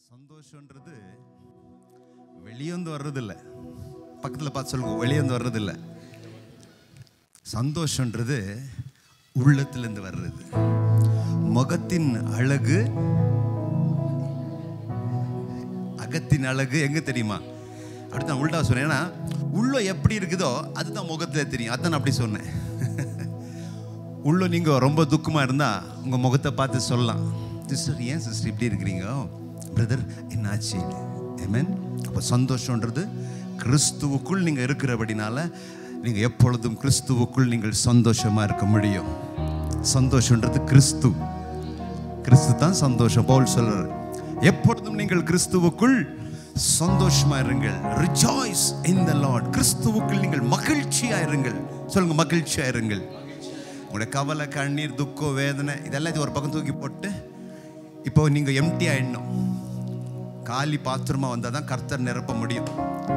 சந்தோஷன்றது வெளியேந்து வர்றதில்ல பக்கத்தில் பார்த்து சொல்லுங்க வெளியேந்து வர்றதில்ல சந்தோஷன்றது உள்ளத்திலிருந்து வர்றது முகத்தின் அழகு அகத்தின் அழகு எங்க தெரியுமா அடுத்து நான் உள்டா சொன்னேன் ஏன்னா உள்ள எப்படி இருக்குதோ அதுதான் முகத்துல தெரியும் அதான் நான் அப்படி சொன்னேன் உள்ள நீங்க ரொம்ப துக்கமா இருந்தா உங்க முகத்தை பார்த்து சொல்லலாம் சிஸ்டர் ஏன் சிஸ்டர் இப்படி இருக்கிறீங்க பிரதர் என்னாச்சு ஏமேன் அப்போ சந்தோஷன்றது கிறிஸ்துவுக்குள் நீங்க இருக்கிறபடினால நீங்க எப்பொழுதும் கிறிஸ்துவுக்குள் நீங்கள் சந்தோஷமா இருக்க முடியும் சந்தோஷன்றது கிறிஸ்து கிறிஸ்து தான் சந்தோஷம் பவுல் சொல்றாரு எப்பொழுதும் நீங்கள் கிறிஸ்துவுக்குள் சந்தோஷமா இருங்கள் ரிஜாய்ஸ் இன் த லார்ட் கிறிஸ்துவுக்குள் நீங்கள் மகிழ்ச்சியா இருங்கள் சொல்லுங்க மகிழ்ச்சியா இருங்கள் உங்களுடைய கவலை கண்ணீர் துக்கம் வேதனை இதெல்லாம் இது ஒரு பக்கம் தூக்கி போட்டு இப்போ நீங்க எம்டி ஆயிடணும் காலி பாத்திரமா வந்தால் தான் கர்த்தர் நிரப்ப முடியும்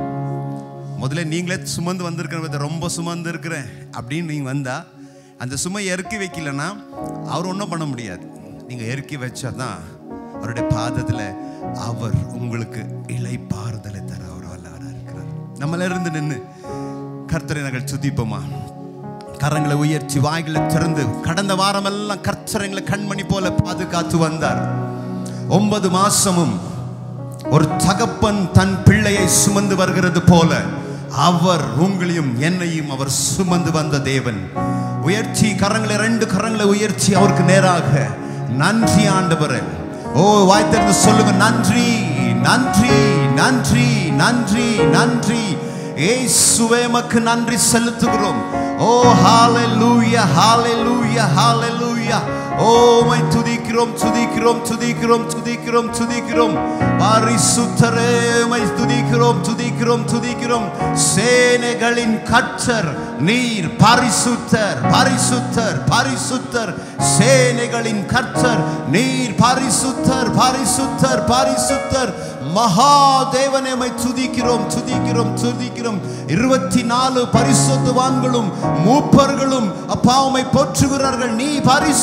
முதல்ல நீங்களே சுமந்து வந்திருக்கிற ரொம்ப சுமந்து இருக்கிறேன் அப்படின்னு நீங்க வந்தா அந்த சுமை இறக்கி வைக்கலன்னா அவர் ஒன்றும் பண்ண முடியாது நீங்க இறக்கி வச்சாதான் அவருடைய பாதத்துல அவர் உங்களுக்கு இலை பாறுதலை தர அவர் வல்லவரா இருக்கிறார் நம்மள இருந்து நின்று கர்த்தரை நாங்கள் துதிப்போமா கரங்களை உயர்த்தி வாய்களை திறந்து கடந்த வாரமெல்லாம் கர்த்தர் எங்களை கண்மணி போல பாதுகாத்து வந்தார் ஒன்பது மாசமும் ஒரு தகப்பன் தன் பிள்ளையை சுமந்து வருகிறது போல அவர் உங்களையும் என்னையும் அவர் சுமந்து வந்த தேவன் உயர்த்தி கரங்களை ரெண்டு கரங்களை உயர்த்தி அவருக்கு நேராக நன்றி ஆண்டவரே ஓ வாய் திறந்து சொல்லுங்க நன்றி நன்றி நன்றி நன்றி நன்றி ஏசுவே மக்கு நன்றி செலுத்துகிறோம் ஓ ஹalleluya ஹalleluya ஹalleluya ஓ மை துதிக்கிறோம் துதிக்கிறோம் துதிக்கிறோம் துதிக்கிறோம் துதிக்கிறோம் பரிசுத்தரே மை துதிக்கிறோம் துதிக்கிறோம் துதிக்கிறோம் சேனைகளின் கர்த்தர் நீர் பரிசுத்தர் பரிசுத்தர் பரிசுத்தர் சேனைகளின் கர்த்தர் நீர் பரிசுத்தர் பரிசுத்தர் பரிசுத்தர் மகா தேவனை மை துதிக்கிறோம் துதிக்கிறோம் துதிக்கிறோம் இருபத்தி நாலு பரிசுத்தவான்களும் மூப்பர்களும் அப்பாவுமை போற்றுகிறார்கள் நீ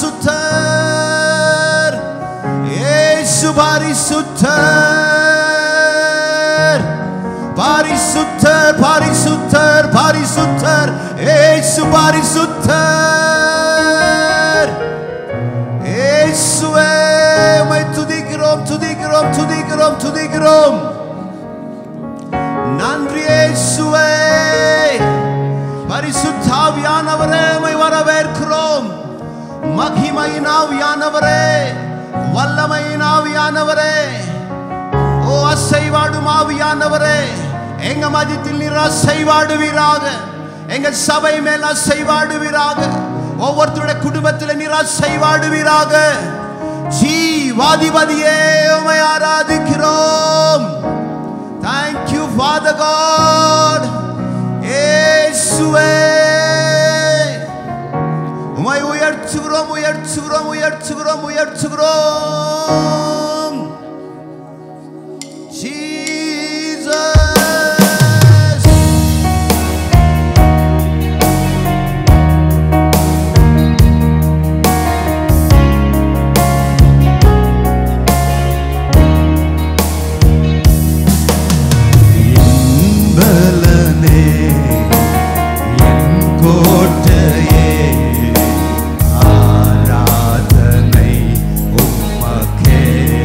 பரிசுத்தர் ஏசு பரிசுத்தர் பரிசுத்தர் பரிசுத்தர் பரிசுத்தர் ஏசு பரிசுத்தர் இயேசுவே உம்மை துதிக்கிறோம் துதிக்கிறோம் துதிக்கிறோம் துதிக்கிறோம் நன்றி இயேசுவே பரிசுத்தாவியானவரே உம்மை வரவேற்கிறோம் மகிமையின் ஆவியானவரே வல்லமையின் ஆவியானவரே ஓ அசைவாடும் ஆவியானவரே எங்க மதித்தில் நீர் அசைவாடுவீராக எங்க சபை மேல் அசைவாடுவீராக ஒவ்வொருத்தருடைய குடும்பத்தில் நீர் அசைவாடுவீராக ஜீவாதிபதியே உமை ஆராதிக்கிறோம் தேங்க்யூ ஃபாதர் காட் ஏசுவே உமை உயர்த்துகிறோம் உயர்த்துகிறோம் உயர்த்துகிறோம் உயர்த்துகிறோம் Jesus என்பலனே என் கோட்டையே ஆராதனை உம்மக்கே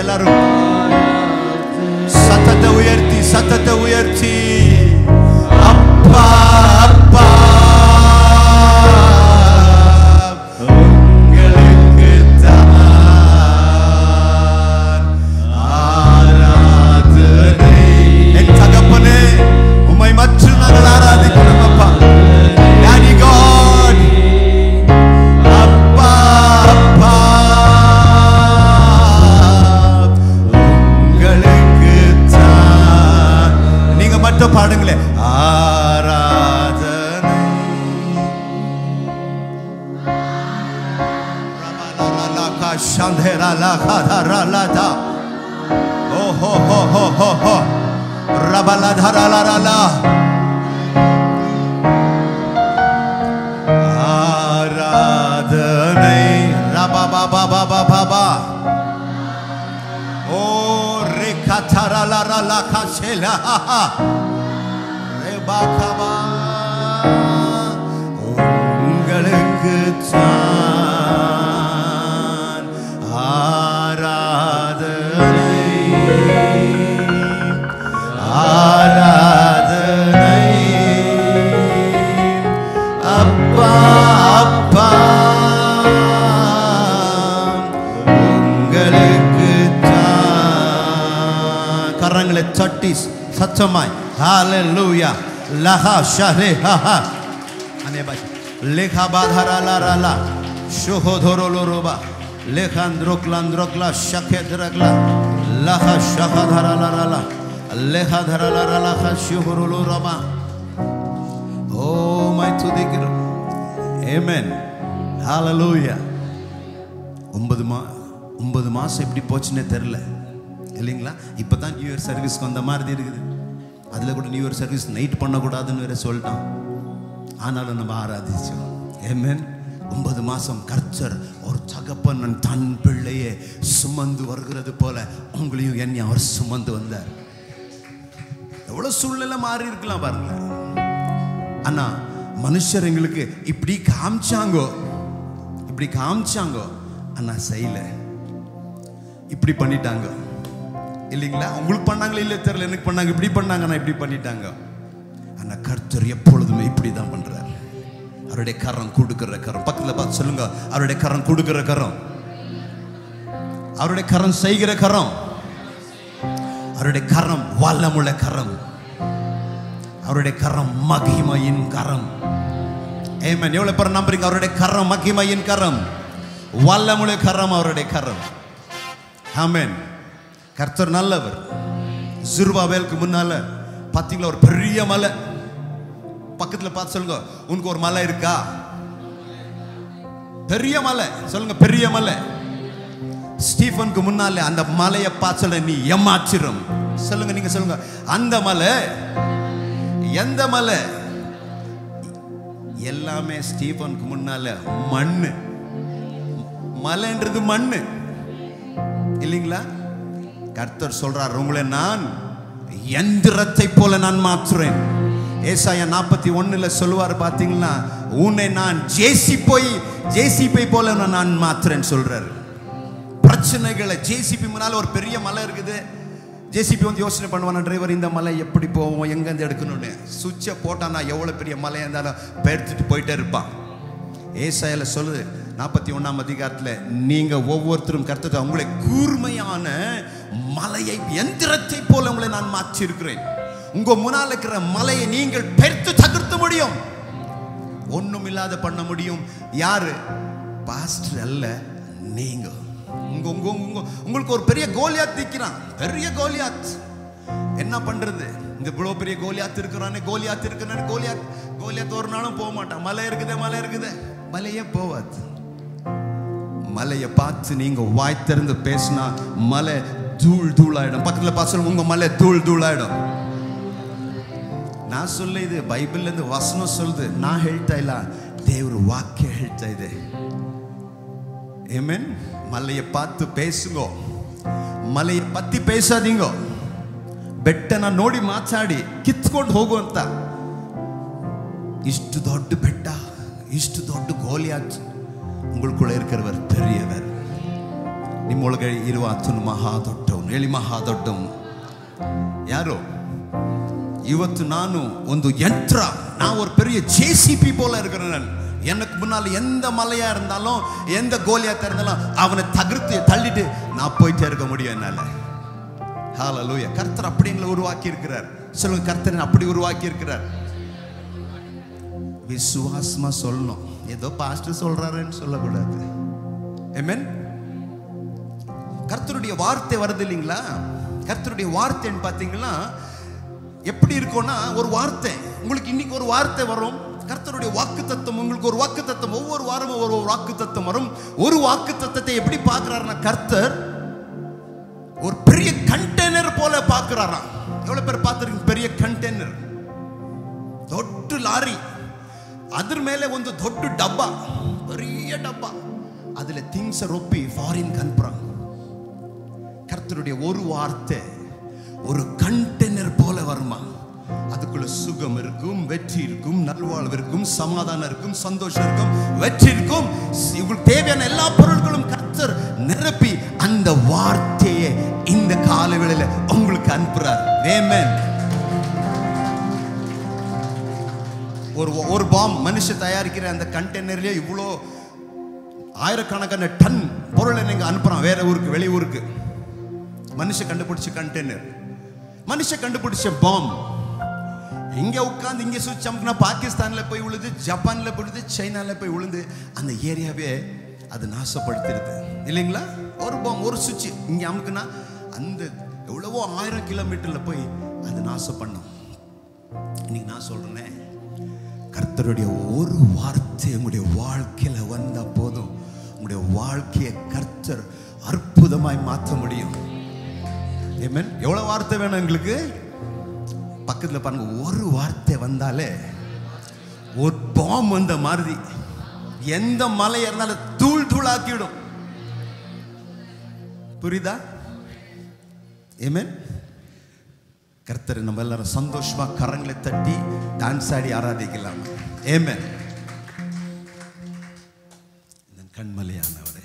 எல்லாரும் சத்தத்தை உயர்த்தி சத்தத்தை உயர்த்தி அப்பா அப்பா உங்களுக்கு ஆராதனை என் தகப்பனே உம்மை மற்றும் நாங்கள் ஆராதிக்கிறோம் அப்பா Daddy God அப்பா அப்பா உங்களுக்கு நீங்க மட்டும் பாடுங்களே ஆராதனை ரபலலலகா சந்தேரலகதரலதா. ஓ ஹோ ஹோ ஹோ ஹோ ஹோ ரபலதரலரலா. ஆராதனை ரபபபபபபபா. ஓ ரேகதரலரலகசேலா. ரெபாகபா. உங்களுக்கு தான் ஆராதனை ஆராதனை அப்பா அப்பா உங்களுக்கு தான் கரங்களை தட்டி சத்தமாய் ஹalleluya லஹா ஷஹே ஹஹா அனே பாய் লেখা বাধারা লা রা লা শোহ ধরো লো রোবা লেখান দ্রোকলান দ্রোকলা শাখে দ্রকলা লাখা শাখা ধারা লা রা লা লেখা ধারা লা রা লাখা শোহরো লো রবা ஓ மை துதிக்கிறோம் ஏமென் ஹalleluya ஒன்பது மா ஒன்பது மாதம் எப்படி போச்சுன்னே தெரில இல்லைங்களா இப்போ தான் நியூ இயர் சர்வீஸ்க்கு வந்த மாதிரி இருக்குது அதில் கூட நியூ இயர் சர்வீஸ் நைட் பண்ணக்கூடாதுன்னு வேற சொல்லிட்டான் ஆனாலும் நம்ம ஆராதிச்சோம் ஏமென் ஒன்பது மாசம் கர்த்தர் ஒரு தகப்பன் தன் பிள்ளையே சுமந்து வருகிறது போல உங்களையும் என்னையும் அவர் சுமந்து வந்தார் எவ்வளவு சூழ்நிலை மாறி இருக்கலாம் பாருங்க ஆனா மனுஷர் எங்களுக்கு இப்படி காமிச்சாங்கோ இப்படி காமிச்சாங்கோ ஆனா செய்யல இப்படி பண்ணிட்டாங்க இல்லைங்களா உங்களுக்கு பண்ணாங்களே இல்லை தெரியல எனக்கு பண்ணாங்க இப்படி பண்ணாங்க நான் இப்படி பண்ணிட்டாங்க ஆனா கர்த்தர் எப்பொழுதுமே இப்படி தான் பண்றார் அவருடைய கரம் கொடுக்கிற கரம் பக்கத்துல பார்த்து சொல்லுங்க அவருடைய கரம் கொடுக்கிற கரம் அவருடைய கரம் செய்கிற கரம் அவருடைய கரம் வல்லமுள்ள கரம் அவருடைய கரம் மகிமையின் கரம் ஏமன் எவ்வளவு பேர் நம்புறீங்க அவருடைய கரம் மகிமையின் கரம் வல்லமுள்ள கரம் அவருடைய கரம் ஆமென் கர்த்தர் நல்லவர் ஜிருபாபேலுக்கு முன்னால பாத்தீங்களா ஒரு பெரிய மலை பக்கத்துல பார்த்து சொல்லுங்க உனக்கு ஒரு மலை இருக்கா பெரிய மலை சொல்லுங்க பெரிய மலை ஸ்டீஃபனுக்கு முன்னால அந்த மலையை பார்த்து சொல்ல நீ ஏமாச்சிரும் சொல்லுங்க நீங்க சொல்லுங்க அந்த மலை எந்த மலை எல்லாமே ஸ்டீஃபனுக்கு முன்னால மண்ணு மலைன்றது மண்ணு இல்லைங்களா கர்த்தர் சொல்றார் உங்களை நான் எந்திரத்தை போல நான் மாற்றுறேன் ஏசாயா நாற்பத்தி ஒண்ணுல சொல்லுவார் பாத்தீங்கன்னா உன்னை நான் ஜேசி போய் ஜேசிபை போல நான் மாத்துறேன் சொல்றாரு பிரச்சனைகளை ஜேசிபி முன்னால ஒரு பெரிய மலை இருக்குது ஜேசிபி வந்து யோசனை பண்ணுவானா டிரைவர் இந்த மலை எப்படி போவோம் எங்கேருந்து எடுக்கணும்னு சுவிட்சை போட்டானா எவ்வளோ பெரிய மலையாக இருந்தாலும் பெருத்துட்டு போயிட்டே இருப்பான் ஏசாயில சொல்லுது நாற்பத்தி ஒன்றாம் அதிகாரத்தில் நீங்கள் ஒவ்வொருத்தரும் கருத்து உங்களை கூர்மையான மலையை எந்திரத்தை போல உங்களை நான் மாற்றி இருக்கிறேன் உங்க முன்னால் இருக்கிற மலையை நீங்கள் பெருத்து தகர்த்த முடியும் ஒண்ணும் இல்லாத பண்ண முடியும் யாரு பாஸ்டர் அல்ல நீங்க உங்க உங்க உங்க உங்களுக்கு ஒரு பெரிய கோலியாத் நிற்கிறான் பெரிய கோலியாத் என்ன பண்றது இந்த இவ்வளவு பெரிய கோலியாத் இருக்கிறானே கோலியாத் இருக்கிறானே கோலியாத் கோலியாத் ஒரு நாளும் போக மாட்டான் மலை இருக்குதே மலை இருக்குதே மலையே போவாது மலையை பார்த்து நீங்க வாய் திறந்து பேசினா மலை தூள் தூளாயிடும் பக்கத்துல பார்த்து உங்க மலை தூள் தூளாயிடும் ನಾ ಸುಳ್ಳು ಇದೆ ಬೈಬಲ್ ಎಂದು ವಸನ ಸುಳ್ದು ನಾ ಹೇಳ್ತಾ ಇಲ್ಲ ದೇವ್ರ ವಾಕ್ಯ ಹೇಳ್ತಾ ಇದೆ ಏಮೇನ್ ಮಲೆಯ ಪಾತು ಪೇಸುಗೋ ಮಲೆಯ ಪತ್ತಿ ಪೇಸಾದಿಂಗೋ ಬೆಟ್ಟನ ನೋಡಿ ಮಾತಾಡಿ ಕಿತ್ಕೊಂಡು ಹೋಗು ಅಂತ ಇಷ್ಟು ದೊಡ್ಡ ಬೆಟ್ಟ ಇಷ್ಟು ದೊಡ್ಡ ಗೋಲಿಯಾತ್ உங்களுக்குள்ள இருக்கிறவர் பெரியவர் ನಿಮ್ಮೊಳಗೆ ಇರುವ ಆತನು ಮಹಾ ದೊಡ್ಡವನು ಹೇಳಿ ಮಹಾ ದೊಡ್ಡವನು ಯಾರು ಇವತ್ತು ನಾನು ಒಂದು யந்திர நான் ஒரு பெரிய ஜேசிபி போல இருக்கிறேன் நான் எனக்கு முன்னால் எந்த மலையா இருந்தாலும் எந்த கோலியாத்தா இருந்தாலும் அவனை தகர்த்து தள்ளிட்டு நான் போயிட்டே இருக்க முடியும் என்னால ஹalleluya கர்த்தர் அப்படி எங்களை உருவாக்கி இருக்கிறார் சொல்லுங்க கர்த்தர் அப்படி உருவாக்கி இருக்கிறார் விசுவாசமா சொல்லணும் ஏதோ பாஸ்டர் சொல்றாருன்னு சொல்லக்கூடாது Amen கர்த்தருடைய வார்த்தை வருது இல்லைங்களா கர்த்தருடைய வார்த்தைன்னு பார்த்தீங்கன்னா எப்படி இருக்கும்னா ஒரு வார்த்தை உங்களுக்கு இன்னைக்கு ஒரு வார்த்தை வரும் கர்த்தருடைய வாக்கு தத்துவம் உங்களுக்கு ஒரு வாக்கு தத்துவம் ஒவ்வொரு வாரமும் ஒரு வாக்கு தத்துவம் வரும் ஒரு வாக்கு தத்துவத்தை எப்படி பார்க்கிறாருன்னா கர்த்தர் ஒரு பெரிய கண்டெய்னர் போல பார்க்கிறாராம் எவ்வளவு பேர் பார்த்துருக்கீங்க பெரிய கண்டெய்னர் ದೊಡ್ಡ ಲಾರಿ ಅದ್ರ ಮೇಲೆ ಒಂದು ದೊಡ್ಡ ಡಬ್ಬ பெரிய டப்பா அதுல திங்ஸ் ரொப்பி ஃபாரின் அனுப்புறாங்க கர்த்தருடைய ஒரு வார்த்தை ஒரு கண்டெய்னர் போல வருமா அதுக்குள்ள சுகம் இருக்கும் வெற்றி இருக்கும் நல்வாழ்வு இருக்கும் சமாதானம் இருக்கும் சந்தோஷம் இருக்கும் வெற்றி இருக்கும் உங்களுக்கு தேவையான எல்லா பொருட்களும் கர்த்தர் நிரப்பி அந்த வார்த்தையை இந்த காலவேளையில உங்களுக்கு அனுப்புறார் வேமன் ஒரு ஒரு பாம் மனுஷ தயாரிக்கிற அந்த கண்டெய்னர்லயே இவ்வளோ ஆயிரக்கணக்கான டன் பொருளை நீங்க அனுப்புறான் வேற ஊருக்கு வெளி ஊருக்கு மனுஷ கண்டுபிடிச்ச கண்டெய்னர் மனுஷ கண்டுபிடிச்ச பாம் இங்க உட்கார்ந்து இங்க சுவிட்ச் அமுக்குனா பாகிஸ்தான்ல போய் விழுது ஜப்பான்ல விழுது சைனால போய் விழுந்து அந்த ஏரியாவே அது நாசப்படுத்திடுது இல்லைங்களா ஒரு பாம் ஒரு சுவிட்ச் இங்க அமுக்குனா அந்த எவ்வளவோ ஆயிரம் கிலோமீட்டர்ல போய் அது நாசம் பண்ணும் இன்னைக்கு நான் சொல்றேனே கர்த்தருடைய ஒரு வார்த்தை உங்களுடைய வாழ்க்கையில வந்தா போதும் உங்களுடைய வாழ்க்கையை கர்த்தர் அற்புதமாய் மாற்ற முடியும் Amen. எவ்வளவு வார்த்தை வேணும் எங்களுக்கு பக்கத்துல பாருங்க ஒரு வார்த்தை வந்தாலே ஒரு பாம் வந்த மாதிரி எந்த மலை இருந்தாலும் தூள் தூளாக்கிடும் புரியுதா ஏமேன் கர்த்தரை நம்ம எல்லாரும் சந்தோஷமா கரங்களை தட்டி டான்ஸ் ஆடி ஆராதிக்கலாம் ஏமேன் இந்த கண்மலையானவரே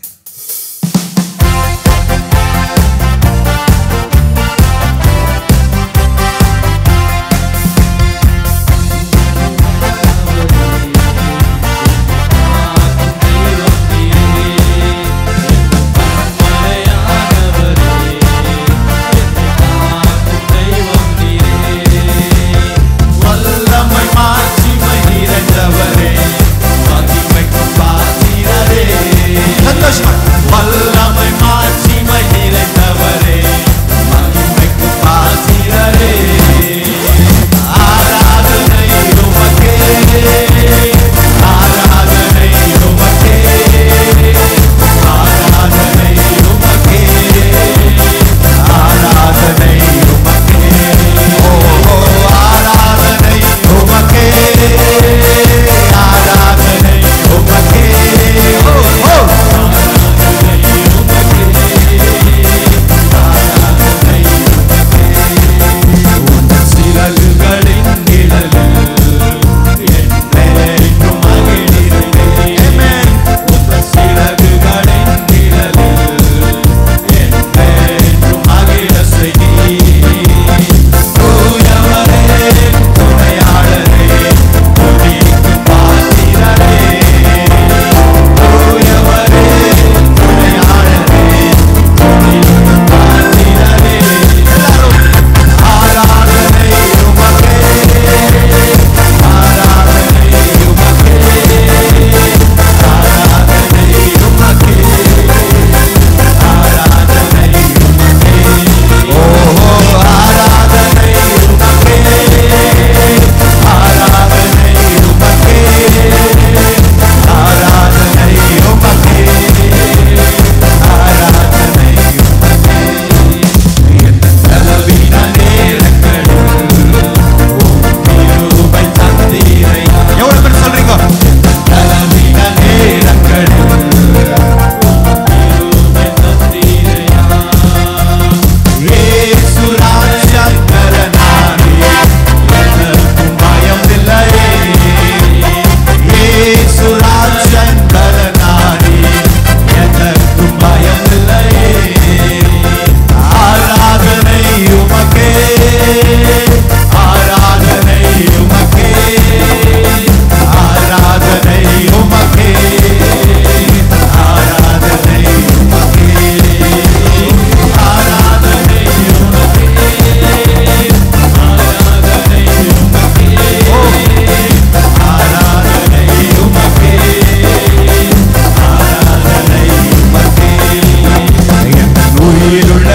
வல்லமை மாட்சிமை நிறைந்தவரே மகிமைக்கு பாத்திரரே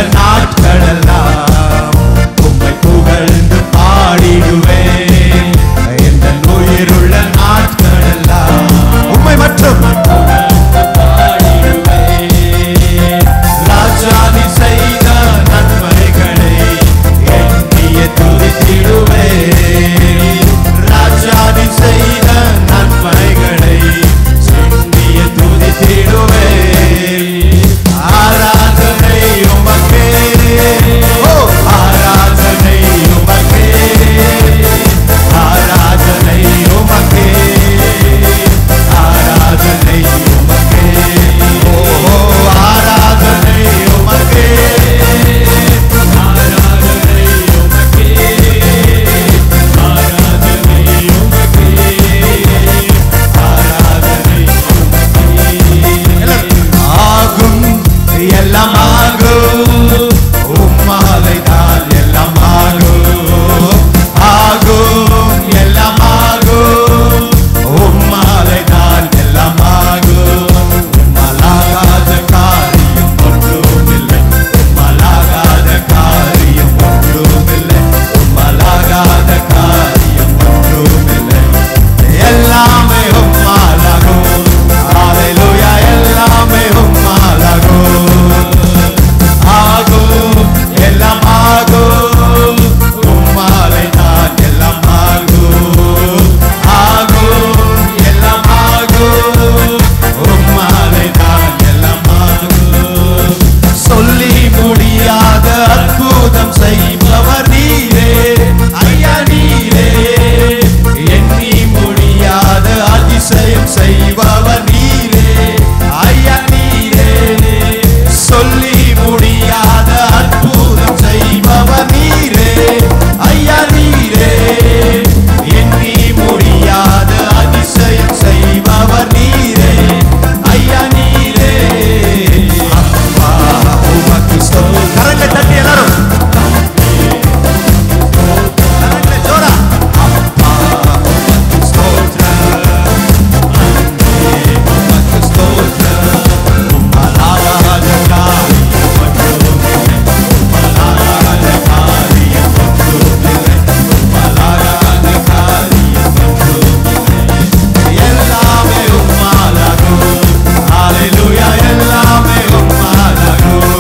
நாட்களெல்லாம் உம்மை புகழ்ந்து பாடிடுவேன் எந்த உயிருள்ள நாட்களெல்லாம் உம்மை மற்றும் ராஜாதி செய்த நன்மைகளை எண்ணிய துதித்திடுவேன் ராஜாதி செய்த நன்மைகளை எண்ணிய துதித்திடுவேன் ஆராதனை உமக்கே ஓ ஆராதனை உமக்கே ஆராதனை உமக்கே ஆராதனை உமக்கே ஓ ஆராதனை உமக்கே ஆராதனை உமக்கே ஆராதனை உமக்கே ஆராதனை ஆகும் எல்லாம் ஆகும் உம்மாலை தான் எல்லாம் ஆகும் ஆகும் எல்லாம் ஆகும் உம்மாலை தான் எல்லாம் ஆகும் உம்மலாகாத காரியம் ஒன்றுமில்லை உம்மலாகாத காரியம் ஒன்றுமில்லை உம்மலாகாத காரியம் ஒன்றுமில்லை எல்லாமே உம்மாலாகும் ஹalleluya எல்லாமே உம்மாலாகும் ஆகும் எல்லாம் ஆகும் உம்மாலை தான் எல்லாம் ஆகும் ஆகும் எல்லாம் ஆகும் உம்மாலை தான் எல்லாம் ஆகும் சொல்லி முடியாத அற்புதம் செய்பவர் நீரே ஐயா நீரே எண்ணி முடியாத அதிசயம் செய்பவர் நீரே ஐயா நீரே சொல்லி முடியாத அற்புதம் செய்பவர் நீரே ஐயா நீரே எண்ணி முடியாத அதிசயம் செய்பவர் நீரே ஐயா நீரே அப்பா உமக்கு ஸ்தோத்திரம். கரங்களை தட்டி எல்லாரும் கரங்களை ஜோரா அப்பா உமக்கு ஸ்தோத்திரம். அன்பே உமக்கு ஸ்தோத்திரம். உம்மலாகாத காரியம் ஒன்றுமில்லை. உம்மலாகாத காரியம் ஒன்றுமில்லை. உம்மலாகாத காரியம் ஒன்றுமில்லை. எல்லாமே உம்மாலாகும் ஹalleluya எல்லாமே உம்மாலாகும்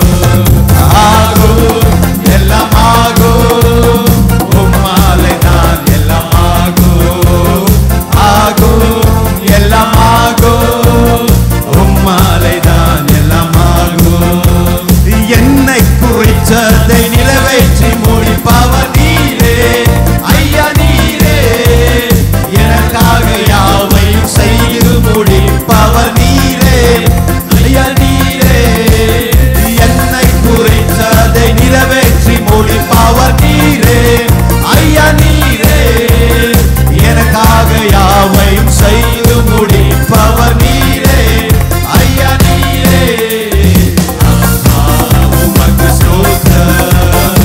ஆகும் எல்லாம் ஆகும் உம்மாலே தான் எல்லாம் ஆகும் ஆகும் எல்லாம் ஆகும் உம்மாலே தான் எல்லாம் ஆகும் என்னை குறிச்சதை நிறைவேற்றி முடிப்பவர் நீரே ஐயா நீரே எனக்காக யாவையும் செய்து முடிப்பவர் நீரே ஐயா நீரே என்னை குறித்ததை நிறைவேற்றி முடிப்பவர் நீரே ஐயா நீரே எனக்காக யாவையும் செய்து முடிப்பவர் நீரே ஐயா நீரே அப்பா உமக்கு ஸ்தோத்திரம்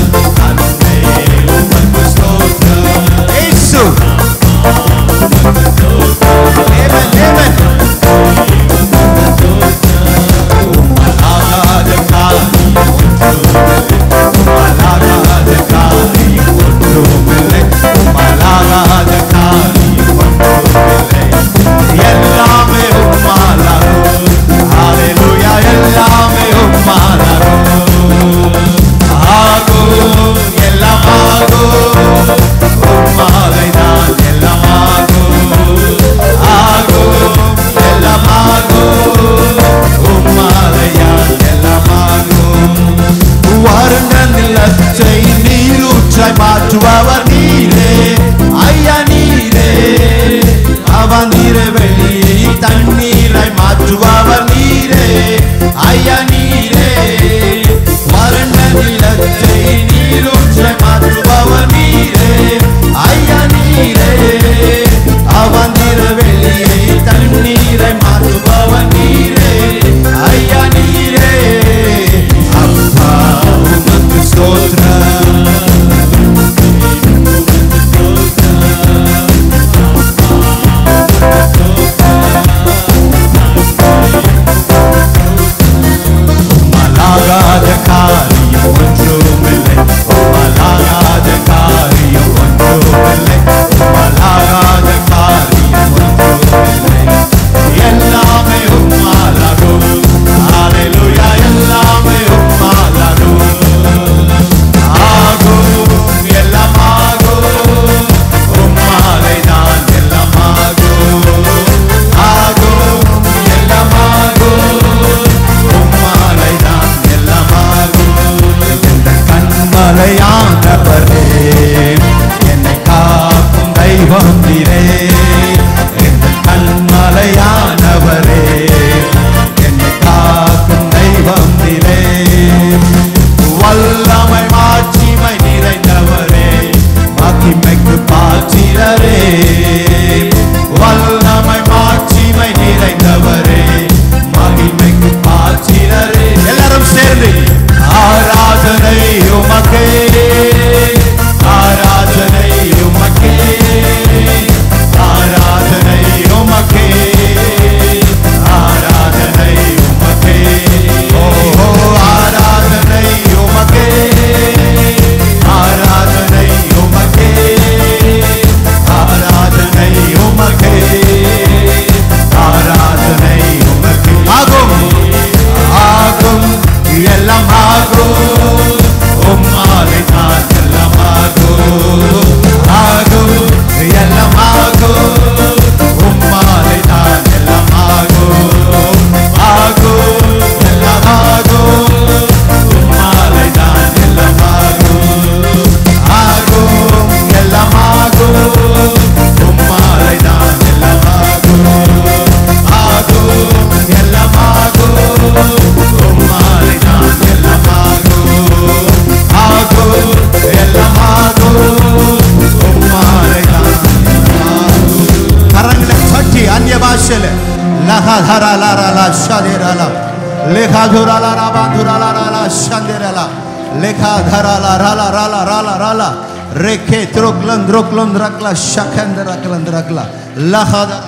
ধারা লা রা লা শাদে রা লা লেখা ধরা লা রা বা ধরা লা রা লা শাদে রা লা লেখা ধারা লা রা লা রা লা রা লা রা লা রেখে ত্রোকলন দ্রোকলন রাকলা শাখেন্দ রাকলন রাকলা লাখা ধারা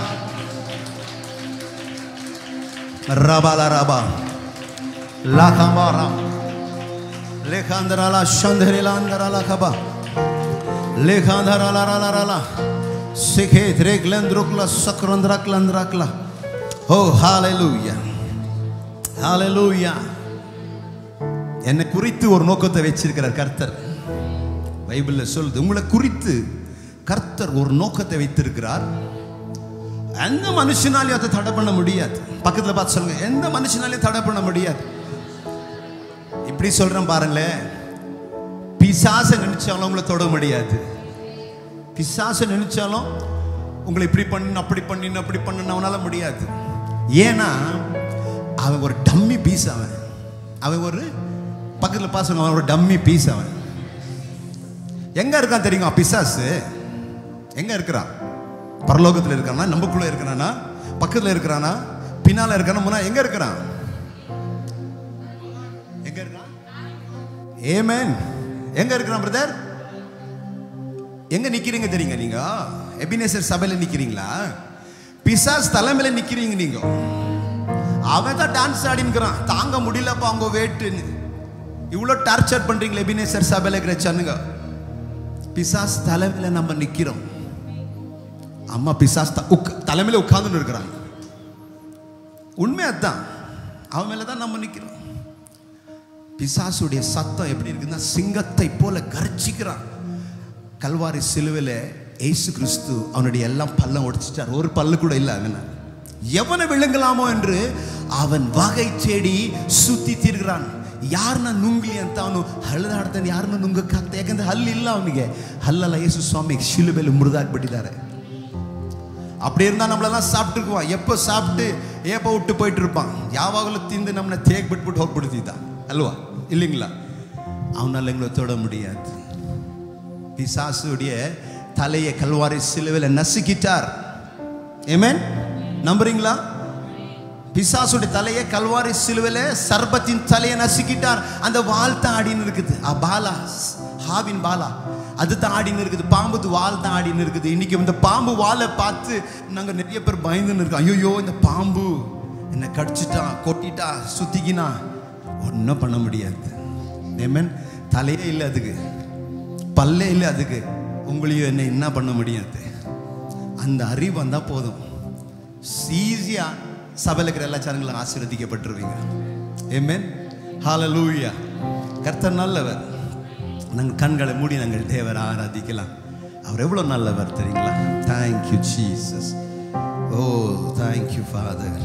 রাবা লা রাবা লাখা মারা লেখান্দরালা সন্ধেরিলা আন্দরালা খাবা লেখান্দরালা রালা রালা শিখে দ্রেগলেন্দ্রুকলা সক্রন্দ্রাকলন্দ্রাকলা ஓ ஹalleluya ஹalleluya என்னை குறித்து ஒரு நோக்கத்தை வச்சிருக்கிறார் கர்த்தர் பைபிள்ல சொல்லுது உங்களை குறித்து கர்த்தர் ஒரு நோக்கத்தை வைத்திருக்கிறார் எந்த மனுஷனாலையும் அதை தடை பண்ண முடியாது பக்கத்துல பார்த்து சொல்லுங்க எந்த மனுஷனாலையும் தடை பண்ண முடியாது இப்படி சொல்றேன் பாருங்களேன் பிசாச நினைச்சாலும் உங்களை தொட முடியாது பிசாச நினைச்சாலும் உங்களை இப்படி பண்ணு அப்படி பண்ணின்னு அப்படி பண்ணுன்னு அவனால முடியாது ஏன்னா அவன் ஒரு டம்மி பீஸ் அவன் அவன் ஒரு பக்கத்தில் பாசங்க அவன் ஒரு டம்மி பீஸ் அவன் எங்க இருக்கான் தெரியுமா பிசாசு எங்க இருக்கிறான் பரலோகத்தில் இருக்கானா நமக்குள்ள இருக்கிறானா பக்கத்தில் இருக்கிறானா பின்னால இருக்கானா முன்னா எங்க இருக்கிறான் எங்க இருக்கான் ஏமேன் எங்க இருக்கிறான் பிரதர் எங்க நிக்கிறீங்க தெரியுங்க நீங்க எபினேசர் சபையில நிக்கிறீங்களா பிசாஸ் தலைமையில நிக்கிறீங்க நீங்க அவன் தான் டான்ஸ் ஆடின்னுக்கிறான் தாங்க முடியலப்பா அவங்க வேட்டுன்னு இவ்வளோ டார்ச்சர் பண்றீங்களே எபினேசர் சபையில இருக்கிற சனுங்க பிசாஸ் தலைமையில நம்ம நிக்கிறோம் அம்மா பிசாஸ் த- உக்க- தலைமையில உட்கார்ந்துன்னு இருக்கிறாங்க உண்மை அதான் அவன் மேல தான் நம்ம நிக்கிறோம் பிசாசுடைய சத்தம் எப்படி இருக்குன்னா சிங்கத்தை போல கர்ஜிக்கிறான் கல்வாரி சிலுவையில இயேசு கிறிஸ்து அவனுடைய எல்லாம் பல்லம் உடைச்சிட்டார் ஒரு பல்லு கூட இல்லை அவன எவனை விழுங்கலாமோ என்று அவன் வகை தேடி ಸುತ್ತಿ ತಿರುಗ್ರಾನ್ ಯಾರನ್ನ ನುಂಗ್ಲಿ ಅಂತ ಅವನು ಹಳ್ಳದಾಡ್ತಾನೆ ಯಾರನ್ನ ನುಂಗಕ್ಕಾಗ್ತಾ ಯಾಕಂದ್ರೆ ಹಲ್ಲಿಲ್ಲ ಅವನಿಗೆ ಹಲ್ಲಲ್ಲ ಯೇಸು ಸ್ವಾಮಿ ಶಿಲುಬೆಯಲ್ಲಿ ಮುರಿದಾಕ್ಬಿಟ್ಟಿದ್ದಾರೆ அப்படி இருந்தா நம்மளெல்லாம் சாப்பிட்டுக்குவான் எப்போ சாப்பிட்டு ஏப்போ விட்டு போயிட்டு இருப்பான் யாவாಗಲೂ ತಿಂದು ನಮ್ಮನ್ನ ತೇಗ್ ಬಿಟ್ಬಿಟ್ಟು ಹೋಗ್ಬಿಡ್ತಿದ್ದ ಅಲ್ವಾ இல்லைங்களா அவனால எங்களை தொட முடியாது பிசாசுடைய தலையை கல்வாரி சிலுவையில் நசுக்கிட்டார் ஏமேன் நம்புறீங்களா பிசாசுடைய தலையை கல்வாரி சிலுவையில் சர்பத்தின் தலையை நசுக்கிட்டார் அந்த வால் தான் ஆடின்னு இருக்குது ஆ பாலா ஹாவின் பாலா அது தான் ஆடின்னு இருக்குது பாம்புது வால் தான் ஆடின்னு இருக்குது இன்னைக்கு இந்த பாம்பு வாலை பார்த்து நாங்க நிறைய பேர் பயந்துன்னு இருக்கோம் ஐயோ இந்த பாம்பு என்னை கடிச்சிட்டான் கொட்டிட்டா சுத்திக்கினா ஒன்றும் பண்ண முடியாது ஏமேன் தலையே இல்லை அதுக்கு பல்லே இல்லை அதுக்கு உங்களையும் என்ன என்ன பண்ண முடியாது அந்த அறிவு வந்தால் போதும் ஈஸியாக சபையில் இருக்கிற எல்லா சேனங்களும் ஆசீர்வதிக்கப்பட்டிருவீங்க ஏமேன் ஹalleluya கர்த்தர் நல்லவர் நாங்கள் கண்களை மூடி நாங்கள் தேவரை ஆராதிக்கலாம் அவர் எவ்வளோ நல்லவர் தெரியுங்களா thank you Jesus oh thank you father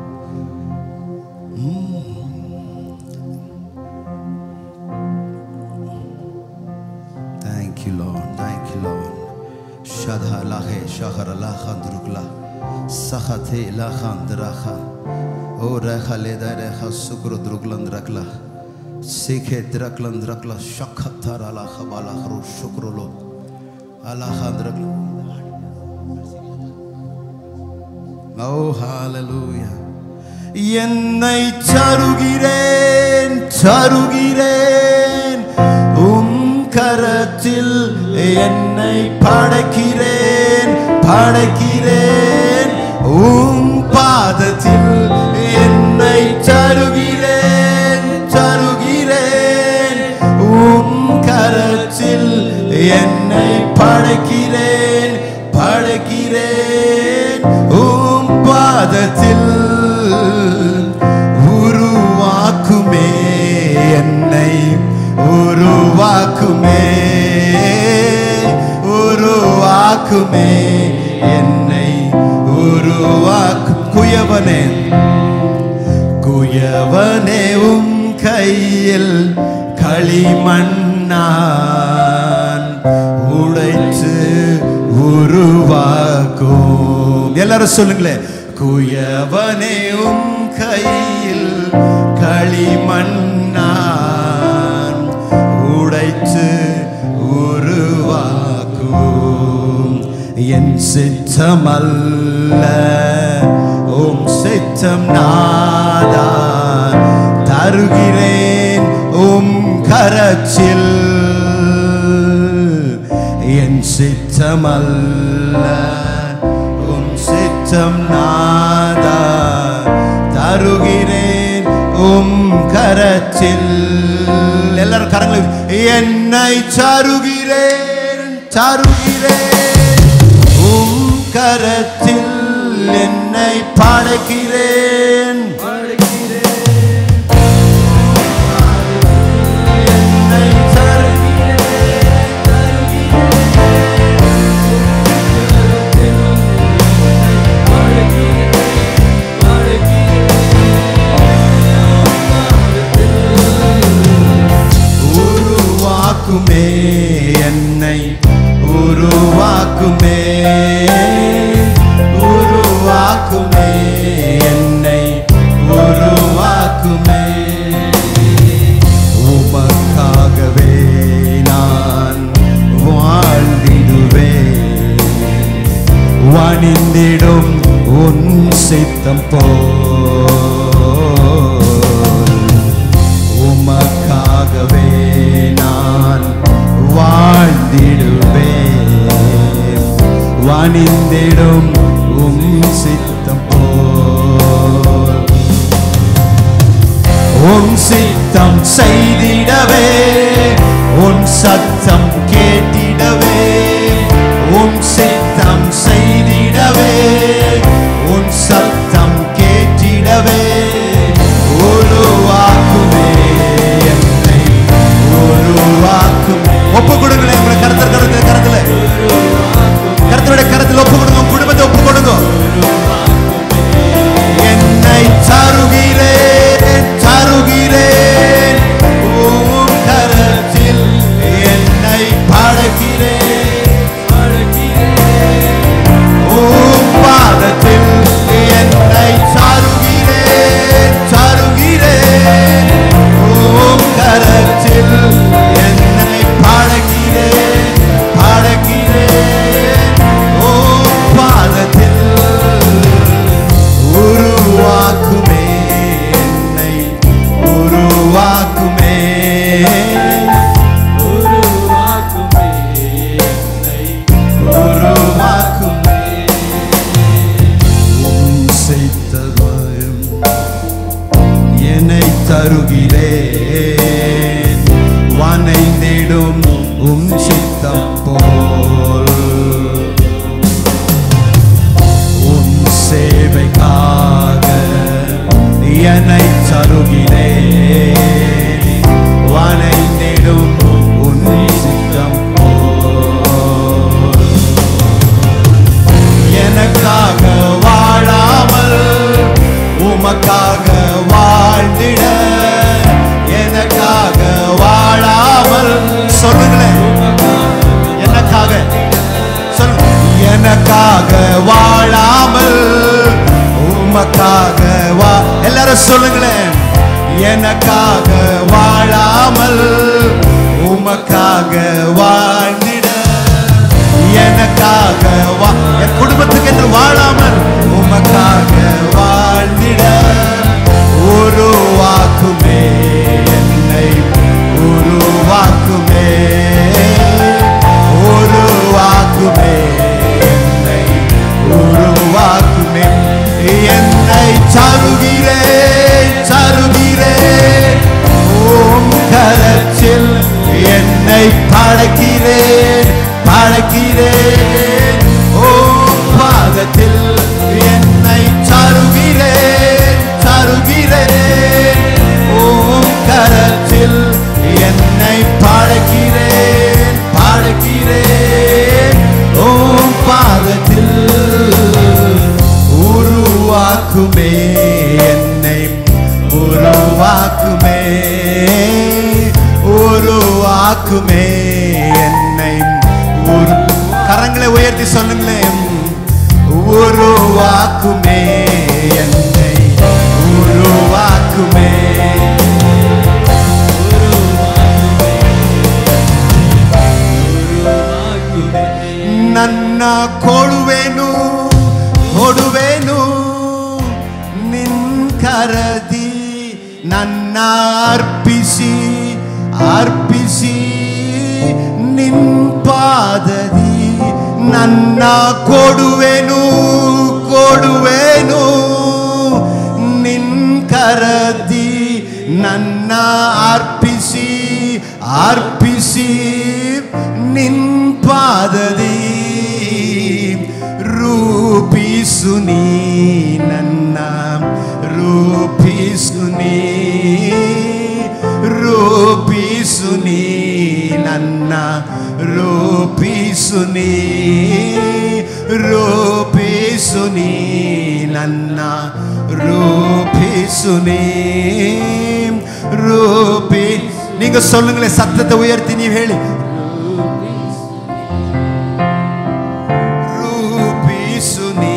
Thank you, Lord. Thank you, Lord. Shadha lahe shahara laha drugla. Sahate laha draha. O reha leda reha sukru druglan drakla. Sikhe draklan drakla. Shakhatara laha balahru shukrulo. Alaha drakla. Oh, hallelujah. என்னை தருகிறேன் தருகிறேன் உம் கரத்தில் என்னை படைக்கிறேன் படைக்கிறேன் உம் பாதத்தில் என்னை தருகிறேன் தருகிறேன் உம் கரத்தில் என்னை படைக்கிறேன் படைக்கிறேன் உம் பாதத்தில் உருவாக்குமே என்னை உருவாக்குமே உருவாக்குமே என்னை உருவாக்கும் குயவனே குயவனே உம் கையில் களிமண்ணான் உடைத்து உருவாக்கும் எல்லாரும் சொல்லுங்களேன் குயவனே உம் கையில் களிமண்ணான் உடைத்து உருவாக்கும் என் சித்தமல்ல உம் சித்த சித்தம் நாதா தருகிறேன் உம் கரச்சில் என் சித்தம் அல்ல உம் சித்தம் நாதா தருகிறேன் உம் கரச்சில் எல்லாரும் கரங்களை என்னை சருகிறேன் சருகிறேன் உம் கரத்தில் என்னை படைக்கிறேன் என்னை உருவாக்குமே என்னை உருவாக்குமே உருவாக்குமே என்னை உருவாக்குமே உமக்காகவே நான் வாழ்ந்திடுவேன் வணிந்திடும் உன் சித்தம் போல் உமக்காகவே நான் வாழ்ந்திடுவேன் வணிந்திடும் உம் சித்தம் போல் உம் சித்தம் செய்திடவே உன் சத்தம் கேட்டிடவே உம் சித்தம் செய்திடவே உன் சத்தம் கேட்டிடவே உருவாக்குமே என்னை உருவாக்குமே ஒப்பு கொடுங்களேன் உங்களை கருத்தர் கருத்துல கருத்துல கருத்தருடைய கருத்தில் ஒப்பு கொடுங்க உங்க குடும்பத்தை ஒப்பு கொடுங்க என்னை தருகிறேன் தருகிறேன் உம் கரத்தில் என்னை படைக்கிறேன் உம் பாதத்தில் என்னை தருகிறேன் தருகிறேன் உம் கரத்தில் என்னை படைக்கிறேன் படைக்கிறேன் உம் பாதத்தில் உருவாக்குமே என்னை உருவாக்குமே உருவாக்குமே உம் செய்ததாயும் என்னை தருகிறேன் வனைந்திடும் உம் சித்தம் போல் உன் சேவைக்காக என்னை தருகிறேன் வனைந்திடும் உன் சித்தம் போல் எனக்காக வாழாமல் உமக்காக வாழ்ந்திட எனக்காக வாழாமல் சொல்லுங்களேன் எனக்காக சொல்லுங்க எனக்காக வாழாமல் உமக்காக வா எல்லாரும் சொல்லுங்களேன் எனக்காக வாழாமல் உமக்காக வாழ்ந்திட எனக்காக வா என் குடும்பத்துக்கு என்று வாழாமல் உமக்காக வாழ்ந்திட உருவாக்குமே என்னை உருவாக்குமே உருவாக்குமே என்னை உருவாக்குமே என்னை சருகிறேன் சருகிறேன் ஓம் கரச்சில் என்னை படைக்கிறேன் படைக்கிறேன் ஓம் பாதத்தில் என்னை சருகிறேன் சருகிறேன் ஓம் கரத்தில் என்னை படைக்கிறேன் படைக்கிறேன் ஓம் பாதத்தில் உருவாக்குமே என்னை உருவாக்குமே உருவாக்குமே என்னை உரு கரங்களை உயர்த்தி சொல்லுங்களேன் உருவாக்குமே என்னை உருவாக்குமே ನನ್ನ ಕೊಡುವೆನು ಕೊಡುವೆನು ನಿನ್ನ ಅರ್ಪಿಸಿ ಅರ್ಪಿಸಿ ನಿನ್ ಪಾದದಿ ನನ್ನ ಕೊಡುವೆನು ಕೊಡುವೆನು ನಿನ್ ಕರದಿ ನನ್ನ ಅರ್ಪಿಸಿ ಅರ್ಪಿಸಿ ನಿನ್ ಪಾದದಿ ರೂಪಿಸು ನೀ ನನ್ನ ರೂಪಿಸು ನೀ ರೂಪಿಸು ನೀ ನನ್ನ ರೂಪಿಸು ನೀ ರೂಪಿಸು ನೀ ನನ್ನ ರೂಪಿಸು ನೀ ರೂಪಿ நீங்க சொல்லுங்களேன் சத்தத்தை உயர்த்தி நீ ಹೇಳಿ ರೂಪಿಸು ನೀ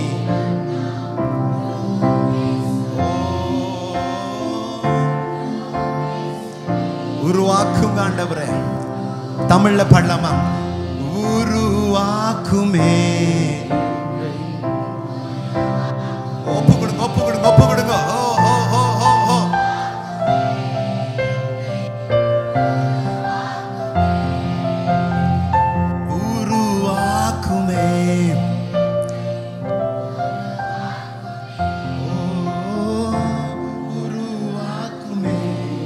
உருவாக்குங்க ஆண்டவரே தமிழ்ல பாடலாமா உருவாக்குமே ஒப்பு கொடுங்க ஒப்பு கொடுங்க ஒப்பு கொடுங்க ஓ ஓ ஓ ஓ ஓ உருவாக்குமே ஓ, உருவாக்குமே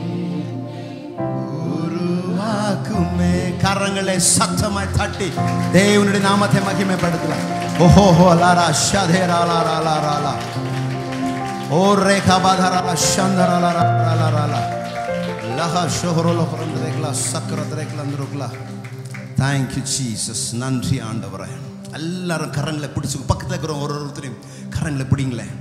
உருவாக்குமே கரங்களை சத்தமாய் தட்டி தேவனுடைய நாமத்தை மகிமைப்படுத்தலாம் ஓஹோ ஹோ லாரா ஷதேரா லாரா லாரா லா ஓ ரேகா பாதரா சந்தரா லாரா லாரா லாரா லஹா ஷோஹரோ லோஹரம் ரேக்லா சக்கரத் ரேக்லா அந்தருக்லா தேங்க்யூ ஜீசஸ் நன்றி ஆண்டவரே எல்லாரும் கரங்களை பிடிச்சு பக்கத்தில் இருக்கிற ஒரு ஒருத்தரையும் கரங்களை பிடிங்களேன்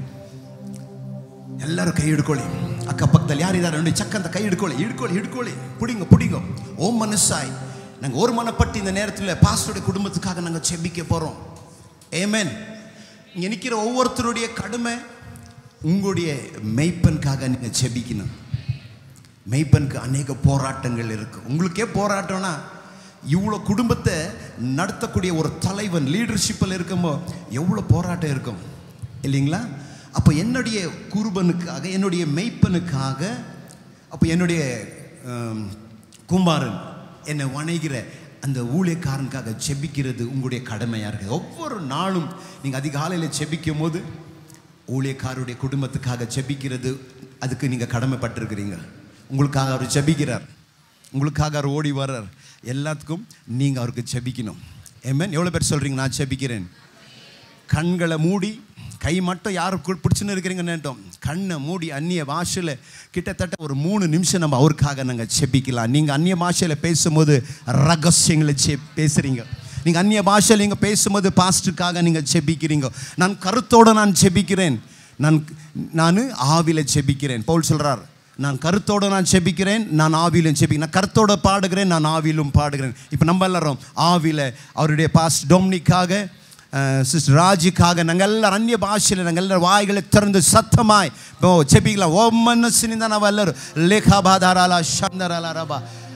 ಎಲ್ಲರೂ ಕೈ ಹಿಡ್ಕೊಳ್ಳಿ ಅಕ್ಕಪಕ್ಕದಲ್ಲಿ ಯಾರಿದ್ದಾರೆ ನೋಡಿ ಚಕ್ಕ ಅಂತ ಕೈ ಹಿಡ್ಕೊಳ್ಳಿ ಹಿಡ್ಕೊಳ್ಳಿ ಹಿಡ್ಕೊಳ್ಳಿ பிடிங்க பிடிங்க ஓம் மனசாய் நாங்கள் ஒரு மனப்பட்டு இந்த நேரத்தில் பாஸ்டருடைய குடும்பத்துக்காக நாங்கள் செபிக்க போகிறோம் ஏமேன் இங்கே நிற்கிற ஒவ்வொருத்தருடைய கடமை உங்களுடைய மெய்ப்பனுக்காக நீங்கள் செபிக்கணும் மெய்ப்பனுக்கு அநேக போராட்டங்கள் இருக்கு உங்களுக்கே போராட்டம்னா இவ்வளோ குடும்பத்தை நடத்தக்கூடிய ஒரு தலைவன் லீடர்ஷிப்பில் இருக்கும்போது எவ்வளோ போராட்டம் இருக்கும் இல்லைங்களா அப்போ என்னுடைய குருபனுக்காக என்னுடைய மெய்ப்பனுக்காக அப்போ என்னுடைய ஆம், குமாரன் என்னை வணைகிற அந்த ஊழியக்காரனுக்காக செபிக்கிறது உங்களுடைய கடமையாக இருக்குது ஒவ்வொரு நாளும் நீங்கள் அதிகாலையில் செபிக்கும் போது ஊழியக்காரருடைய குடும்பத்துக்காக செபிக்கிறது அதுக்கு நீங்கள் கடமைப்பட்டிருக்கிறீங்க உங்களுக்காக அவர் செபிக்கிறார் உங்களுக்காக அவர் ஓடி வர்றார் எல்லாத்துக்கும் நீங்கள் அவருக்கு செபிக்கணும் ஏமேன் எவ்வளோ பேர் சொல்கிறீங்க நான் செபிக்கிறேன் கண்களை மூடி கை மட்டும் யாருக்கு பிடிச்சுன்னு இருக்கிறீங்கன்னு நினைட்டோம் கண்ணை மூடி அந்நிய பாஷையில் கிட்டத்தட்ட ஒரு மூணு நிமிஷம் நம்ம அவருக்காக நாங்கள் செபிக்கலாம் நீங்கள் அந்நிய பாஷையில் பேசும்போது ரகசியங்களை செ பேசுகிறீங்க நீங்கள் அந்நிய பாஷையில் நீங்கள் பேசும்போது பாஸ்டுக்காக நீங்கள் செபிக்கிறீங்க நான் கருத்தோடு நான் செபிக்கிறேன் நான் நான் ஆவில செபிக்கிறேன் பவுல் சொல்கிறார் நான் கருத்தோடு நான் செபிக்கிறேன் நான் ஆவியிலும் செபிக்கிறேன் நான் கருத்தோட பாடுகிறேன் நான் ஆவியிலும் பாடுகிறேன் இப்போ நம்ம எல்லாரும் ஆவியில் அவருடைய பாஸ்ட் டொம்னிக்காக சிஸ்டர் ராஜுக்காக நாங்கள் எல்லாரும் அந்நிய பாஷையில் நாங்கள் எல்லாரும் வாய்களை திறந்து சத்தமாய் இப்போ செபிக்கலாம் ஓ ಮನಸ್ಸಿನಿಂದ ನಾವೆಲ್ಲರೂ ಲೇಖಾಬಾಧಾರಾಲ ಶಂದರಾಲ ರಬ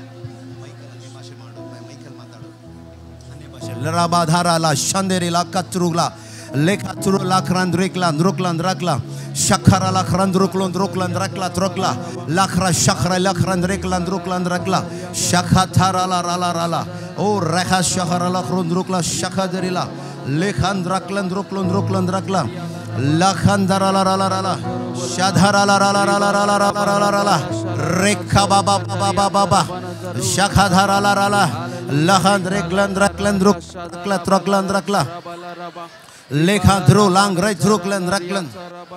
ಲರಾಬಾಧಾರಾಲ ಶಂದೇರಿಲ ಕತ್ರುಗ್ಲ ಲೇಖ ತುರುಲ ಕ್ರಂದ್ರಿಕ್ಲ ಅಂದ್ರುಕ್ಲ ಅಂದ್ರಕ್ಲ ಶಖರ ಲಖರಂದ್ರುಕ್ಲು ಅಂದ್ರುಕ್ಲ ಅಂದ್ರಕ್ಲ ತ್ರೋಕ್ಲ ಲಖರ ಶಖರ ಲಖರಂದ್ರಿಕ್ಲ ಅಂದ್ರುಕ್ಲ ಅಂದ್ರಕ್ಲ ಶಖ ಥರಲ ರಲ ರಲ ಓ ರೆಖ ಶಖರ ಲಖರಂದ್ರುಕ್ಲ ಶಖದರಿಲ ಲೇಖಂದ್ರಕ್ಲಂದ್ ರುಕ್ಲಂದ್ ರುಕ್ಲಂದ್ ರಕ್ಲ ಲಖಂದರಲ ರಲ ರಲ ಶಧರಲ ರಲ ರಲ ರಲ ರಲ ರಲ ರಲ ರೇಖ ಬಾಬಾ ಬಾಬಾ ಬಾಬಾ ಶಖಧರಲ ರಲ ಲಖಂದ್ ರೇಕ್ಲಂದ್ ರಕ್ಲಂದ್ ರುಕ್ಲ ತ್ರಕ್ಲಂದ್ ರಕ್ಲ ಲೇಖಾ ಧ್ರು ಲಾಂಗ್ ರೈ ಧ್ರುಕ್ಲಂದ್ ರಕ್ಲಂದ್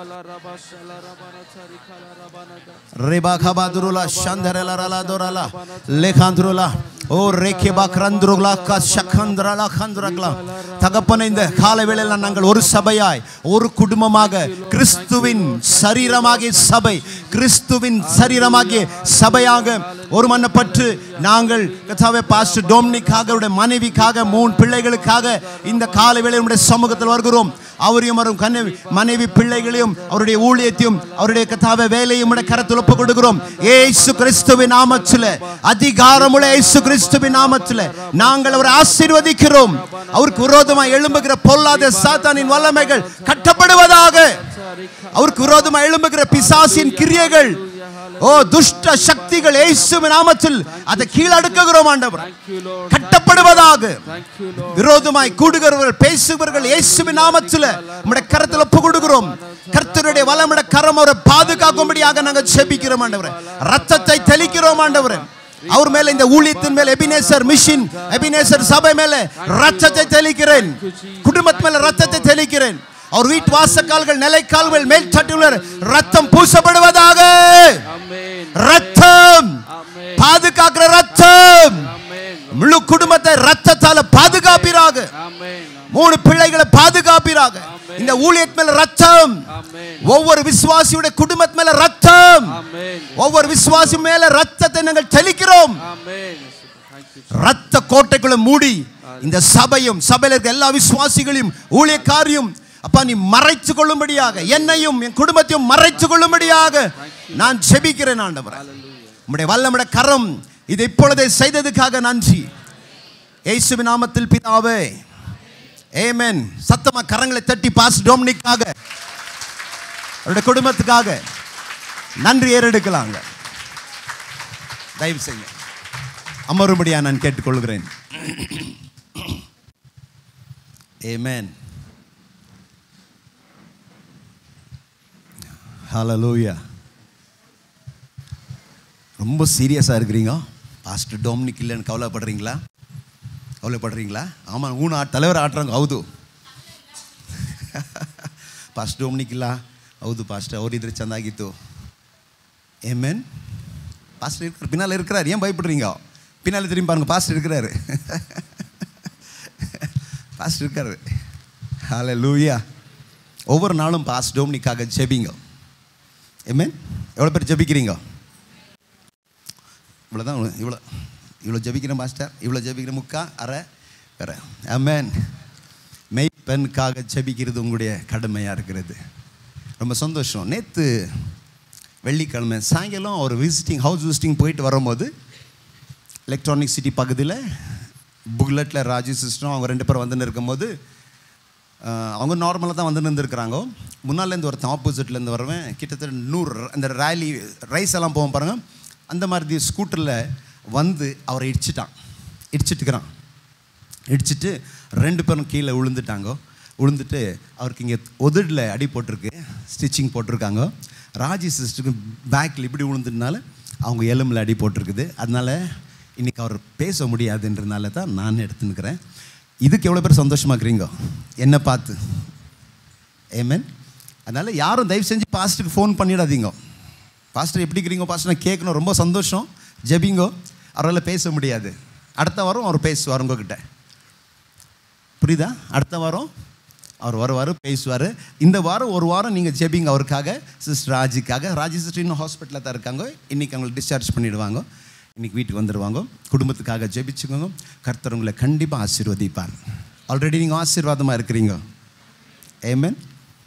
ರೇಬಾ ಖಬಾದುರುಲ ಶಂಧರಲ ರಲ ದೊರಲ ಲೇಖಾಂಧ್ರುಲ ஓ ரேக்கே பாக்ரந்துருலா கா சக்கந்திரலா கந்திரக்லா தகப்பன இந்த கால வேளையில் நாங்கள் ஒரு சபையாய் ஒரு குடும்பமாக கிறிஸ்துவின் சரீரமாகிய சபை கிறிஸ்துவின் சரீரமாகிய சபையாக ஒரு மன்னப்பட்டு நாங்கள் கர்த்தாவே பாஸ்டர் டோம்னிக்காக அவருடைய மனைவிக்காக மூணு பிள்ளைகளுக்காக இந்த கால வேளையில் உடைய சமூகத்தில் வருகிறோம் அவரையும் வரும் கனவி மனைவி பிள்ளைகளையும் அவருடைய ஊழியத்தையும் அவருடைய கத்தாவை வேலையும் உடைய கரத்தில் ஒப்பு கொடுக்கிறோம் ஏசு கிறிஸ்துவின் நாமத்தில் அதிகாரமுள்ள இயேசு கிறிஸ்துவின் நாமத்தில் நாங்கள் அவரை ஆசீர்வதிக்கிறோம் அவருக்கு விரோதமாக எழும்புகிற பொல்லாத சாத்தானின் வல்லமைகள் கட்டப்படுவதாக அவருக்கு விரோதமாக எழும்புகிற பிசாசின் கிரியைகள் ஓ துஷ்ட சக்திகள் இயேசுவின் நாமத்தில் அதை கீழடுக்குகிறோம் ஆண்டவர் Thank you, Lord. கட்டப்படுவதாக Thank you, Lord. விரோதமாய் கூடுகிறவர்கள் பேசுபவர்கள் இயேசுவின் நாமத்தில் நம்முடைய கரத்தில் ஒப்பு கொடுக்கிறோம் கர்த்தருடைய வளமுடைய கரம் அவரை பாதுகாக்கும்படியாக நாங்கள் செபிக்கிறோம் ஆண்டவரே ரத்தத்தை தெளிக்கிறோம் ஆண்டவரே அவர் மேல இந்த ஊழியத்தின் மேல எபினேசர் மிஷின் எபினேசர் சபை மேல ரத்தத்தை தெளிக்கிறேன் குடும்பத்து மேல ரத்தத்தை தெளிக்கிறேன் அவர் வீட்டு வாசக்கால்கள் நிலைக்கால்கள் மேல் சட்டியுள்ள ரத்தம் பூசப்படுவதாக Amen. ரத்தம் Amen. பாதுகாக்கிற ரத்தம் Amen. முழு குடும்பத்தை ரத்தத்தால பாதுகாப்பீராக Amen. மூணு பிள்ளைகளை பாதுகாப்பீராக இந்த ஊழியத் மேல ரத்தம் Amen. ஒவ்வொரு விசுவாசியுடைய குடும்பத்து மேல ரத்தம் Amen. ஒவ்வொரு விசுவாசி மேல ரத்தத்தை நாங்கள் தெளிக்கிறோம் Amen. Thank you. ரத்த கோட்டைக்குள்ள மூடி இந்த சபையும் சபையில இருக்க எல்லா விசுவாசிகளையும் ஊழியக்காரியும் அப்பா நீ மறைத்து கொள்ளும்படியாக என்னையும் என் குடும்பத்தையும் மறைத்து கொள்ளும்படியாக நான் செபிக்கிறேன் ஆண்டவர் உம்முடைய வல்லமுடைய கரம் இதை இப்பொழுதே செய்ததுக்காக நன்றி இயேசுவின் நாமத்தில் பிதாவே ஏமென் சத்தமா கரங்களை தட்டி பாஸ் டோம்னிக்காக அவருடைய குடும்பத்துக்காக நன்றி ஏறெடுக்கலாங்க தயவு செய்ய அமரும்படியா நான் கேட்டுக்கொள்கிறேன் ஏமேன் ஹalleluya ரொம்ப சீரியஸாக இருக்கிறீங்க பாஸ்டர் டோம்னிக் இல்லைன்னு கவலைப்படுறீங்களா கவலைப்படுறீங்களா ஆமாம் ஊன ஆ தலைவர் ಆಟ್ರಂಗೆ ಹೌದು ಪಾಸ್ಟ್ ಡೋಮ್ನಿಕ್ ಇಲ್ಲ ಹೌದು ಪಾಸ್ಟ್ ಅವರಿದ್ರೆ ಚೆಂದಾಗಿತ್ತು ஏமேன் பாஸ்டர் இருக்கிறார் பின்னால் இருக்கிறார் ஏன் பயப்படுறீங்க பின்னால் திரும்பி பாருங்க பாஸ்டர் இருக்கிறாரு பாஸ்டர் இருக்காரு ஹால லூயா ஒவ்வொரு நாளும் பாஸ்ட் டோம்னிக்காக ஜெபிங்க ஏமேன் எவ்வளோ பேர் ஜெபிக்கிறீங்க இவ்வளோதான் இவ்வளோ இவ்வளோ ஜெபிக்கிறேன் மாஸ்டர் இவ்வளோ ஜெபிக்கிறேன் முக்கா அரை வேற ஆமேன் மெய்ப்பெண்ணுக்காக ஜெபிக்கிறது உங்களுடைய கடமையாக இருக்கிறது ரொம்ப சந்தோஷம் நேற்று வெள்ளிக்கிழமை சாயங்காலம் ஒரு விசிட்டிங் ஹவுஸ் விசிட்டிங் போயிட்டு வரும்போது எலக்ட்ரானிக் சிட்டி பகுதியில் புக்லெட்டில் ராஜு சிஸ்டம் அவங்க ரெண்டு பேரும் வந்துன்னு இருக்கும்போது ஆஹ், அவங்க நார்மலாக தான் வந்து இருந்திருக்கிறாங்க முன்னாலேருந்து ஒருத்தன் ஆப்போசிட்லேருந்து வருவேன் கிட்டத்தட்ட நூறு அந்த ரேலி ரைஸ் எல்லாம் போவோம் பாருங்க அந்த மாதிரி ஸ்கூட்டரில் வந்து அவரை இடிச்சிட்டான் இடிச்சிட்டுக்கிறான் இடிச்சிட்டு ரெண்டு பேரும் கீழே விழுந்துட்டாங்க விழுந்துட்டு அவருக்கு இங்கே உதடில் அடி போட்டிருக்கு ஸ்டிச்சிங் போட்டிருக்காங்க ராஜி சிஸ்டருக்கு பேக்கில் இப்படி விழுந்ததுனால அவங்க எலும்பில் அடி போட்டிருக்குது அதனால இன்னைக்கு அவர் பேச முடியாதுன்றதுனால தான் நான் எடுத்துன்னுக்கிறேன் இதுக்கு எவ்வளோ பேர் சந்தோஷமாக்குறீங்க என்ன பார்த்து ஏமேன் அதனால் யாரும் தயவு செஞ்சு பாஸ்டருக்கு ஃபோன் பண்ணிடாதீங்க பாஸ்டர் எப்படி இருக்கிறீங்க பாஸ்டர் நான் கேட்கணும் ரொம்ப சந்தோஷம் ஜெபிங்கோ அவரால் பேச முடியாது அடுத்த வாரம் அவர் பேசுவார் உங்ககிட்ட புரியுதா அடுத்த வாரம் அவர் வருவார் பேசுவார் இந்த வாரம் ஒரு வாரம் நீங்கள் ஜெபிங்க அவருக்காக சிஸ்டர் ராஜிக்காக ராஜி சிஸ்டர் இன்னும் ஹாஸ்பிட்டலில் தான் இருக்காங்க இன்றைக்கி அவங்களை டிஸ்சார்ஜ் பண்ணிடுவாங்க இன்றைக்கி வீட்டுக்கு வந்துடுவாங்க குடும்பத்துக்காக ஜெபிச்சுக்கோங்க கர்த்தர் உங்களை கண்டிப்பாக ஆசீர்வதிப்பார் ஆல்ரெடி நீங்கள் ஆசீர்வாதமாக இருக்கிறீங்க ஏமேன்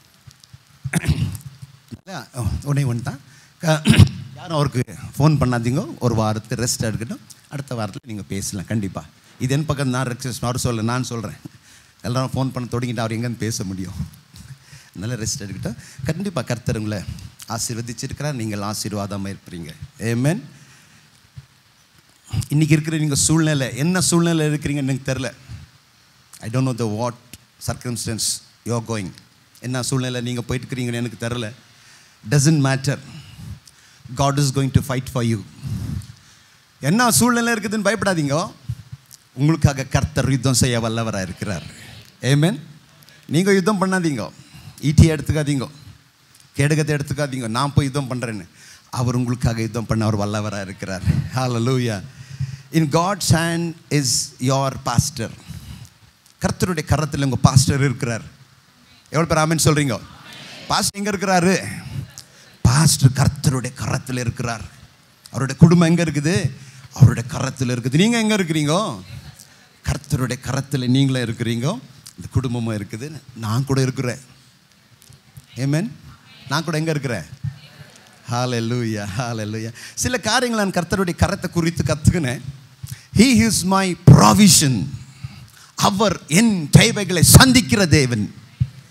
உடனே ஒன்று தான் யாரும் அவருக்கு ஃபோன் பண்ணாதீங்க ஒரு வாரத்துக்கு ரெஸ்ட் எடுக்கட்டும் அடுத்த வாரத்தில் நீங்கள் பேசலாம் கண்டிப்பாக இது என் பக்கம் நான் ரெக்வஸ்ட் அவர் சொல்ல நான் சொல்கிறேன் எல்லாரும் ஃபோன் பண்ண தொடங்கிட்டு அவர் எங்கேன்னு பேச முடியும் நல்ல ரெஸ்ட் எடுக்கட்டும் கண்டிப்பாக கர்த்தர் உங்களை ஆசீர்வதிச்சிருக்கிறார் நீங்கள் ஆசீர்வாதமாக இருப்பீங்க ஏமேன் இன்றைக்கி இருக்கிற நீங்கள் சூழ்நிலை என்ன சூழ்நிலை இருக்கிறீங்கன்னு எனக்கு தெரில I don't know the what circumstances you going என்ன சூழ்நிலை நீங்கள் போயிட்டு இருக்கிறீங்கன்னு எனக்கு தெரில doesn't matter God is going to fight for you என்ன சூழ்நிலை இருக்குதுன்னு பயப்படாதீங்க உங்களுக்காக கர்த்தர் யுத்தம் செய்ய வல்லவராக இருக்கிறார் ஏமேன் நீங்கள் யுத்தம் பண்ணாதீங்க ஈட்டி எடுத்துக்காதீங்க கேடகத்தை எடுத்துக்காதீங்க நான் போய் யுத்தம் பண்ணுறேன்னு அவர் உங்களுக்காக யுத்தம் பண்ண அவர் வல்லவராக இருக்கிறார் ஹalleluya in God's hand is your pastor கர்த்தருடைய கரத்தில் உங்கள் பாஸ்டர் இருக்கிறார் எவ்வளோ பேர் ஆமென் சொல்கிறீங்க பாஸ்டர் எங்கே இருக்கிறாரு பாஸ்டர் கர்த்தருடைய கரத்தில் இருக்கிறார் அவருடைய குடும்பம் எங்கே இருக்குது அவருடைய கரத்தில் இருக்குது நீங்கள் எங்கே இருக்கிறீங்க கர்த்தருடைய கரத்தில் நீங்களும் இருக்கிறீங்க இந்த குடும்பமும் இருக்குது நான் கூட இருக்கிறேன் ஏமேன் நான் கூட எங்கே இருக்கிறேன் ஹalleluya ஹalleluya சில காரியங்கள் நான் கர்த்தருடைய கரத்தை குறித்து கற்றுக்கினேன் ஹீ இஸ் மை ப்ராவிஷன் அவர் என் தேவைகளை சந்திக்கிற தேவன்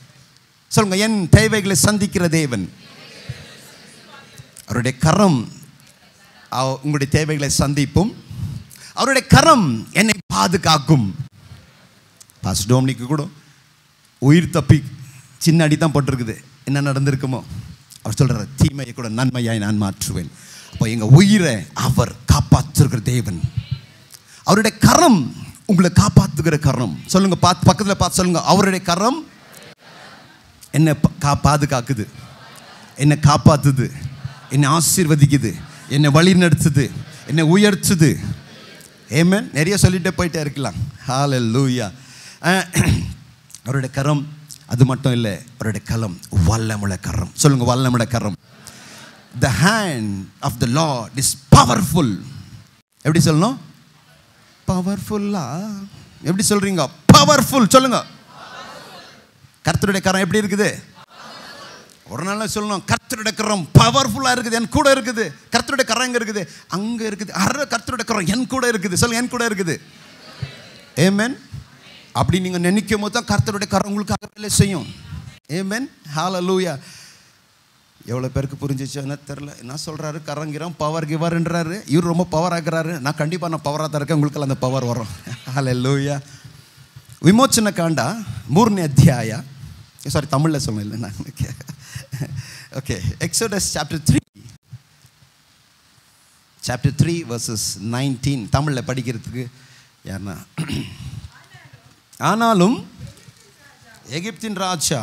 சொல்லுங்க என் தேவைகளை சந்திக்கிற தேவன் அவருடைய கரம் அவ- உங்களுடைய தேவைகளை சந்திப்பும் அவருடைய கரம் என்னை பாதுகாக்கும் பாஸ் டோம்னிக்கு கூட உயிர் தப்பி சின்ன அடி தான் போட்டிருக்குது என்ன நடந்திருக்குமோ அவர் சொல்றாரு தீமையை கூட நன்மையாய் நான் மாற்றுவேன் அப்போ எங்க உயிரை அவர் காப்பாற்றுகிற தேவன் அவருடைய கரம் உங்களை காப்பாத்துகிற கரம் சொல்லுங்க பார்த்து பக்கத்துல பார்த்து சொல்லுங்க அவருடைய கரம் என்னை பா- கா பாதுகாக்குது என்னை காப்பாத்துது என்னை ஆசீர்வதிக்குது என்னை வழி நடத்துது என்னை உயர்த்துது ஏமேன் நிறைய சொல்லிட்டே போயிட்டே இருக்கலாம் ஹalleluya அஹ், அவருடைய கரம் அது மட்டும் இல்லை அவருடைய கரம் வல்லமுள்ள கரம் சொல்லுங்க வல்லமுள்ள கரம் the hand of the Lord is powerful எப்படி சொல்லணும் பவர்ஃபுல்லா எப்படி சொல்றீங்க பவர்ஃபுல் சொல்லுங்க கர்த்தருடைய கரம் எப்படி இருக்குது ஒரு நாள் சொல்லணும் கர்த்தருடைய கரம் பவர்ஃபுல்லாக இருக்குது என் கூட இருக்குது கர்த்தருடைய கரம் எங்க இருக்குது அங்கே இருக்குது அற கர்த்தருடைய கரம் என் கூட இருக்குது சொல்லுங்க என் கூட இருக்குது ஏமேன் அப்படி நீங்கள் நினைக்கும் போது தான் கர்த்தருடைய கரம் உங்களுக்காக வேலை செய்யும் ஏமேன் ஹalleluya எவ்வளோ பேருக்கு புரிஞ்சிச்சுன்னு தெரில என்ன சொல்கிறாரு கரங்கிறோம் பவர் கிவர்ன்றாரு இவர் ரொம்ப பவர் ஆக்குறாரு நான் கண்டிப்பாக நான் பவராக தான் இருக்கேன் உங்களுக்கெல்லாம் அந்த பவர் வரும் ஹalleluya ವಿಮೋಚನ ಕಾಂಡ ಮೂರನೇ ಅಧ್ಯಾಯ ಸಾರಿ ತಮಿಳಲ್ಲಿ ಸೊಲ್ಲ ನಾನು okay Exodus chapter three chapter three verses nineteen தமிழில் படிக்கிறதுக்கு யாருன்னா ஆனாலும் எகிப்தின் ராஜா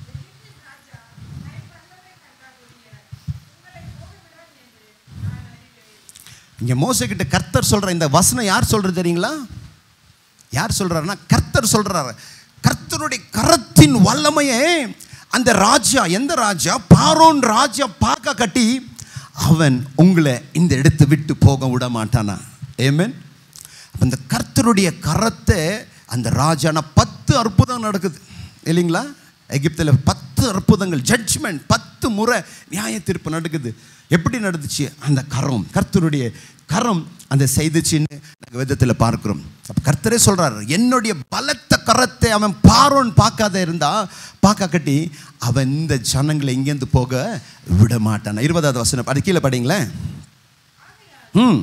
இங்கே மோசக்கிட்ட கர்த்தர் சொல்கிற இந்த வசனம் யார் சொல்கிறது தெரியுங்களா யார் சொல்றாருன்னா கர்த்தர் சொல்றாரு கர்த்தருடைய கரத்தின் வல்லமையே அந்த ராஜா எந்த ராஜா பாரோன் ராஜா பார்க்க கட்டி அவன் உங்களை இந்த இடத்தை விட்டு போக விட மாட்டானா ஏமேன் அப்ப இந்த கர்த்தருடைய கரத்தை அந்த ராஜானா பத்து அற்புதம் நடக்குது இல்லைங்களா எகிப்தில் பத்து அற்புதங்கள் ஜட்ஜ்மெண்ட் பத்து முறை நியாய தீர்ப்பு நடக்குது எப்படி நடந்துச்சு அந்த கரம் கர்த்தருடைய கரம் அந்த செய்துச்சுன்னு நாங்கள் விதத்தில் பார்க்கிறோம் அப்போ கர்த்தரே சொல்றாரு என்னுடைய பலத்த கரத்தை அவன் பாரோன் பார்க்காத இருந்தா பார்க்க கட்டி அவன் இந்த ஜனங்களை இங்கேருந்து போக விட மாட்டான் இருபதாவது வசனம் அது கீழே படிங்களேன் ம்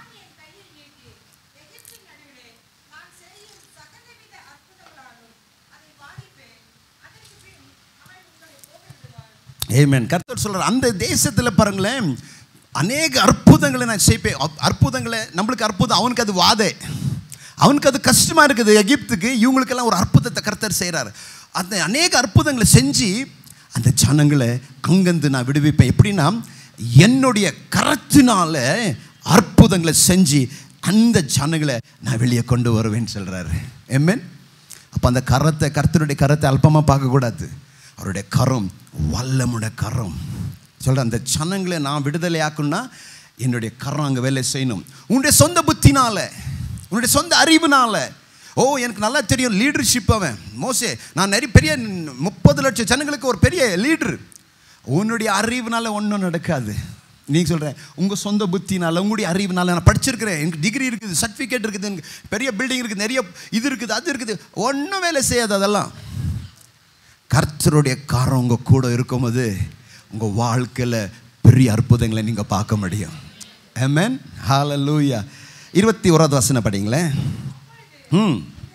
ஏமேன் கர்த்தர் சொல்றார் அந்த தேசத்தில் பாருங்களேன் அநேக அற்புதங்களை நான் செய்ப்பேன் அப்- அற்புதங்களை நம்மளுக்கு அற்புதம் அவனுக்கு அது வாதே அவனுக்கு அது கஷ்டமா இருக்குது எகிப்துக்கு இவங்களுக்கெல்லாம் ஒரு அற்புதத்தை கர்த்தர் செய்கிறார் அந்த அநேக அற்புதங்களை செஞ்சு அந்த ஜனங்களை அங்கேருந்து நான் விடுவிப்பேன் எப்படின்னா என்னுடைய கரத்தினால அற்புதங்களை செஞ்சு அந்த ஜனங்களை நான் வெளியே கொண்டு வருவேன்னு சொல்றாரு எம்மன் அப்போ அந்த கரத்தை கர்த்தருடைய கரத்தை அல்பமாக பார்க்கக்கூடாது அவருடைய கரம் வல்லமுடைய கரம் சொல்கிறேன் அந்த ஜனங்களை நான் விடுதலை ஆக்கணும்னா என்னுடைய கரம் அங்கே வேலை செய்யணும் உன்னுடைய சொந்த புத்தினால உன்னுடைய சொந்த அறிவுனால ஓ எனக்கு நல்லா தெரியும் லீடர்ஷிப் அவன் மோசே நான் நிறைய பெரிய முப்பது லட்சம் ஜனங்களுக்கு ஒரு பெரிய லீடர் உன்னுடைய அறிவுனால ஒன்றும் நடக்காது நீங்க சொல்கிறேன் உங்கள் சொந்த புத்தினால உங்களுடைய அறிவுனால நான் படிச்சிருக்கிறேன் எனக்கு டிகிரி இருக்குது சர்டிஃபிகேட் இருக்குது எனக்கு பெரிய பில்டிங் இருக்குது நிறைய இது இருக்குது அது இருக்குது ஒன்றும் வேலை செய்யாது அதெல்லாம் கர்த்தருடைய காரம் உங்கள் கூட இருக்கும்போது உங்கள் வாழ்க்கையில் பெரிய அற்புதங்களை நீங்கள் பார்க்க முடியும் ஆமென் ஹalleluya இருபத்தி ஓராவது வசனம் படிங்களேன் ம்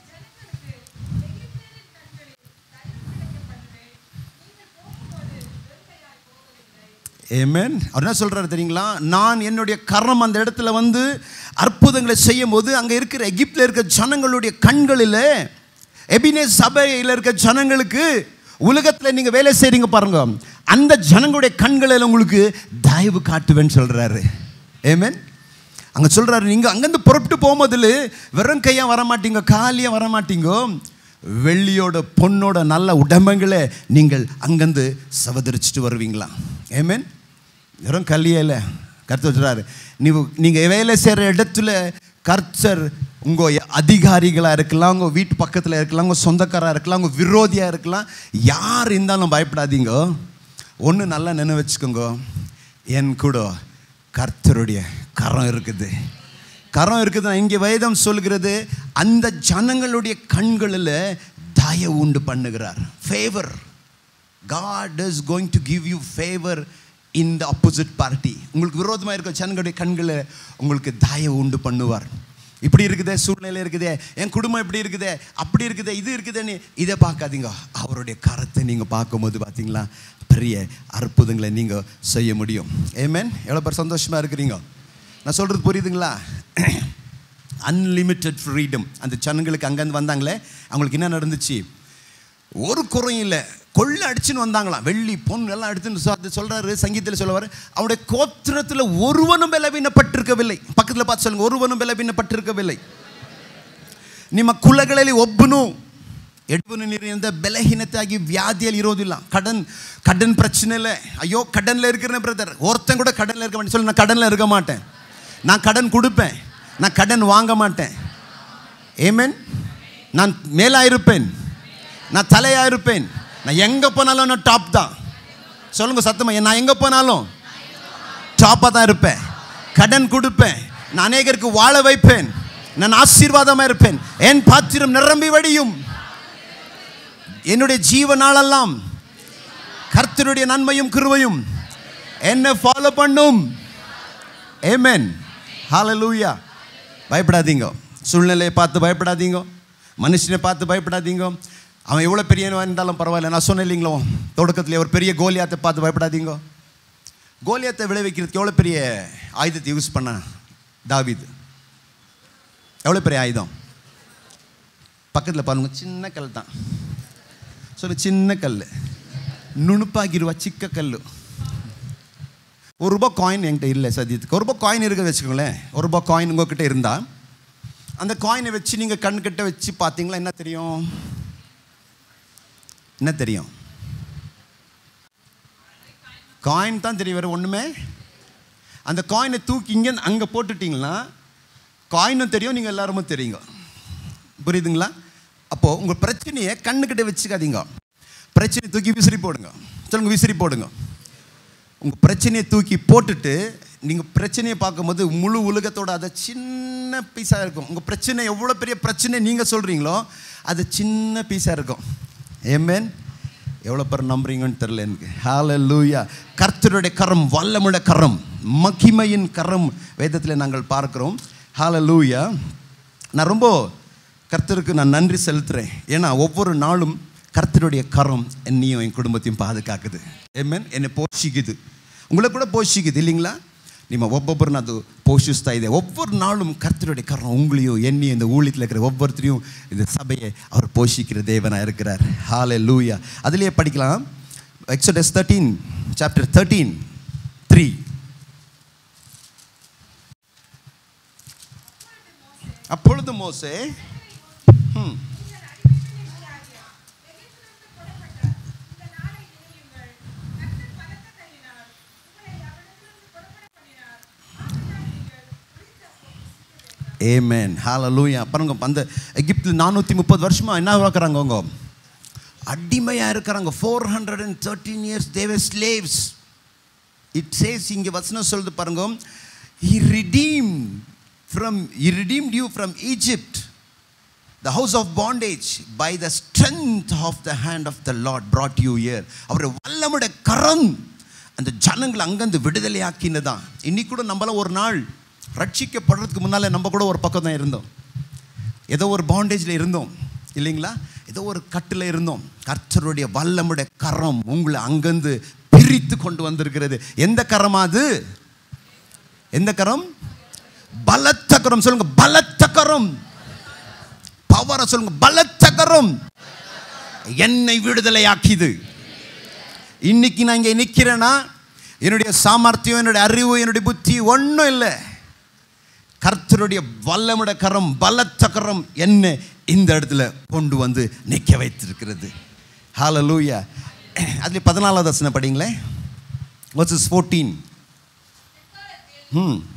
ஏமேன் அவர் என்ன சொல்றாரு தெரியுங்களா நான் என்னுடைய கரம் அந்த இடத்துல வந்து அற்புதங்களை செய்யும் போது அங்கே இருக்கிற எகிப்தில் இருக்கிற ஜனங்களுடைய கண்களில் எபினே சபையில் இருக்க ஜனங்களுக்கு உலகத்தில் நீங்கள் வேலை செய்கிறீங்க பாருங்க அந்த ஜனங்களுடைய கண்களில் உங்களுக்கு தயவு காட்டுவேன்னு சொல்கிறாரு ஏமேன் அங்கே சொல்கிறாரு நீங்கள் அங்கேருந்து புறப்பட்டு போகும்போதில் வெறும் கையாக வர மாட்டீங்க காலியாக வர மாட்டீங்க வெள்ளியோட பொண்ணோட நல்ல உடம்பங்களை நீங்கள் அங்கேருந்து சவதரிச்சிட்டு வருவீங்களா ஏமேன் வெறும் கல்லியில் கருத்து வச்சுறாரு நீ நீங்கள் வேலை செய்கிற இடத்துல கர்த்தர் உங்கள் அதிகாரிகளாக இருக்கலாம் உங்கள் வீட்டு பக்கத்தில் இருக்கலாம் உங்கள் சொந்தக்காராக இருக்கலாம் உங்கள் விரோதியாக இருக்கலாம் யார் இருந்தாலும் பயப்படாதீங்க ஒன்று நல்லா நினைவு வச்சுக்கோங்க என் கூட கர்த்தருடைய கரம் இருக்குது கரம் இருக்குது இங்கே வேதம் சொல்கிறது அந்த ஜனங்களுடைய கண்களில் தயவு உண்டு பண்ணுகிறார் favour God is going to give you favour இந்த ஆப்போசிட் பார்ட்டி உங்களுக்கு விரோதமாக இருக்க ஜனங்களுடைய கண்களை உங்களுக்கு தாயை உண்டு பண்ணுவார் இப்படி இருக்குதே சூழ்நிலை இருக்குதே என் குடும்பம் இப்படி இருக்குதே அப்படி இருக்குதே இது இருக்குதேன்னு இதை பார்க்காதீங்க அவருடைய கரத்தை நீங்கள் பார்க்கும்போது பார்த்தீங்களா பெரிய அற்புதங்களை நீங்கள் செய்ய முடியும் ஏமேன் எவ்வளோ பேர் சந்தோஷமாக இருக்கிறீங்க நான் சொல்கிறது புரியுதுங்களா அன்லிமிட்டெட் ஃப்ரீடம் அந்த ஜனங்களுக்கு அங்கேருந்து வந்தாங்களே அவங்களுக்கு என்ன நடந்துச்சு ஒரு குறையும் இல்லை கொள்ளை அடிச்சுன்னு வந்தாங்களாம் வெள்ளி பொன் எல்லாம் எடுத்துன்னு சொ- அது சொல்றாரு சங்கீதத்தில் சொல்லுவார் அவருடைய கோத்திரத்தில் ஒருவனும் பலவீனப்பட்டிருக்கவில்லை பக்கத்தில் பார்த்து சொல்லுங்க ஒருவனும் பலவீனப்பட்டிருக்கவில்லை ನಿಮ್ಮ ಕುಲಗಳಲ್ಲಿ ಒಬ್ಬನು ಎಡವನು நிறைந்த பலஹீனத்தாகி வியாதியில் இரோதில்ல கடன் கடன் பிரச்சனை இல்லை ஐயோ கடனில் இருக்கிறேன் பிரதர் ஒருத்தன் கூட கடனில் இருக்க மாட்டேன் சொல்லி நான் கடனில் இருக்க மாட்டேன் நான் கடன் கொடுப்பேன் நான் கடன் வாங்க மாட்டேன் ஏமேன் நான் மேலா இருப்பேன் நான் தலையா இருப்பேன் நான் எங்கே போனாலும் நான் டாப் தான் சொல்லுங்க சத்தமா நான் எங்கே போனாலும் டாப்பாக தான் இருப்பேன் கடன் கொடுப்பேன் நான் அநேகருக்கு வாழ வைப்பேன் நான் ஆசீர்வாதமாக இருப்பேன் என் பாத்திரம் நிரம்பி வடியும் என்னுடைய ஜீவ நாளெல்லாம் கர்த்தருடைய நன்மையும் கிருபையும் என்ன ஃபாலோ பண்ணும் ஏமேன் ஹalleluya பயப்படாதீங்க சூழ்நிலையை பார்த்து பயப்படாதீங்க மனுஷனை பார்த்து பயப்படாதீங்க அவன் எவ்வளோ பெரியவன் இருந்தாலும் பரவாயில்ல நான் சொன்னேன் இல்லைங்களோ தொடக்கத்தில் ஒரு பெரிய கோலியாத்தை பார்த்து பயப்படாதீங்க கோலியாத்தை விளைவிக்கிறதுக்கு எவ்வளோ பெரிய ஆயுதத்தை யூஸ் பண்ண தாவீது எவ்வளோ பெரிய ஆயுதம் பக்கத்தில் பாருங்க சின்ன கல் தான் சொல்லு சின்ன கல் நுணுப்பாக்கிடுவா சிக்க கல் ஒரு ரூபாய் காயின் என்கிட்ட இல்லை சத்தியத்துக்கு ஒரு ரூபாய் காயின் இருக்க வச்சுக்கோங்களேன் ஒரு ரூபாய் காயின் உங்ககிட்ட இருந்தால் அந்த காயினை வச்சு நீங்கள் கண்கிட்ட வச்சு பார்த்தீங்களா என்ன தெரியும் என்ன தெரியும் காயின் தான் தெரியும் வேறு ஒன்றுமே அந்த காயினை தூக்கி இங்கே அங்கே போட்டுட்டிங்கன்னா காயினும் தெரியும் நீங்கள் எல்லாருமே தெரியுங்க புரியுதுங்களா அப்போது உங்கள் பிரச்சனையை கண்ணுக்கிட்ட வச்சுக்காதீங்க பிரச்சனையை தூக்கி விசிறி போடுங்க சொல்லுங்க விசிறி போடுங்க உங்கள் பிரச்சனையை தூக்கி போட்டுட்டு நீங்கள் பிரச்சனையை பார்க்கும்போது முழு உலகத்தோட அதை சின்ன பீஸாக இருக்கும் உங்கள் பிரச்சனை எவ்வளோ பெரிய பிரச்சனை நீங்கள் சொல்கிறீங்களோ அது சின்ன பீஸாக இருக்கும் ஏமேன் எவ்வளோ பேர் நம்புறீங்கன்னு தெரில எனக்கு ஹalleluya கர்த்தருடைய கரம் வல்லமுடைய கரம் மகிமையின் கரம் வேதத்தில் நாங்கள் பார்க்கிறோம் ஹalleluya நான் ரொம்ப கர்த்தருக்கு நான் நன்றி செலுத்துகிறேன் ஏன்னா ஒவ்வொரு நாளும் கர்த்தருடைய கரம் என்னையும் என் குடும்பத்தையும் பாதுகாக்குது ஏமேன் என்னை போஷிக்குது உங்களை கூட போஷிக்குது இல்லைங்களா ನಿಮ್ಮ ಒಬ್ಬೊಬ್ಬರನ್ನ ಅದು ಪೋಷಿಸ್ತಾ ಇದೆ ಒಬ್ಬರು ನಾಳು ಕರ್ತರುடைய ಕರ್ಣ உங்களையோ என்னையும் இந்த ஊழியத்தில் இருக்கிற ஒவ்வொருத்தரையும் இந்த சபையை அவர் போஷிக்கிற தேவனா இருக்கிறார் ஹாலே லூயா அதிலேயே படிக்கலாம் Exodus thirteen chapter thirteen three அப்பொழுது மோசே ம் ஏமேன் ஹalleluya பாருங்க அந்த எகிப்தில் நானூற்றி முப்பது வருஷமா என்ன பார்க்குறாங்க அவங்க அடிமையாக இருக்கிறாங்க four hundred and thirteen years they were slaves it says இங்கே வசனம் சொல்லுது பாருங்க he redeem from he redeemed you from Egypt the house of bondage by the strength of the hand of the Lord brought you here அவர் வல்லமுடைய கரம் அந்த ஜனங்களை அங்கேருந்து விடுதலையாக்கினதான் இன்னைக்கு கூட நம்மளாம் ஒரு நாள் ரட்சிக்கப்படுறதுக்கு முன்னால் நம்ம கூட ஒரு பக்கம் தான் இருந்தோம் ஏதோ ஒரு பாண்டேஜில் இருந்தோம் இல்லைங்களா ஏதோ ஒரு கட்டில் இருந்தோம் கர்த்தருடைய வல்லமுடைய கரம் உங்களை அங்கேருந்து பிரித்து கொண்டு வந்திருக்கிறது எந்த கரமா அது எந்த கரம் பலத்த கரம் சொல்லுங்க பலத்த கரம் பவரை சொல்லுங்க பலத்த கரம் என்னை விடுதலையாக்கிது இன்னைக்கு நான் இங்கே நிற்கிறேன்னா என்னுடைய சாமர்த்தியம் என்னுடைய அறிவு என்னுடைய புத்தி ஒன்றும் இல்லை கர்த்தருடைய வல்லமுட கரம் பலத்த கரம் என்ன இந்த இடத்துல கொண்டு வந்து நிற்க வைத்திருக்கிறது ஹalleluya அதுல பதினாலாவது வசனம் படிங்களேன் வர்சஸ் ஃபோர்டீன் ம்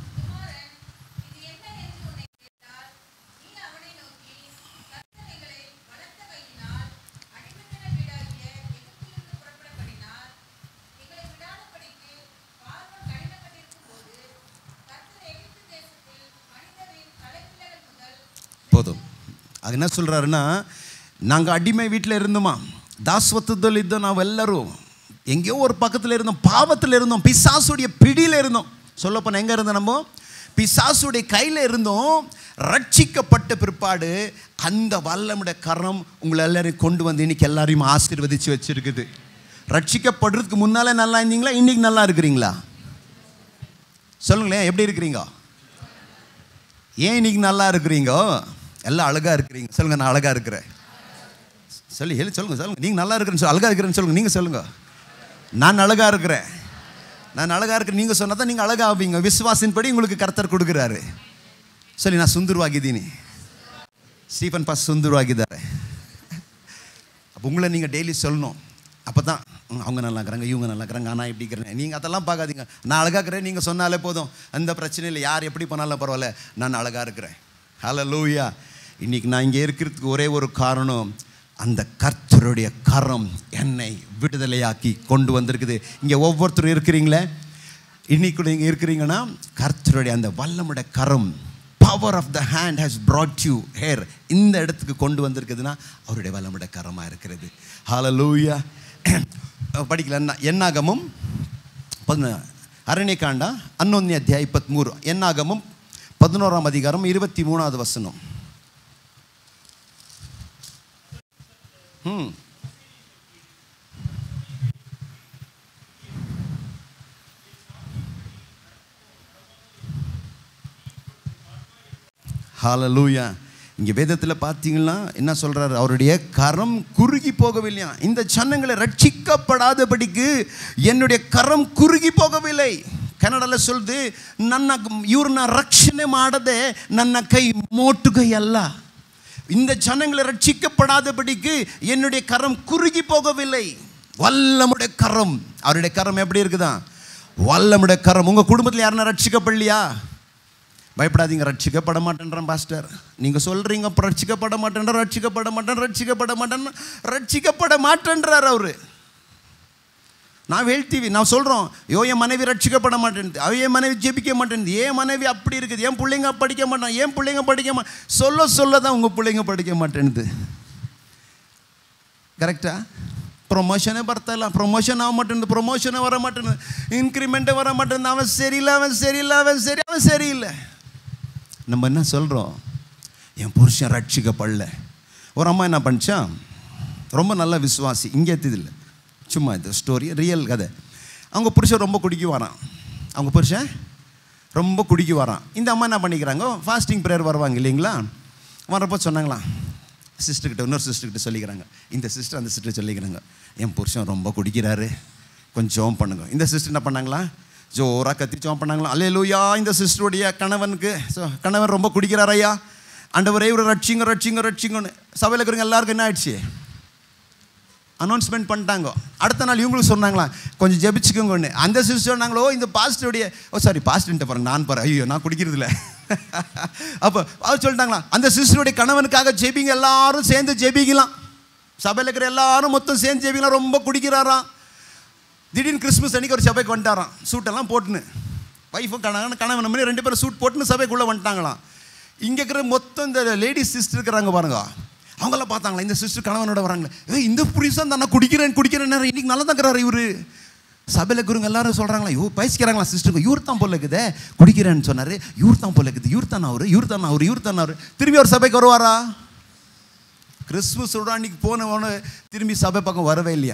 போதும் அது என்ன சொல்கிறாருன்னா நாங்கள் அடிமை வீட்டில் இருந்தோமா தாஸ்வத்தದಲ್ಲಿ ಇದ್ದ ನಾವೆಲ್ಲರೂ எங்கேயோ ஒரு பக்கத்தில் இருந்தோம் பாவத்தில் இருந்தோம் பிசாசுடைய பிடியில் இருந்தோம் சொல்லப்போனால் எங்கே இருந்தோம் நம்ம பிசாசுடைய கையில் இருந்தோம் ரட்சிக்கப்பட்ட பிற்பாடு அந்த வல்லமுடைய கரம் உங்களை எல்லாரையும் கொண்டு வந்து இன்னைக்கு எல்லாரையும் ஆசீர்வதிச்சு வச்சிருக்குது ரட்சிக்கப்படுறதுக்கு முன்னாலே நல்லா இருந்தீங்களா இன்னைக்கு நல்லா இருக்கிறீங்களா சொல்லுங்களேன் எப்படி இருக்கிறீங்க ஏன் இன்னைக்கு நல்லா இருக்கிறீங்க எல்லாம் அழகா இருக்கிறீங்க சொல்லுங்க நான் அழகா இருக்கிறேன் சொல்லி ಹೇಳಿ சொல்லுங்க சொல்லுங்க நீங்க நல்லா இருக்கிறேன்னு சொல்லி அழகா இருக்கிறேன்னு சொல்லுங்க நீங்க சொல்லுங்க நான் அழகா இருக்கிறேன் நான் அழகா இருக்கிறேன் நீங்க சொன்னா தான் நீங்க அழகா ஆவீங்க விசுவாசின்படி உங்களுக்கு கர்த்தர் கொடுக்குறாரு சொல்லி நான் ಸುಂದರವಾಗಿದ್ದೀನಿ ஸ்டீஃபன் பாஸ் சுந்தரವಾಗಿದ್ದಾರೆ அப்போ உங்களை நீங்கள் டெய்லி சொல்லணும் அப்போ தான் அவங்க நல்லா இருக்கிறாங்க இவங்க நல்லா இருக்கிறாங்க நான் இப்படி இருக்கிறேன் நீங்கள் அதெல்லாம் பார்க்காதீங்க நான் அழகாக இருக்கிறேன் நீங்கள் சொன்னாலே போதும் அந்த பிரச்சனையில் யார் எப்படி பண்ணாலும் பரவாயில்ல நான் அழகாக இருக்கிறேன் ஹலோ லூயா இன்னைக்கு நான் இங்கே இருக்கிறதுக்கு ஒரே ஒரு காரணம் அந்த கர்த்தருடைய கரம் என்னை விடுதலையாக்கி கொண்டு வந்திருக்குது இங்கே ஒவ்வொருத்தரும் இருக்கிறீங்களே இன்னைக்கு நீங்கள் இருக்கிறீங்கன்னா கர்த்தருடைய அந்த வல்லமுடைய கரம் power of the hand has brought you here இந்த இடத்துக்கு கொண்டு வந்திருக்குதுன்னா அவருடைய வல்லமுடைய கரமாக இருக்கிறது ஹalleluya படிக்கல என்ன- என்னாகமும் பதின ಅರಣ್ಯಕಾಂಡ ಹನ್ನೊಂದನೇ ಅಧ್ಯಾಯ ಇಪ್ಪತ್ತ್ಮೂರು ಎನ್ನಾಗಮಂ ಪದಿನೋರಾಮ್ ಅಧಿಕಾರಂ ಇರುವತ್ತಿ ಮೂಣಾவது ವಸனம் ಹ್ಞೂ ஹalleluya இங்கே வேதத்தில் பார்த்தீங்கன்னா என்ன சொல்றாரு அவருடைய கரம் குறுகி போகவில்லையா இந்த ஜனங்களை ரட்சிக்கப்படாதபடிக்கு என்னுடைய கரம் ಕುರುಗಿ போகவில்லை ಕನ್ನಡದಲ್ಲಿ சொல்லுது ನನ್ನ ಇವ್ರನ್ನ ರಕ್ಷಣೆ ಮಾಡದೆ ನನ್ನ ಕೈ ಮೋಟುಗೈ ಅಲ್ಲ இந்த ஜனங்களை ரட்சிக்கப்படாதபடிக்கு என்னுடைய கரம் குறுகி போகவில்லை வல்லமுடைய கரம் அவருடைய கரம் எப்படி இருக்குதா வல்லமுடைய கரம் உங்க குடும்பத்தில் யாருன்னா ரட்சிக்கப்படலையா பயப்படாதீங்க ரட்சிக்கப்பட மாட்டேன்றான் பாஸ்டர் நீங்கள் சொல்கிறீங்க அப்போ ரட்சிக்கப்பட மாட்டேன்ற ரட்சிக்கப்பட மாட்டேன் ரட்சிக்கப்பட மாட்டேன் ரட்சிக்கப்பட மாட்டேன்றார் அவர் ನಾವು ಹೇಳ್ತೀವಿ ನಾವು சொல்கிறோம் ஐயோ என் மனைவி ரட்சிக்கப்பட மாட்டேன்து அவ என் மனைவி ஜெபிக்க மாட்டேன்து ஏன் மனைவி அப்படி இருக்குது என் பிள்ளைங்க படிக்க மாட்டான் ஏன் பிள்ளைங்க படிக்க மா சொல்ல சொல்ல தான் உங்கள் பிள்ளைங்க படிக்க மாட்டேன்து ಕರೆಕ್ಟಾ ಪ್ರಮೋಷನೇ ಬರ್ತಾ ಇಲ್ಲ ಪ್ರಮೋಷನ್ ಆಗ ಮಾಟೇನು ಪ್ರಮೋಷನೇ ವರ ಮಾಟೇನು ಇನ್ಕ್ರಿಮೆಂಟೇ ವர மாட்டேன் அவன் சரியில்லை அவன் சரியில்லை அவன் சரி அவன் சரியில்லை நம்ம என்ன சொல்கிறோம் என் புருஷன் ரட்சிக்கப்படல ஒரு அம்மா என்ன பண்ணிச்சா ரொம்ப நல்ல விசுவாசி இங்கே இல்லை சும்மா இது ஸ்டோரி ரியல் கதை அவங்க புருஷன் ரொம்ப குடிக்க வரான் அவங்க புருஷன் ரொம்ப குடிக்க வரான் இந்த அம்மா என்ன பண்ணிக்கிறாங்க ஃபாஸ்டிங் ப்ரேயர் வருவாங்க இல்லைங்களா வரப்போ சொன்னாங்களாம் சிஸ்டர்கிட்ட இன்னொரு சிஸ்டர்கிட்ட சொல்லிக்கிறாங்க இந்த சிஸ்டர் அந்த சிஸ்டர் சொல்லிக்கிறாங்க என் புருஷன் ரொம்ப குடிக்கிறாரு கொஞ்சம் ஜோம் பண்ணுங்க இந்த சிஸ்டர் என்ன பண்ணாங்களா ஜோராக கத்தி ஜோம் பண்ணாங்களா அல்லே லூயா இந்த சிஸ்டருடைய கணவனுக்கு so, கணவன் ரொம்ப குடிக்கிறார் ஐயா ஆண்டவரே இவர் ரட்சிங்க ரட்சிங்க ரட்சிங்கன்னு சபையில் இருக்கிறவங்க எல்லாருக்கும் என்ன ஆயிடுச்சு அனௌன்ஸ்மெண்ட் பண்ணிட்டாங்க அடுத்த நாள் இவங்களும் சொன்னாங்களா கொஞ்சம் ஜெபிச்சுக்கோங்கன்னு அந்த சிஸ்டர் சொன்னாங்களோ இந்த பாஸ்டருடைய ஓ சாரி பாஸ்டர்ன்ட்ட பாருங்க நான் பாரு ஐயோ நான் குடிக்கிறது இல்லை அப்போ அவர் சொல்லிட்டாங்களா அந்த சிஸ்டருடைய கணவனுக்காக ஜெபிங்க எல்லாரும் சேர்ந்து ஜெபிக்கலாம் சபையில் இருக்கிற எல்லாரும் மொத்தம் சேர்ந்து ஜெபிக்கலாம் ரொம்ப குடிக்கிறாராம் திடீர்னு கிறிஸ்மஸ் அன்னைக்கு ஒரு சபைக்கு வந்துட்டாராம் சூட்டெல்லாம் போட்டுன்னு ஒய்ஃபும் கணவன் கணவன் மாதிரி ரெண்டு பேரும் சூட் போட்டுன்னு சபைக்குள்ளே வந்துட்டாங்களாம் இங்கே இருக்கிற மொத்தம் இந்த லேடிஸ் சிஸ்டர் இருக்கிறாங்க பாருங்க அவங்களாம் பார்த்தாங்களா இந்த சிஸ்டர் கணவனோட வராங்க ஏய் இந்த புரிசன் தான் நான் குடிக்கிறேன் குடிக்கிறேன் இன்னைக்கு நல்லா தங்குறாரு இவரு சபையில் இருக்கிறவங்க எல்லாரும் சொல்கிறாங்களா ஐயோ பேசிக்கிறாங்களா சிஸ்டருக்கு இவர் தான் போல இருக்குதே குடிக்கிறேன்னு சொன்னார் இவர் தான் போல இருக்குது இவர் தான் அவர் இவர் தான் அவர் இவர் தான் அவர் திரும்பி ஒரு சபைக்கு வருவாரா கிறிஸ்துமஸ் அன்னைக்கு போனவனு திரும்பி சபை பக்கம் வரவே இல்லையா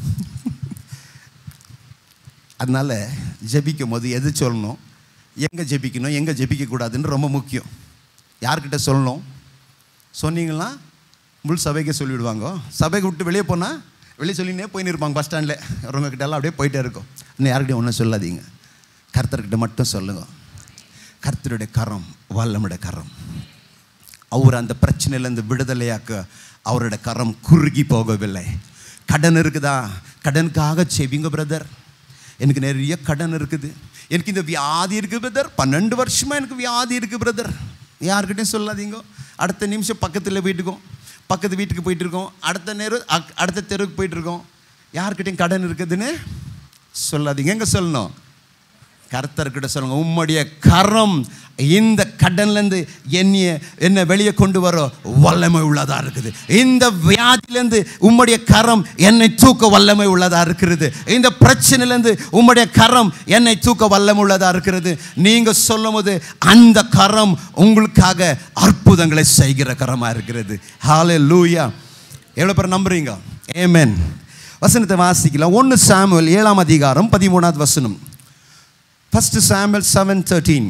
அதனால ஜெபிக்கும் போது எது சொல்லணும் எங்கே ஜெபிக்கணும் எங்கே ஜெபிக்கக்கூடாதுன்னு ரொம்ப முக்கியம் யார்கிட்ட சொல்லணும் சொன்னீங்கன்னா முழு சபைக்கே சொல்லிவிடுவாங்க சபைக்கு விட்டு வெளியே போனால் வெளியே சொல்லினே போயின்னு இருப்பாங்க பஸ் ஸ்டாண்டில் வரவங்க கிட்ட எல்லாம் அப்படியே போயிட்டே இருக்கும் இன்னும் யார்கிட்டையும் ஒன்றும் சொல்லாதீங்க கர்த்தர்கிட்ட மட்டும் சொல்லுங்க கர்த்தருடைய கரம் வல்லமுடைய கரம் அவர் அந்த பிரச்சனையிலேருந்து விடுதலையாக்க அவரோட கரம் குறுகி போகவில்லை கடன் இருக்குதா கடனுக்காக செவிங்க பிரதர் எனக்கு நிறைய கடன் இருக்குது எனக்கு இந்த வியாதி இருக்குது பிரதர் பன்னெண்டு வருஷமாக எனக்கு வியாதி இருக்குது பிரதர் யார்கிட்டையும் சொல்லாதீங்க அடுத்த நிமிஷம் பக்கத்தில் வீட்டுக்கும் பக்கத்து வீட்டுக்கு போயிட்டு இருக்கோம் அடுத்த நேரம் அக்- அடுத்த தெருவுக்கு போயிட்டு இருக்கோம் யார்கிட்டையும் கடன் இருக்குதுன்னு சொல்லாதீங்க எங்கே சொல்லணும் கர்த்தர்கிட்ட சொல்லுங்க உம்முடைய கரம் இந்த கடன்லேருந்து என்னைய என்னை வெளியே கொண்டு வர வல்லமை உள்ளதா இருக்குது இந்த வியாதியிலேருந்து உம்முடைய கரம் என்னை தூக்க வல்லமை உள்ளதா இருக்கிறது இந்த பிரச்சனையிலேருந்து உம்முடைய கரம் என்னை தூக்க வல்லமை உள்ளதா இருக்கிறது நீங்க சொல்லும் போது அந்த கரம் உங்களுக்காக அற்புதங்களை செய்கிற கரமா இருக்கிறது ஹாலே லூயா எவ்வளோ பேர் நம்புறீங்க ஏமேன் வசனத்தை வாசிக்கலாம் ஒன்று சாமுவேல் ஏழாம் அதிகாரம் பதிமூணாவது வசனம் ஃபர்ஸ்ட் சாமுவேல் செவன் தேர்ட்டீன்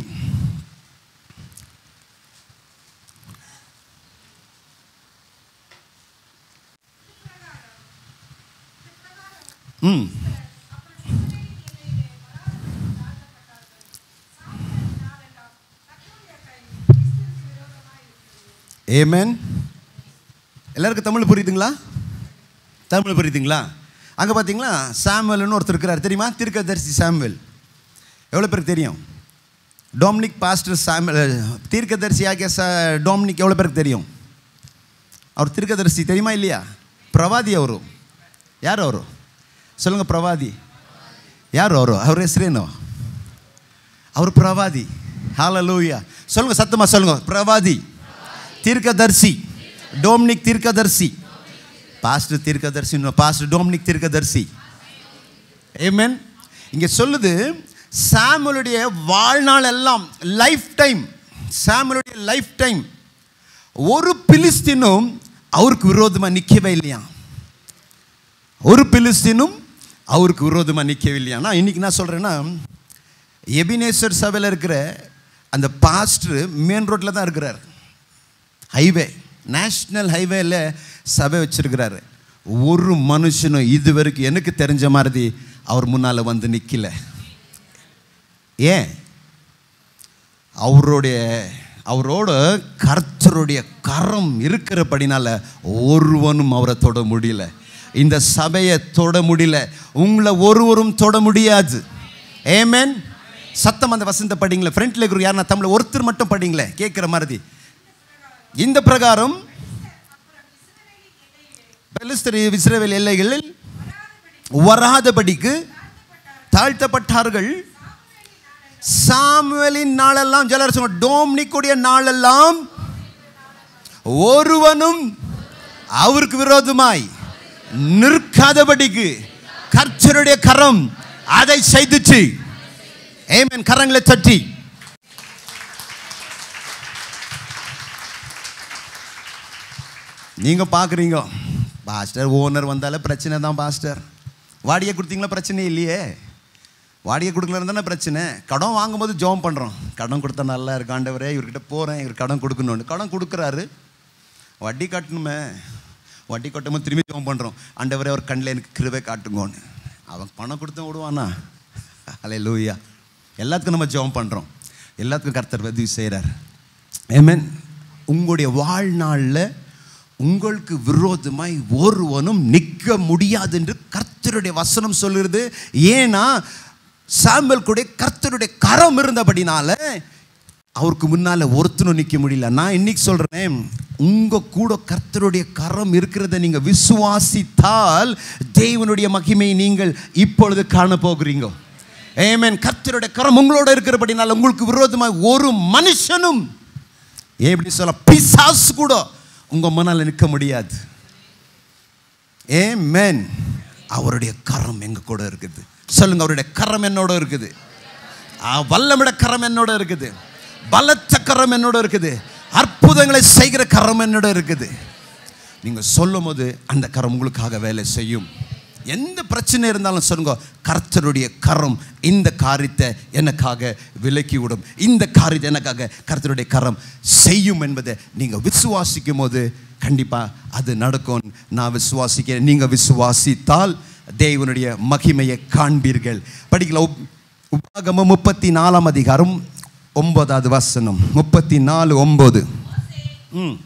ம் ஏமேன் எல்லாருக்கும் தமிழ் புரியுதுங்களா தமிழ் புரியுதுங்களா அங்கே பார்த்தீங்களா சாமுவேல்னு ஒருத்தர் இருக்கிறார் தெரியுமா தீர்க்கதரிசி சாமுவேல் எவ்வளோ பேருக்கு தெரியும் டோம்னிக் பாஸ்டர் சாமுவேல் தீர்க்கதரிசி ஆகிய ச டோம்னிக் எவ்வளோ பேருக்கு தெரியும் அவர் தீர்க்கதரிசி தெரியுமா இல்லையா பிரவாதி அவரு யார் அவரு சொல்லுங்கள் பிரவாதி யார் அவரு அவர் ಹೆಸರೇನು அவர் பிரவாதி ஹalleluya சொல்லுங்க சத்தமா சொல்லுங்க பிரவாதி தீர்க்கதரிசி டோம்னிக் தீர்க்கதரிசி பாஸ்டர் தீர்க்கதரிசி பாஸ்டர் டோம்னிக் தீர்க்கதரிசி ஏமேன் இங்கே சொல்லுது சாமுலுடைய வாழ்நாள் எல்லாம் லைஃப் டைம் சாமுலுடைய லைஃப் டைம் ஒரு பிலிஸ்தீனும் அவருக்கு விரோதமாக நிற்கவே இல்லையா ஒரு பிலிஸ்தீனும் அவருக்கு விரோதமாக நிற்கவே இல்லையா நான் இன்னைக்கு நான் சொல்கிறேன்னா எபினேஸ்வர் சபையில் இருக்கிற அந்த பாஸ்டர் மெயின் ரோட்டில் தான் இருக்கிறார் ஹைவே நேஷ்னல் ஹைவேல சபை வச்சிருக்கிறாரு ஒரு மனுஷனும் இது வரைக்கும் எனக்கு தெரிஞ்ச மாதிரி அவர் முன்னால் வந்து நிற்கல ஏன் அவருடைய அவரோட கர்த்தருடைய கரம் இருக்கிறபடினால ஒருவனும் அவரை தொட முடியல இந்த சபையை தொட முடியல உங்களை ஒருவரும் தொட முடியாது ஏமேன் சத்தம் அந்த வசந்த படிங்களேன் ஃப்ரண்ட்ல இருக்கிற யாருன்னா தமிழ் ஒருத்தர் மட்டும் படிங்களேன் கேட்குற மாதிரி இந்த பிரகாரம் பெலிஸ்தர் இஸ்ரவேல் எல்லைகளில் வராதபடிக்கு தாழ்த்தப்பட்டார்கள் சாமுவேலின் நாளெல்லாம் ஜலர் சொன்ன டோம்னிக்குடைய நாளெல்லாம் ஒருவனும் அவருக்கு விரோதமாய் நிற்காதபடிக்கு கர்த்தருடைய கரம் அதை செய்துச்சு ஏமேன் கரங்களை தட்டி நீங்கள் பார்க்குறீங்க பாஸ்டர் ஓனர் வந்தாலே பிரச்சனை தான் பாஸ்டர் வாடகை கொடுத்தீங்களா பிரச்சனை இல்லையே வாடகை கொடுக்கலன்னு தானே பிரச்சனை கடன் வாங்கும்போது ஜோம் பண்ணுறோம் கடன் கொடுத்தா நல்லா இருக்கு ஆண்டவரே இவர்கிட்ட போகிறேன் இவர் கடன் கொடுக்கணும்னு கடன் கொடுக்குறாரு வட்டி கட்டணுமே வட்டி கட்டும்போது திரும்பி ஜோம் பண்ணுறோம் ஆண்டவரே அவர் கண்ணில் எனக்கு கிருபை காட்டுங்கோன்னு அவன் பணம் கொடுத்து விடுவானா அலே லூயா எல்லாத்துக்கும் நம்ம ஜெபம் பண்ணுறோம் எல்லாத்துக்கும் கர்த்தர் உதவி செய்கிறார் ஏமேன் உங்களுடைய வாழ்நாளில் உங்களுக்கு விரோதமாய் ஒருவனும் நிற்க முடியாது என்று கர்த்தருடைய வசனம் சொல்லுறது ஏன்னா சாம்பல் கூட கர்த்தருடைய கரம் இருந்தபடினால அவருக்கு முன்னால் ஒருத்தனும் நிற்க முடியல நான் இன்னைக்கு சொல்கிறேன் உங்கள் கூட கர்த்தருடைய கரம் இருக்கிறத நீங்கள் விசுவாசித்தால் தேவனுடைய மகிமை நீங்கள் இப்பொழுது காண போகிறீங்க ஏமேன் கர்த்தருடைய கரம் உங்களோட இருக்கிறபடினால உங்களுக்கு விரோதமாக ஒரு மனுஷனும் ஏன் இப்படி சொல்ல பிசாசு கூட உங்கள் முன்னால் நிற்க முடியாது ஏமேன் அவருடைய கரம் எங்க கூட இருக்குது சொல்லுங்க அவருடைய கரம் என்னோட இருக்குது ஆ, வல்லமிட கரம் என்னோட இருக்குது பலத்த கரம் என்னோட இருக்குது அற்புதங்களை செய்கிற கரம் என்னோட இருக்குது நீங்க சொல்லும் போது அந்த கரம் உங்களுக்காக வேலை செய்யும் எந்த பிரச்சனை இருந்தாலும் சொல்லுங்க கர்த்தருடைய கரம் இந்த காரியத்தை எனக்காக விலக்கி விடும் இந்த காரியத்தை எனக்காக கர்த்தருடைய கரம் செய்யும் என்பதை நீங்க விசுவாசிக்கும் போது கண்டிப்பா அது நடக்கும் நான் விசுவாசிக்கிறேன் நீங்க விசுவாசித்தால் தேவனுடைய மகிமையை காண்பீர்கள் படிக்கல உப்- உபாகமம் முப்பத்தி நாலாம் அதிகாரம் ஒன்பதாவது வசனம் முப்பத்தி நாலு ஒன்பது ம்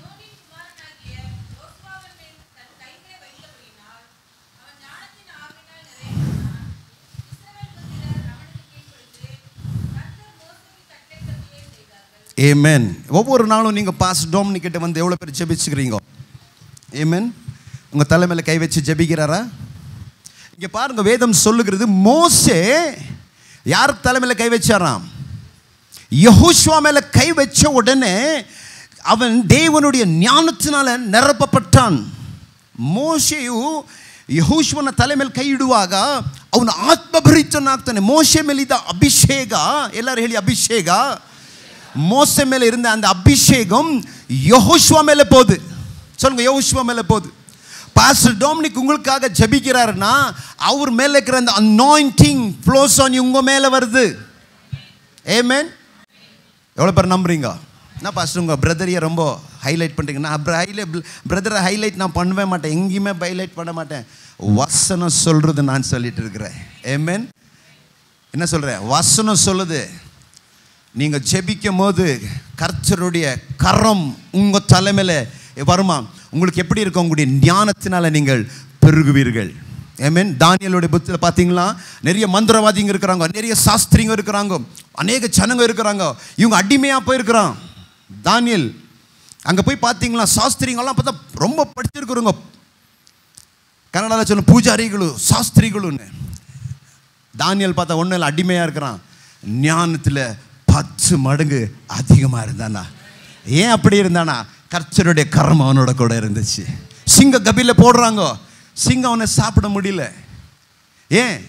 ஏமேன் ஒவ்வொரு நாளும் நீங்கள் பாஸ் டோம்னி கிட்ட வந்து எவ்வளோ பேர் ஜெபிச்சுக்கிறீங்க ஏமேன் உங்கள் தலைமையில் கை வச்சு ஜெபிக்கிறாரா இங்கே பாருங்க வேதம் சொல்லுகிறது மோசே யார் தலைமையில் கை வச்சாராம் யெகோஷுவா மேல கை வச்ச உடனே அவன் தேவனுடைய ஞಾನத்தினால நிரப்பப்பட்டான் ಮೋಶೆಯು ಯಹೋಶುವನ ತಲೆ ಮೇಲೆ ಕೈ ಇಡುವಾಗ ಅವನು ಆತ್ಮಭರಿತನಾಗ್ತಾನೆ ಮೋಶೆ ಮೇಲಿದ್ದ ಅಭಿಷೇಕ ಎಲ್ಲರೂ ಹೇಳಿ ಅಭಿಷೇಕ மோசே மேல இருந்த அந்த அபிஷேகம் யெகோஷுவா மேல போகுது சொல்லுங்க யெகோஷுவா மேல போகுது பாஸ்டர் டோமினிக் உங்களுக்காக ஜெபிக்கிறாருன்னா அவர் மேல இருக்கிற அந்த அனாயிண்டிங் ஃப்ளோஸ் ஆன் உங்க மேல வருது ஏமேன் எவ்வளோ பேர் நம்புறீங்க என்ன பாஸ்டர் உங்கள் பிரதரையை ரொம்ப ஹைலைட் பண்ணுறீங்க நான் ஹைலைட் பிரதரை ஹைலைட் நான் பண்ணவே மாட்டேன் எங்கேயுமே ஹைலைட் பண்ண மாட்டேன் வசனம் சொல்கிறது நான் சொல்லிட்டு இருக்கிறேன் ஏமேன் என்ன சொல்கிறேன் வசனம் சொல்லுது நீங்கள் ஜெபிக்கும் போது கர்த்தருடைய கரம் உங்கள் தலைமையில் வருமா உங்களுக்கு எப்படி இருக்கும் உங்களுடைய ஞானத்தினால நீங்கள் பெருகுவீர்கள் ஏமேன் தானியலுடைய புத்தில் பார்த்தீங்களா நிறைய மந்திரவாதிங்க இருக்கிறாங்க நிறைய சாஸ்திரிங்க இருக்கிறாங்க அநேக ஜனங்க இருக்கிறாங்க இவங்க அடிமையாக போயிருக்கிறான் தானியல் அங்கே போய் பார்த்தீங்களா சாஸ்திரிங்கெல்லாம் பார்த்தா ரொம்ப படிச்சிருக்கிறவங்க கன்னடாவில் சொல்ல பூஜாரிகளும் சாஸ்திரிகளும்னு தானியல் பார்த்தா ஒன்றும் இல்லை அடிமையாக இருக்கிறான் ஞானத்தில் பத்து மடங்கு அதிகமாக இருந்தானா ஏன் அப்படி இருந்தானா கர்த்தருடைய கரம் அவனோட கூட இருந்துச்சு சிங்க கபில போடுறாங்க சிங்கம் அவனை சாப்பிட முடியல ஏன்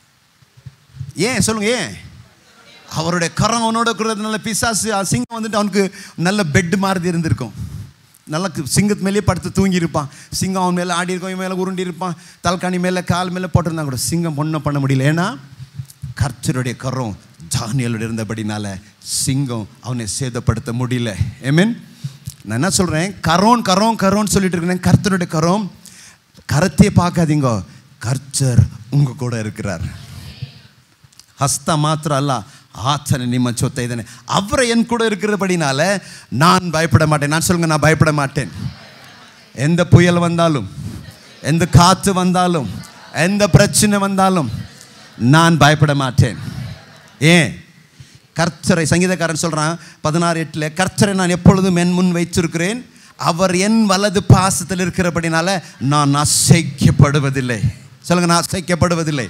ஏன் சொல்லுங்க ஏன் அவருடைய கரம் அவனோட இருக்கிறதுனால பிசாசு அஹ் சிங்கம் வந்துட்டு அவனுக்கு நல்ல பெட் மாதிரி இருந்திருக்கும் நல்ல கு- சிங்கத்து மேலேயே படுத்து தூங்கி இருப்பான் சிங்கம் அவன் மேலே ஆடி இருக்கும் இவன் மேலே உருண்டி இருப்பான் தல்காணி மேலே கால் மேலே போட்டிருந்தா கூட சிங்கம் ஒன்றும் பண்ண முடியல ஏன்னா கர்த்தருடைய கரம் தானியலோட இருந்தபடினால சிங்கம் அவனை சேதப்படுத்த முடியல ஏமீன் நான் என்ன சொல்கிறேன் கரோன் கரோன் கரோன்னு சொல்லிட்டு இருக்கிறேன் கர்த்தருடைய கரம் கரத்தையே பார்க்காதீங்க கர்த்தர் உங்க கூட இருக்கிறார் ಹಸ್ತ ಮಾತ್ರ ಅಲ್ಲ ಆತನ ನಿಮ್ಮ ಜೊತೆ ಇದ್ದಾನೆ ಅವರ ಎನ್ ಕೂಡ இருக்கிறபடினால நான் பயப்பட மாட்டேன் நான் சொல்லுங்க நான் பயப்பட மாட்டேன் எந்த புயல் வந்தாலும் எந்த காற்று வந்தாலும் எந்த பிரச்சனை வந்தாலும் நான் பயப்பட மாட்டேன் ஏன் கர்த்தரை சங்கீதக்காரன் சொல்றான் பதினாறு எட்டுல கர்த்தரை நான் எப்பொழுதும் என் முன் வைத்திருக்கிறேன் அவர் என் வலது பாசத்தில் இருக்கிறபடினால நான் அசைக்கப்படுவதில்லை சொல்லுங்க நான் அசைக்கப்படுவதில்லை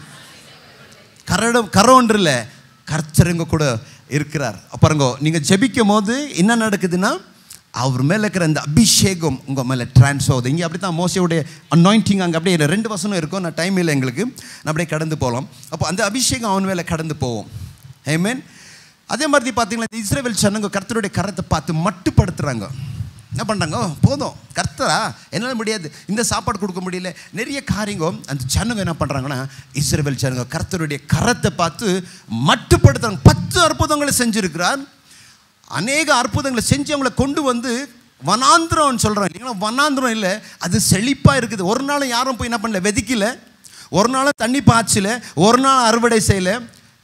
கரடம் கரோன்று இல்லை கர்த்தருங்க கூட இருக்கிறார் பாருங்க நீங்கள் ஜெபிக்கும் போது என்ன நடக்குதுன்னா அவர் மேலே இருக்கிற அந்த அபிஷேகம் உங்கள் மேலே ட்ரான்ஸ் ஆகுது இங்கே அப்படி தான் மோசையுடைய அனாயிண்டிங் அங்கே அப்படியே ரெண்டு வசனம் இருக்கும் நான் டைம் இல்லை எங்களுக்கு நான் அப்படியே கடந்து போகலாம் அப்போ அந்த அபிஷேகம் அவன் மேலே கடந்து போவோம் ஏமேன் அதே மாதிரி பார்த்தீங்களா இந்த இஸ்ரேல் ஜனங்க கர்த்தருடைய கரத்தை பார்த்து மட்டுப்படுத்துகிறாங்க என்ன பண்ணுறாங்க "ஓ, போதும் கர்த்தரா என்னால் முடியாது இந்த சாப்பாடு கொடுக்க முடியல நிறைய காரியங்க அந்த ஜனங்க என்ன பண்ணுறாங்கன்னா இஸ்ரேல் ஜனங்க கர்த்தருடைய கரத்தை பார்த்து மட்டுப்படுத்துறாங்க பத்து அற்புதங்களை செஞ்சிருக்கிறார் அநேக அற்புதங்களை செஞ்சு அவங்கள கொண்டு வந்து வனாந்திரம்னு சொல்கிறோம் இல்லைங்களா வனாந்திரம் இல்லை அது செழிப்பாக இருக்குது ஒரு நாளும் யாரும் போய் என்ன பண்ணல வெதிக்கல ஒரு நாளும் தண்ணி பாய்ச்சல ஒரு நாள் அறுவடை செய்யலை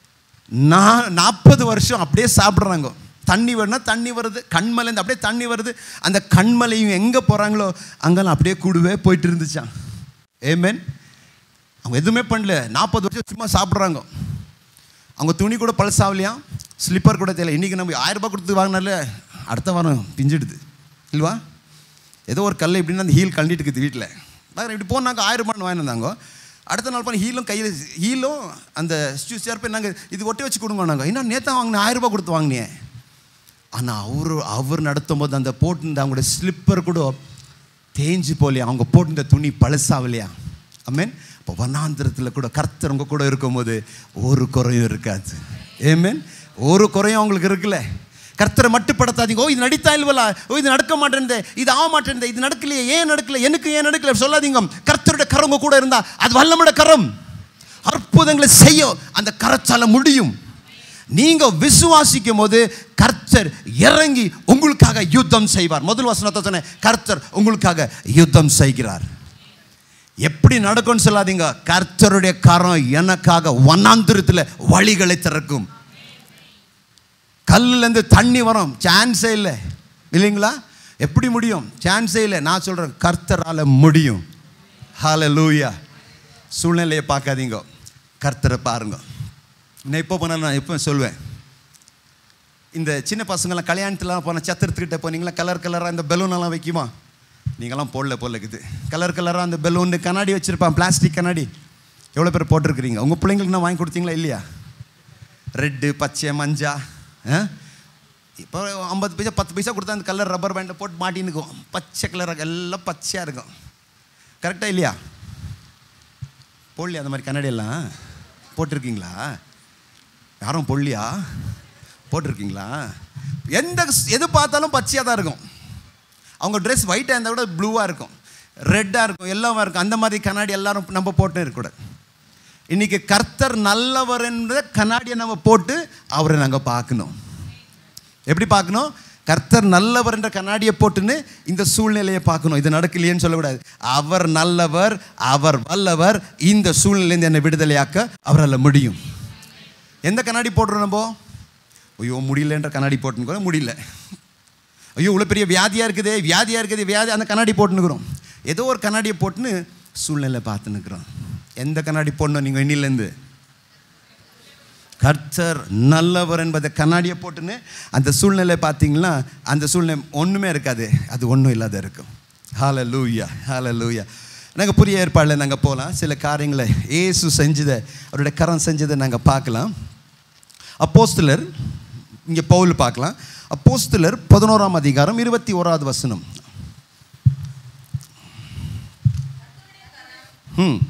நான் நாற்பது வருஷம் அப்படியே சாப்பிட்றாங்க தண்ணி வேணும்னா தண்ணி வருது கண்மலைந்து அப்படியே தண்ணி வருது அந்த கண்மலையும் எங்கே போகிறாங்களோ அங்கெல்லாம் அப்படியே கூடவே போயிட்டு இருந்துச்சான் ஏமேன் அவங்க எதுவுமே பண்ணல நாற்பது வருஷம் சும்மா சாப்பிட்றாங்க அவங்க துணி கூட பழசாகலையாம் ஸ்லிப்பர் கூட தெரியல இன்றைக்கி நம்ம ஆயிரம் ரூபாய் கொடுத்து வாங்கினால அடுத்த வாரம் பிஞ்சிடுது இல்லைவா ஏதோ ஒரு கல் எப்படின்னா அந்த ஹீல் கழண்டிட்டு இருக்குது வீட்டில் வேறு இப்படி போனாங்க ஆயிரம் ரூபான்னு வாங்கினாங்க அடுத்த நாள் பண்ணி ஹீலும் கையில் ஹீலும் அந்த சேர்ப்பை நாங்கள் இது ஒட்டி வச்சு கொடுங்க நாங்கள் இன்னும் நேற்று வாங்கினேன் ஆயிரம் ரூபாய் கொடுத்து வாங்கினேன் ஆனால் அவர் அவர் நடத்தும் போது அந்த போட்டிருந்த அவங்களோட ஸ்லிப்பர் கூட தேஞ்சு போலையா அவங்க போட்டிருந்த துணி பழசாகலையா அம்மேன் இப்போ வனாந்திரத்தில் கூட கர்த்தர் உங்க கூட இருக்கும்போது ஒரு குறையும் இருக்காது ஏமேன் ஒரு குறையும் அவங்களுக்கு இருக்குல்ல கர்த்தரை மட்டுப்படுத்தாதீங்க ஓ இது நடித்தா இல்லவலா ஓ இது நடக்க மாட்டேன் இது ஆக மாட்டேன் இது நடக்கலையே ஏன் நடக்கல எனக்கு ஏன் நடக்கல சொல்லாதீங்க கர்த்தருடைய கரம் உங்க கூட இருந்தா அது வல்லமுட கரம் அற்புதங்களை செய்ய அந்த கரத்தால முடியும் நீங்க விசுவாசிக்கும் போது கர்த்தர் இறங்கி உங்களுக்காக யுத்தம் செய்வார் முதல் வசனத்தை சொன்னேன் கர்த்தர் உங்களுக்காக யுத்தம் செய்கிறார் எப்படி நடக்கும்னு சொல்லாதீங்க கர்த்தருடைய கரம் எனக்காக வண்ணாந்திரத்தில் வழிகளை திறக்கும் கல்லுலேருந்து தண்ணி வரும் சான்ஸே இல்லை இல்லைங்களா எப்படி முடியும் சான்ஸே இல்லை நான் சொல்கிறேன் கர்த்தரால் முடியும் ஹால லூயா சூழ்நிலையை பார்க்காதீங்க கர்த்தரை பாருங்க நான் இப்போ போனால் நான் எப்போ சொல்வேன் இந்த சின்ன பசங்களாம் கல்யாணத்துலாம் போனால் சத்திரத்துக்கிட்ட போனீங்களா கலர் கலராக இந்த பெலூனெல்லாம் வைக்குமா நீங்களாம் போடல போல இருக்குது கலர் கலராக அந்த பெலூன் கண்ணாடி வச்சுருப்பான் பிளாஸ்டிக் கண்ணாடி எவ்வளோ பேர் போட்டிருக்கிறீங்க உங்கள் பிள்ளைங்களுக்கு நான் வாங்கி கொடுத்தீங்களா இல்லையா ரெட்டு பச்சை மஞ்சா ஆ? இப்போ ஐம்பது பைசா பத்து பைசா கொடுத்தா அந்த கலர் ரப்பர் பேண்டில் போட்டு மாட்டின்னுக்கும் பச்சை கலர் எல்லாம் பச்சையாக இருக்கும் கரெக்டாக இல்லையா போடலையா அந்த மாதிரி கண்ணாடி எல்லாம் போட்டிருக்கீங்களா யாரும் போடலையா போட்டிருக்கீங்களா எந்த எது பார்த்தாலும் பச்சையாக தான் இருக்கும் அவங்க ட்ரெஸ் ஒயிட்டாக இருந்தால் கூட ப்ளூவாக இருக்கும் ரெட்டாக இருக்கும் எல்லாமே இருக்கும் அந்த மாதிரி கண்ணாடி எல்லாரும் நம்ம போட்டு இருக்கக்கூடாது இன்னைக்கு கர்த்தர் நல்லவர் என்ற கண்ணாடியை நம்ம போட்டு அவரை நாங்கள் பார்க்கணும் எப்படி பார்க்கணும் கர்த்தர் நல்லவர் என்ற கண்ணாடியை போட்டுன்னு இந்த சூழ்நிலையை பார்க்கணும் இது நடக்கலையேன்னு சொல்லக்கூடாது அவர் நல்லவர் அவர் வல்லவர் இந்த சூழ்நிலையிலேருந்து என்னை விடுதலையாக்க அவரால் முடியும் எந்த கண்ணாடி போடுறோம் நம்ம ஐயோ முடியலன்ற கண்ணாடி போட்டுன்னு கூட முடியல ஐயோ இவ்வளோ பெரிய வியாதியாக இருக்குதே வியாதியாக இருக்குது வியாதி அந்த கண்ணாடி போட்டுன்னுக்குறோம் ஏதோ ஒரு கண்ணாடியை போட்டுன்னு சூழ்நிலை பார்த்துன்னுக்குறோம் எந்த கண்ணாடி போடணும் நீங்கள் இன்னிலேருந்து கர்த்தர் நல்லவர் என்பதை கண்ணாடியை போட்டுன்னு அந்த சூழ்நிலை பார்த்தீங்கன்னா அந்த சூழ்நிலை ஒன்றுமே இருக்காது அது ஒன்றும் இல்லாத இருக்கும் ஹால லூயா ஹால லூயா நாங்கள் புதிய ஏற்பாடில் நாங்கள் போகலாம் சில காரியங்களை ஏசு செஞ்சதை அவருடைய கரம் செஞ்சதை நாங்கள் பார்க்கலாம் அப்போஸ்தலர் இங்கே பவுல் பார்க்கலாம் அப்போஸ்தலர் பதினோராம் அதிகாரம் இருபத்தி ஓராவது வசனம் ம்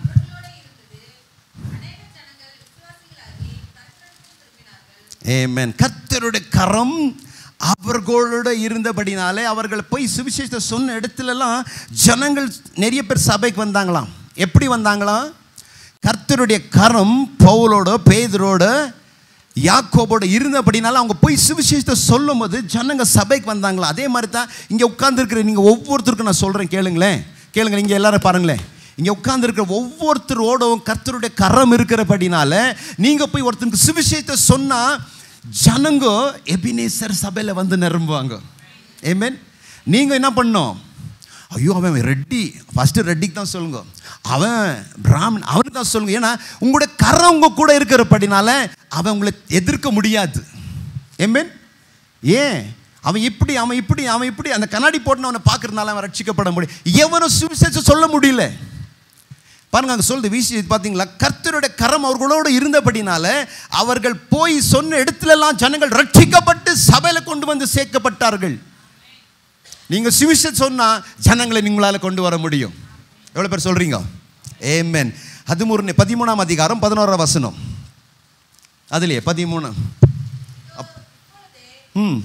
ஏமேன் கர்த்தருடைய கரம் அவர்களோட இருந்தபடினாலே அவர்கள் போய் சுவிசேஷத்தை சொன்ன இடத்துலலாம் ஜனங்கள் நிறைய பேர் சபைக்கு வந்தாங்களாம் எப்படி வந்தாங்களாம் கர்த்தருடைய கரம் பவுலோட பேதரோட யாக்கோபோட இருந்தபடினால அவங்க போய் சுவிசேஷத்தை சொல்லும் போது ஜனங்க சபைக்கு வந்தாங்களா அதே மாதிரி தான் இங்கே உட்கார்ந்துருக்கிற நீங்கள் ஒவ்வொருத்தருக்கும் நான் சொல்கிறேன் கேளுங்களேன் கேளுங்க நீங்கள் எல்லாரும் பாருங்களேன் இங்கே உட்கார்ந்துருக்கிற ஒவ்வொருத்தரோடும் கர்த்தருடைய கரம் இருக்கிறபடினால நீங்கள் போய் ஒருத்தருக்கு சுவிசேஷத்தை சொன்னால் ஜனங்க எபினேசர் சபையில் வந்து நிரம்புவாங்க ஏமேன் நீங்கள் என்ன பண்ணோம் ஐயோ அவன் ரெட்டி ஃபஸ்ட்டு ரெட்டிக்கு தான் சொல்லுங்க அவன் பிராமன் அவனுக்கு தான் சொல்லுங்க ஏன்னா உங்களுடைய கரம் உங்க கூட இருக்கிறபடினால அவன் உங்களை எதிர்க்க முடியாது ஏமேன் ஏன் அவன் இப்படி அவன் இப்படி அவன் இப்படி அந்த கண்ணாடி போட்டு அவனை பார்க்கறதுனால அவன் ரட்சிக்கப்பட முடியும் எவனும் சுவிசேஷம் சொல்ல முடியல பாருங்க அங்கே சொல்லுது வீசி பார்த்தீங்களா கர்த்தருடைய கரம் அவர்களோடு இருந்தபடினால அவர்கள் போய் சொன்ன இடத்துலலாம் ஜனங்கள் ரட்சிக்கப்பட்டு சபையில் கொண்டு வந்து சேர்க்கப்பட்டார்கள் நீங்கள் சுவிசேஷம் சொன்னால் ஜனங்களை நீங்களால் கொண்டு வர முடியும் எவ்வளோ பேர் சொல்கிறீங்க ஏமேன் அது ஒரு பதிமூணாம் அதிகாரம் பதினோராம் வசனம் அதுலையே பதிமூணு அப்- ம்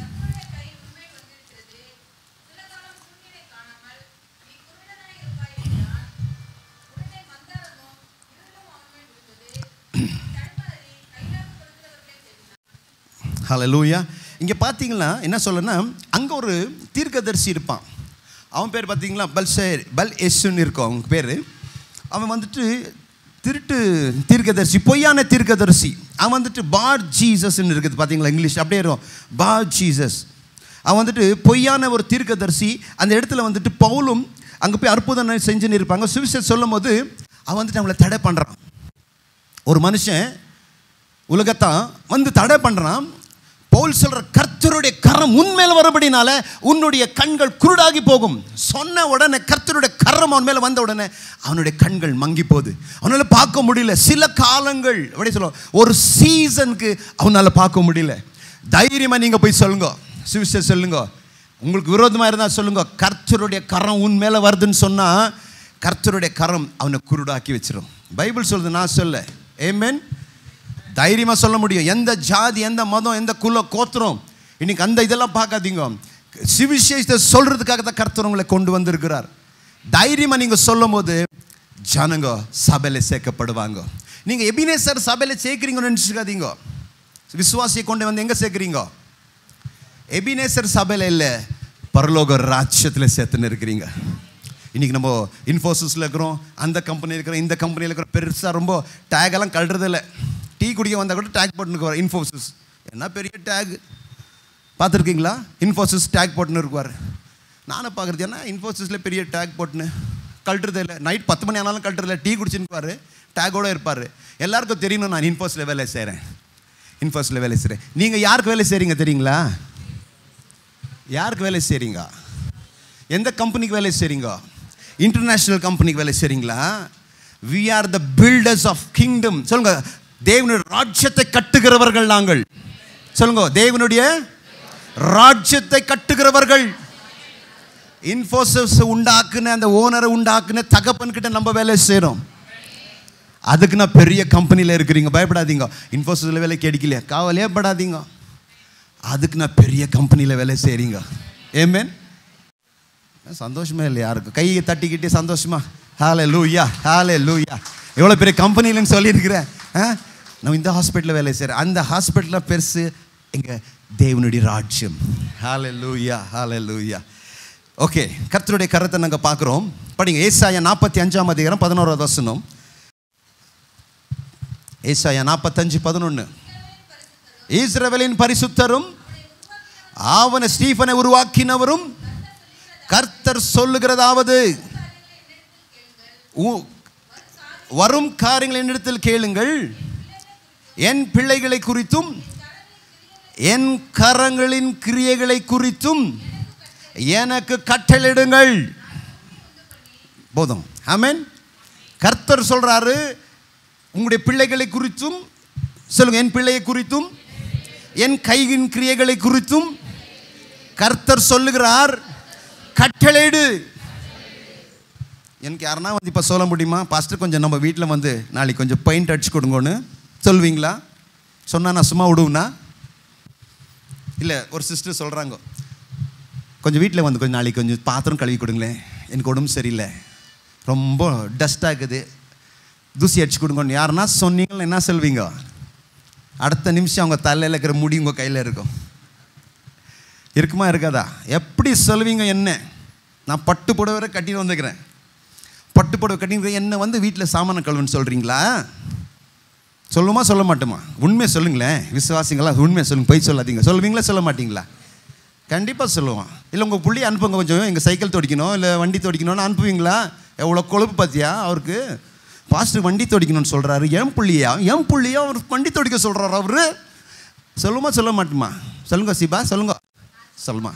ஹalleluya இங்கே பார்த்தீங்கன்னா என்ன சொல்லனா அங்கே ஒரு தீர்க்கதரிசி இருப்பான் அவன் பேர் பார்த்தீங்களா பல்சேர் பல் எஸ்ன்னு இருக்கும் அவங்க பேர் அவன் வந்துட்டு திருட்டு தீர்க்கதரிசி பொய்யான தீர்க்கதரிசி அவன் வந்துட்டு பார் ஜீசஸ்ன்னு இருக்குது பார்த்தீங்களா இங்கிலீஷ் அப்படியே இருக்கும் பார் ஜீசஸ் அவன் வந்துட்டு பொய்யான ஒரு தீர்க்கதரிசி அந்த இடத்துல வந்துட்டு பவுலும் அங்கே போய் அற்புதம் செஞ்சுன்னு இருப்பாங்க சுவிசேஷம் சொல்லும் போது அவன் வந்துட்டு அவங்கள தடை பண்ணுறான் ஒரு மனுஷன் உலகத்தான் வந்து தடை பண்ணுறான் பவுல் சொல்ற கர்த்தருடைய கரம் உன்மேல வரபடினால உன்னுடைய கண்கள் குருடாகி போகும் சொன்ன உடனே கர்த்தருடைய கரம் அவன் மேல வந்த உடனே அவனுடைய கண்கள் மங்கி போகுது அவனால பார்க்க முடியல சில காலங்கள் அப்படி சொல்லுவோம் ஒரு சீசனுக்கு அவனால பார்க்க முடியல தைரியமா நீங்க போய் சொல்லுங்க சுவிசேஷம் சொல்லுங்க உங்களுக்கு விரோதமா இருந்தா சொல்லுங்க கர்த்தருடைய கரம் உன் மேல வருதுன்னு சொன்னா கர்த்தருடைய கரம் அவனை குருடாக்கி வச்சிரும் பைபிள் சொல்லுது நான் சொல்ல ஏமேன் தைரியமாக சொல்ல முடியும் எந்த ஜாதி எந்த மதம் எந்த குல கோத்திரம் இன்னைக்கு அந்த இதெல்லாம் பார்க்காதீங்க சிவிசேஷத்தை சொல்றதுக்காக தான் கர்த்தர் உங்களை கொண்டு வந்திருக்கிறார் தைரியமாக நீங்கள் சொல்லும் போது ஜனங்க சபையில் சேர்க்கப்படுவாங்க நீங்கள் எபினேசர் சபையில் சேர்க்குறீங்கன்னு நினச்சிக்காதீங்க விசுவாசியை கொண்டு வந்து எங்கே சேர்க்குறீங்க எபினேசர் சபையில் இல்லை பரலோக ராஜ்யத்தில் சேர்த்துன்னு இருக்கிறீங்க இன்றைக்கி நம்ம இன்ஃபோசிஸில் இருக்கிறோம் அந்த கம்பெனியில் இருக்கிறோம் இந்த கம்பெனியில் இருக்கிறோம் பெருசாக ரொம்ப டேக் எல்லாம் கழுறதில்ல டீ குடிக்க வந்தால் கூட டேக் போட்டுன்னு இன்ஃபோசிஸ் என்ன பெரிய டேக் பார்த்துருக்கீங்களா இன்ஃபோசிஸ் டேக் போட்டுன்னு இருக்குவார் நானும் பார்க்குறது ஏன்னா இன்ஃபோசிஸில் பெரிய டேக் போட்டுன்னு கழட்டுறதே இல்லை நைட் பத்து மணி ஆனாலும் கழட்டுறதில்ல டீ குடிச்சுன்னுப்பார் டேக்கோட இருப்பார் எல்லாருக்கும் தெரியணும் நான் இன்ஃபோஸில் வேலை செய்கிறேன் இன்ஃபோஸில் வேலை செய்கிறேன் நீங்கள் யாருக்கு வேலை செய்கிறீங்க தெரியுங்களா யாருக்கு வேலை செய்கிறீங்க எந்த கம்பெனிக்கு வேலை செய்கிறீங்க இன்டர்நேஷ்னல் கம்பெனிக்கு வேலை செய்கிறீங்களா we are the builders of kingdom சொல்லுங்க தேவனுடைய ராஜ்யத்தை கட்டுகிறவர்கள் நாங்கள் சொல்லுங்க தேவனுடைய ராஜ்யத்தை கட்டுகிறவர்கள் இன்ஃபோசிஸ் உண்டாக்குன அந்த ஓனரை உண்டாக்குன தகப்பன் கிட்ட நம்ம வேலை செய்கிறோம் அதுக்கு நான் பெரிய கம்பெனியில் இருக்கிறீங்க பயப்படாதீங்க இன்ஃபோசிஸில் வேலை கிடைக்கல கவலையே படாதீங்க அதுக்கு நான் பெரிய கம்பெனியில் வேலை செய்கிறீங்க ஏமேன் சந்தோஷமே இல்லை யாருக்கு கையை தட்டிக்கிட்டே சந்தோஷமா ஹாலே லூயா ஹாலே லூயா எவ்வளோ பெரிய கம்பெனிலன்னு சொல்லியிருக்கிறேன் ஆ நான் இந்த ஹாஸ்பிட்டலில் வேலை செய்கிறேன் அந்த ஹாஸ்பிட்டலில் பெருசு எங்கள் தேவனுடைய ராஜ்யம் ஹாலே லூயா ஹாலே லூயா ஓகே கர்த்தருடைய கருத்தை நாங்கள் பார்க்குறோம் படிங்க ஏசாயா நாற்பத்தி அஞ்சாம் அதிகாரம் பதினோராவது வசனம் ஏசாயா நாற்பத்தஞ்சு பதினொன்று இஸ்ரவேலின் பரிசுத்தரும் ஆவன ஸ்டீஃபனை உருவாக்கினவரும் கர்த்தர் சொல்லுகிறதாவது உ- வரும் காரியங்கள் என்னிடத்தில் கேளுங்கள் என் பிள்ளைகளை குறித்தும் என் கரங்களின் கிரியைகளை குறித்தும் எனக்கு கட்டளிடுங்கள் போதும் ஆமென் கர்த்தர் சொல்றாரு உங்களுடைய பிள்ளைகளை குறித்தும் சொல்லுங்க என் பிள்ளையை குறித்தும் என் கையின் கிரியைகளை குறித்தும் கர்த்தர் சொல்லுகிறார் கட்டளையிடு எனக்கு யாருன்னா வந்து இப்போ சொல்ல முடியுமா பாஸ்டர் கொஞ்சம் நம்ம வீட்டில் வந்து நாளைக்கு கொஞ்சம் பெயிண்ட் அடிச்சு கொடுங்கன்னு சொல்வீங்களா சொன்னா நான் சும்மா விடுவேனா இல்லை ஒரு சிஸ்டர் சொல்கிறாங்க கொஞ்சம் வீட்டில் வந்து கொஞ்சம் நாளைக்கு கொஞ்சம் பாத்திரம் கழுவி கொடுங்களேன் எனக்கு உடம்பு சரியில்லை ரொம்ப டஸ்ட்டாக இருக்குது தூசி அடிச்சு கொடுங்கன்னு யாருன்னா சொன்னீங்கன்னா என்ன சொல்வீங்க அடுத்த நிமிஷம் அவங்க தலையில் இருக்கிற முடி உங்கள் கையில் இருக்கும் இருக்குமா இருக்காதா எப்படி சொல்லுவீங்க என்ன நான் பட்டு புடவை கட்டிட்டு வந்துக்கிறேன் பட்டு புடவை கட்டிட்டு என்ன வந்து வீட்டில் சாமான கழுவுன்னு சொல்கிறீங்களா சொல்லுமா சொல்ல மாட்டோமா உண்மையை சொல்லுங்களேன் விசுவாசிங்களா உண்மையை சொல்லுங்க போய் சொல்லாதீங்க சொல்லுவீங்களா சொல்ல மாட்டீங்களா கண்டிப்பாக சொல்லுவான் இல்லை உங்கள் புள்ளி அனுப்புங்க கொஞ்சம் எங்கள் சைக்கிள் துடைக்கணும் இல்லை வண்டி துடைக்கணும்னு அனுப்புவீங்களா எவ்வளோ கொழுப்பு பார்த்தியா அவருக்கு பாஸ்டர் வண்டி துடைக்கணும்னு சொல்கிறாரு என் புள்ளியா என் புள்ளியா அவர் வண்டி துடைக்க சொல்கிறாரு அவரு சொல்லுமா சொல்ல மாட்டுமா சொல்லுங்க சிபா சொல்லுங்க சொல்லுமா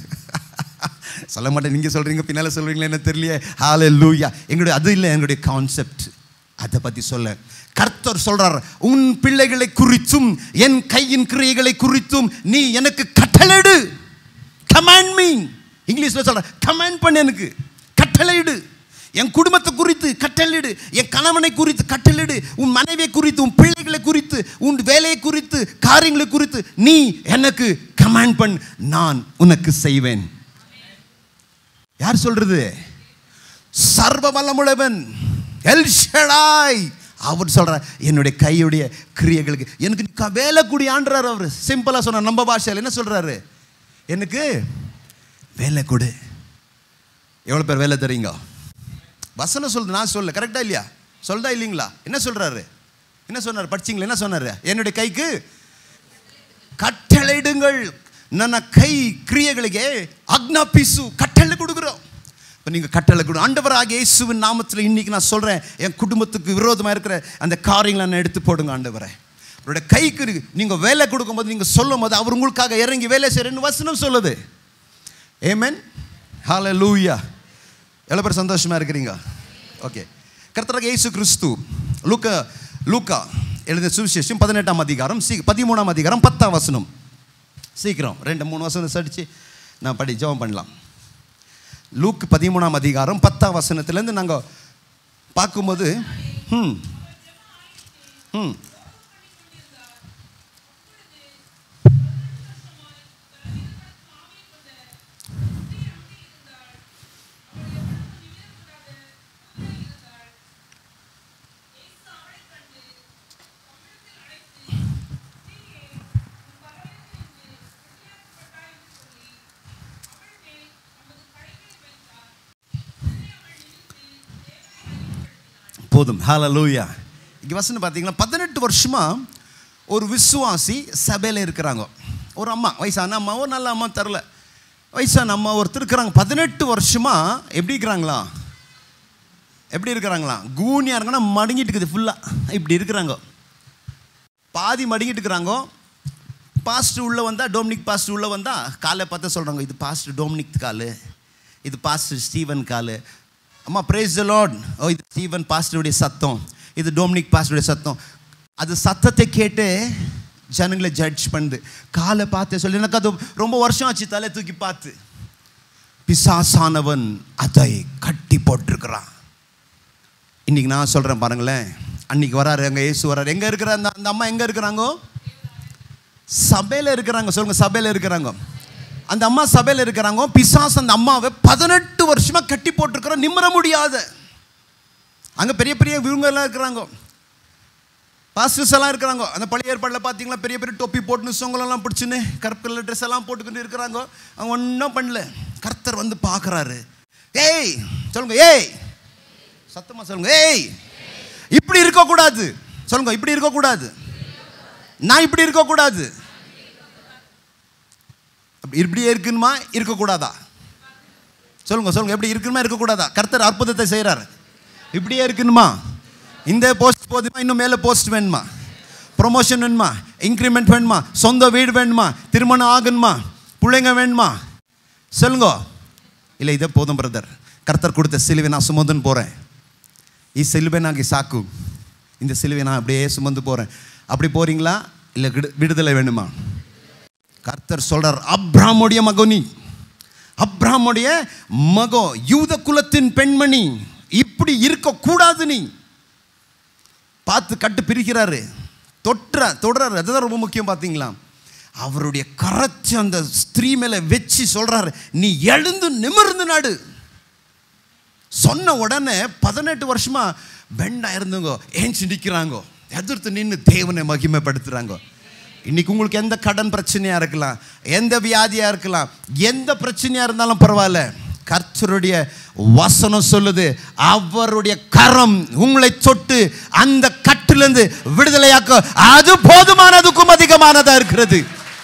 சொல்ல மாட்டேன் நீங்கள் சொல்கிறீங்க பின்னால் சொல்கிறீங்களா என்ன தெரியலையே ஹாலே லூயா எங்களுடைய அது இல்லை எங்களுடைய கான்செப்ட் அதை பற்றி சொல்ல கர்த்தர் சொல்றார் உன் பிள்ளைகளை குறித்தும் என் கையின் கிரியைகளை குறித்தும் நீ எனக்கு கட்டளையிடு கமாண்ட் மீ இங்கிலீஷில் சொல்ற கமாண்ட் பண்ணு எனக்கு கட்டளையிடு என் குடும்பத்தை குறித்து கட்டளிடு என் கணவனை குறித்து கட்டளிடு உன் மனைவியை குறித்து உன் பிள்ளைகளை குறித்து உன் வேலையை குறித்து காரியங்களை குறித்து நீ எனக்கு கமாண்ட் பண் நான் உனக்கு செய்வேன் யார் சொல்றது சர்வ வல்லமுடையவன் எல் ஷடாய் அவர் சொல்றார் என்னுடைய கையுடைய கிரியைகளுக்கு எனக்கு க- வேலை கூடி ஆண்டுறாரு அவர் சிம்பிளாக சொன்னார் நம்ம பாஷையில் என்ன சொல்றாரு எனக்கு வேலை கொடு எவ்வளோ பேர் வேலை தரீங்க வசனம் சொல்லுது நான் சொல்ல கரெக்டா இல்லையா சொல்தா இல்லைங்களா என்ன சொல்றாரு என்ன சொன்னார் படிச்சீங்களா என்ன சொன்னாரு என்னுடைய கைக்கு கட்டளையிடுங்கள் ನನ್ನ ಕೈ ಕ್ರಿಯೆಗಳಿಗೆ ಆಜ್ಞಾಪಿಸು ಕಟ್ಟಳೆ கொடுக்குறோம் இப்போ நீங்கள் கட்டளை கொடு ஆண்டவராக இயேசுவின் நாமத்தில் இன்னைக்கு நான் சொல்கிறேன் என் குடும்பத்துக்கு விரோதமாக இருக்கிற அந்த காரியங்களை நான் எடுத்து போடுங்க ஆண்டவரே அவருடைய கைக்கு நீங்கள் வேலை கொடுக்கும்போது நீங்கள் சொல்லும் போது அவர் உங்களுக்காக இறங்கி வேலை செய்கிறேன்னு வசனம் சொல்லுது ஏமேன் ஹால லூயா எவ்வளோ பேர் சந்தோஷமாக இருக்கிறீங்க ஓகே கர்த்தராக இயேசு கிறிஸ்து லூக்கா லூக்கா எழுதிய சுவிசேஷம் பதினெட்டாம் அதிகாரம் சி பதிமூணாம் அதிகாரம் பத்தாம் வசனம் சீக்கிரம் ரெண்டு மூணு வசனம் அடிச்சு நான் படி ஜெபம் பண்ணலாம் லூக் பதிமூணாம் அதிகாரம் பத்தாம் வசனத்துலேருந்து நாங்கள் பார்க்கும்போது ம் ம் போதும் ஹalleluya இங்கே வசனம் பார்த்தீங்கன்னா பதினெட்டு வருஷமா ஒரு விசுவாசி சபையில் இருக்கிறாங்க ஒரு அம்மா வயசான அம்மா ஒரு நல்ல அம்மா தரல வயசான அம்மா ஒருத்தர் இருக்கிறாங்க பதினெட்டு வருஷமா எப்படி இருக்கிறாங்களா எப்படி இருக்கிறாங்களா கூனியாக இருங்கன்னா மடங்கிட்டு இருக்குது ஃபுல்லாக இப்படி இருக்கிறாங்க பாதி மடங்கிட்டு இருக்கிறாங்க பாஸ்ட் உள்ளே வந்தால் டோமினிக் பாஸ்ட் உள்ளே வந்தால் காலை பார்த்து சொல்கிறாங்க இது பாஸ்ட் டோமினிக் காலு இது பாஸ்ட் ஸ்டீவன் காலு அம்மா பிரேஸ் த லார்ட் ஓ இது ஸ்டீவன் பாஸ்டருடைய சத்தம் இது டோமினிக் பாஸ்டருடைய சத்தம் அது சத்தத்தை கேட்டு ஜனங்களை ஜட்ஜ் பண்ணுது காலை பார்த்து சொல்லி எனக்கு அது ரொம்ப வருஷம் ஆச்சு தலை தூக்கி பார்த்து பிசாசானவன் அதை கட்டி போட்டிருக்கிறான் இன்னைக்கு நான் சொல்கிறேன் பாருங்களேன் அன்னைக்கு வராரு அங்கே இயேசு வராரு எங்கே இருக்கிற அந்த அந்த அம்மா எங்கே இருக்கிறாங்கோ சபையில் இருக்கிறாங்க சொல்லுங்க சபையில் இருக்கிறாங்க அந்த அம்மா சபையில் இருக்கிறாங்க பிசாஸ் அந்த அம்மாவை பதினெட்டு வருஷமா கட்டி போட்டிருக்கிற நிம்மற முடியாத அங்கே பெரிய பெரிய இவங்க எல்லாம் இருக்கிறாங்க பாஸ்டர்ஸ் எல்லாம் இருக்கிறாங்க அந்த பழைய ஏற்பாடில் பார்த்தீங்களா பெரிய பெரிய தொப்பி போட்டுன்னு சொங்கலெல்லாம் பிடிச்சின்னு கருப்பு கலர் ட்ரெஸ் எல்லாம் போட்டுக்கிட்டு இருக்கிறாங்க அவங்க ஒன்றும் பண்ணல கர்த்தர் வந்து பார்க்குறாரு ஏய் சொல்லுங்க ஏய் சத்தமாக சொல்லுங்க ஏய் இப்படி இருக்கக்கூடாது சொல்லுங்க இப்படி இருக்கக்கூடாது நான் இப்படி இருக்கக்கூடாது அப்படி இப்படியே இருக்கணுமா இருக்கக்கூடாதா சொல்லுங்க சொல்லுங்க எப்படி இருக்கணுமா இருக்கக்கூடாதா கர்த்தர் அற்புதத்தை செய்கிறார் இப்படியே இருக்கணுமா இந்த போஸ்ட் போதுமா இன்னும் மேலே போஸ்ட் வேணுமா ப்ரொமோஷன் வேணுமா இன்க்ரிமெண்ட் வேணுமா சொந்த வீடு வேணுமா திருமணம் ஆகணுமா பிள்ளைங்க வேணுமா சொல்லுங்க இல்லை இதே போதும் பிரதர் கர்த்தர் கொடுத்த சிலுவை நான் சுமந்துன்னு போகிறேன் ಈ ಸಿಲುಬೆ ನಾಗಿ ಸಾಕು இந்த சிலுவை நான் அப்படியே சுமந்து போகிறேன் அப்படி போறீங்களா இல்லை விடு- விடுதலை வேணுமா கர்த்தர் சொல்றார் அப்ராமுடைய மகனி அப்ராமுடைய மகோ யூத குலத்தின் பெண்மணி இப்படி இருக்கக்கூடாது நீ பார்த்து கட்டு பிரிக்கிறாரு தொட்டுற தொடறாரு அதுதான் ரொம்ப முக்கியம் பார்த்தீங்களா அவருடைய கரைச்சி அந்த ஸ்திரீ மேலே வச்சு சொல்றாரு நீ எழுந்து நிமிர்ந்து நடு சொன்ன உடனே பதினெட்டு வருஷமா பெண்டா இருந்தவங்க ஏஞ்சி நிற்கிறாங்க எதிர்த்து நின்று தேவனை மகிமைப்படுத்துறாங்க இன்னைக்கு உங்களுக்கு எந்த கடன் பிரச்சனையா இருக்கலாம் எந்த வியாதியா இருக்கலாம் எந்த பிரச்சனையா இருந்தாலும் பரவாயில்ல கர்த்தருடைய வசனம் சொல்லுது அவருடைய கரம் உங்களை தொட்டு அந்த கட்டிலிருந்து விடுதலையாக்க அது போதுமானதுக்கும் அதிகமானதா இருக்கிறது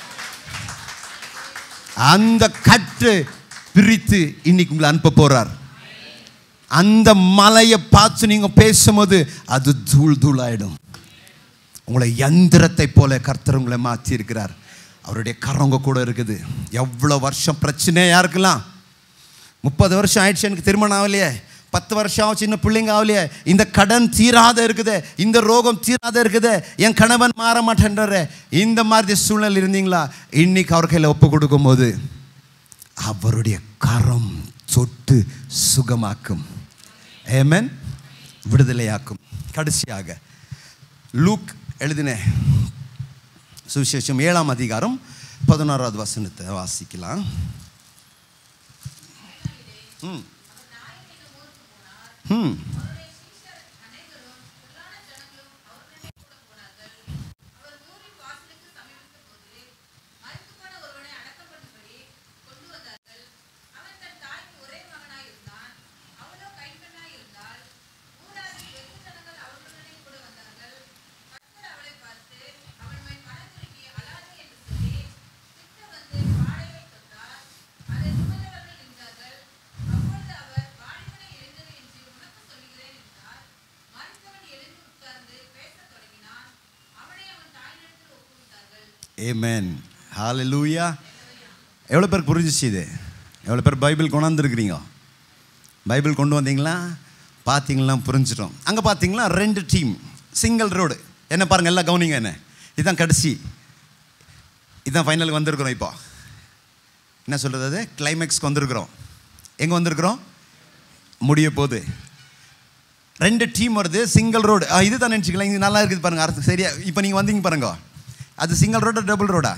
அந்த கட்டு பிரித்து இன்னைக்கு உங்களை அனுப்ப போறார் அந்த மலையை பார்த்து நீங்க பேசும்போது அது தூள் தூளாயிடும் உங்களை யந்திரத்தை போல கர்த்தர் உங்களை மாற்றி இருக்கிறார் அவருடைய கரங்க கூட இருக்குது எவ்வளோ வருஷம் பிரச்சனையா இருக்கலாம் முப்பது வருஷம் ஆயிடுச்சு எனக்கு திருமணம் ஆகலையே பத்து வருஷம் ஆச்சு இன்னும் பிள்ளைங்க ஆகலையே இந்த கடன் தீராத இருக்குது இந்த ரோகம் தீராத இருக்குது என் கணவன் மாற மாட்டேன்றாரு இந்த மாதிரி சூழ்நிலை இருந்தீங்களா இன்னைக்கு அவர் கையில் ஒப்பு கொடுக்கும்போது அவருடைய கரம் தொட்டு சுகமாக்கும் ஏமன் விடுதலையாக்கும் கடைசியாக லூக் எழுதின சுவிசேஷம் ஏழாம் அதிகாரம் பதினோராவது வசனத்தை வாசிக்கலாம் ம் ம் ஏமேன் ஹalleluya எவ்வளோ பேர் புரிஞ்சிச்சு இது எவ்வளோ பேர் பைபிள் கொண்டாந்துருக்கிறீங்க பைபிள் கொண்டு வந்தீங்களா பார்த்தீங்களா புரிஞ்சிட்டோம் அங்கே பார்த்தீங்களா ரெண்டு டீம் சிங்கிள் ரோடு என்ன பாருங்க எல்லாம் கவனிங்க என்ன இதுதான் கடைசி இதுதான் ஃபைனலுக்கு வந்திருக்கிறோம் இப்போ என்ன சொல்கிறது அது கிளைமேக்ஸ்க்கு வந்திருக்கிறோம் எங்கே வந்திருக்கிறோம் முடிய போகுது ரெண்டு டீம் வருது சிங்கிள் ரோடு இது தான் நினச்சிக்கலாம் இது நல்லா இருக்குது பாருங்க அர்த்தம் சரியா இப்போ நீங்கள் வந்தீங்க பாருங்க அது சிங்கிள் ரோடா டபுள் ரோடா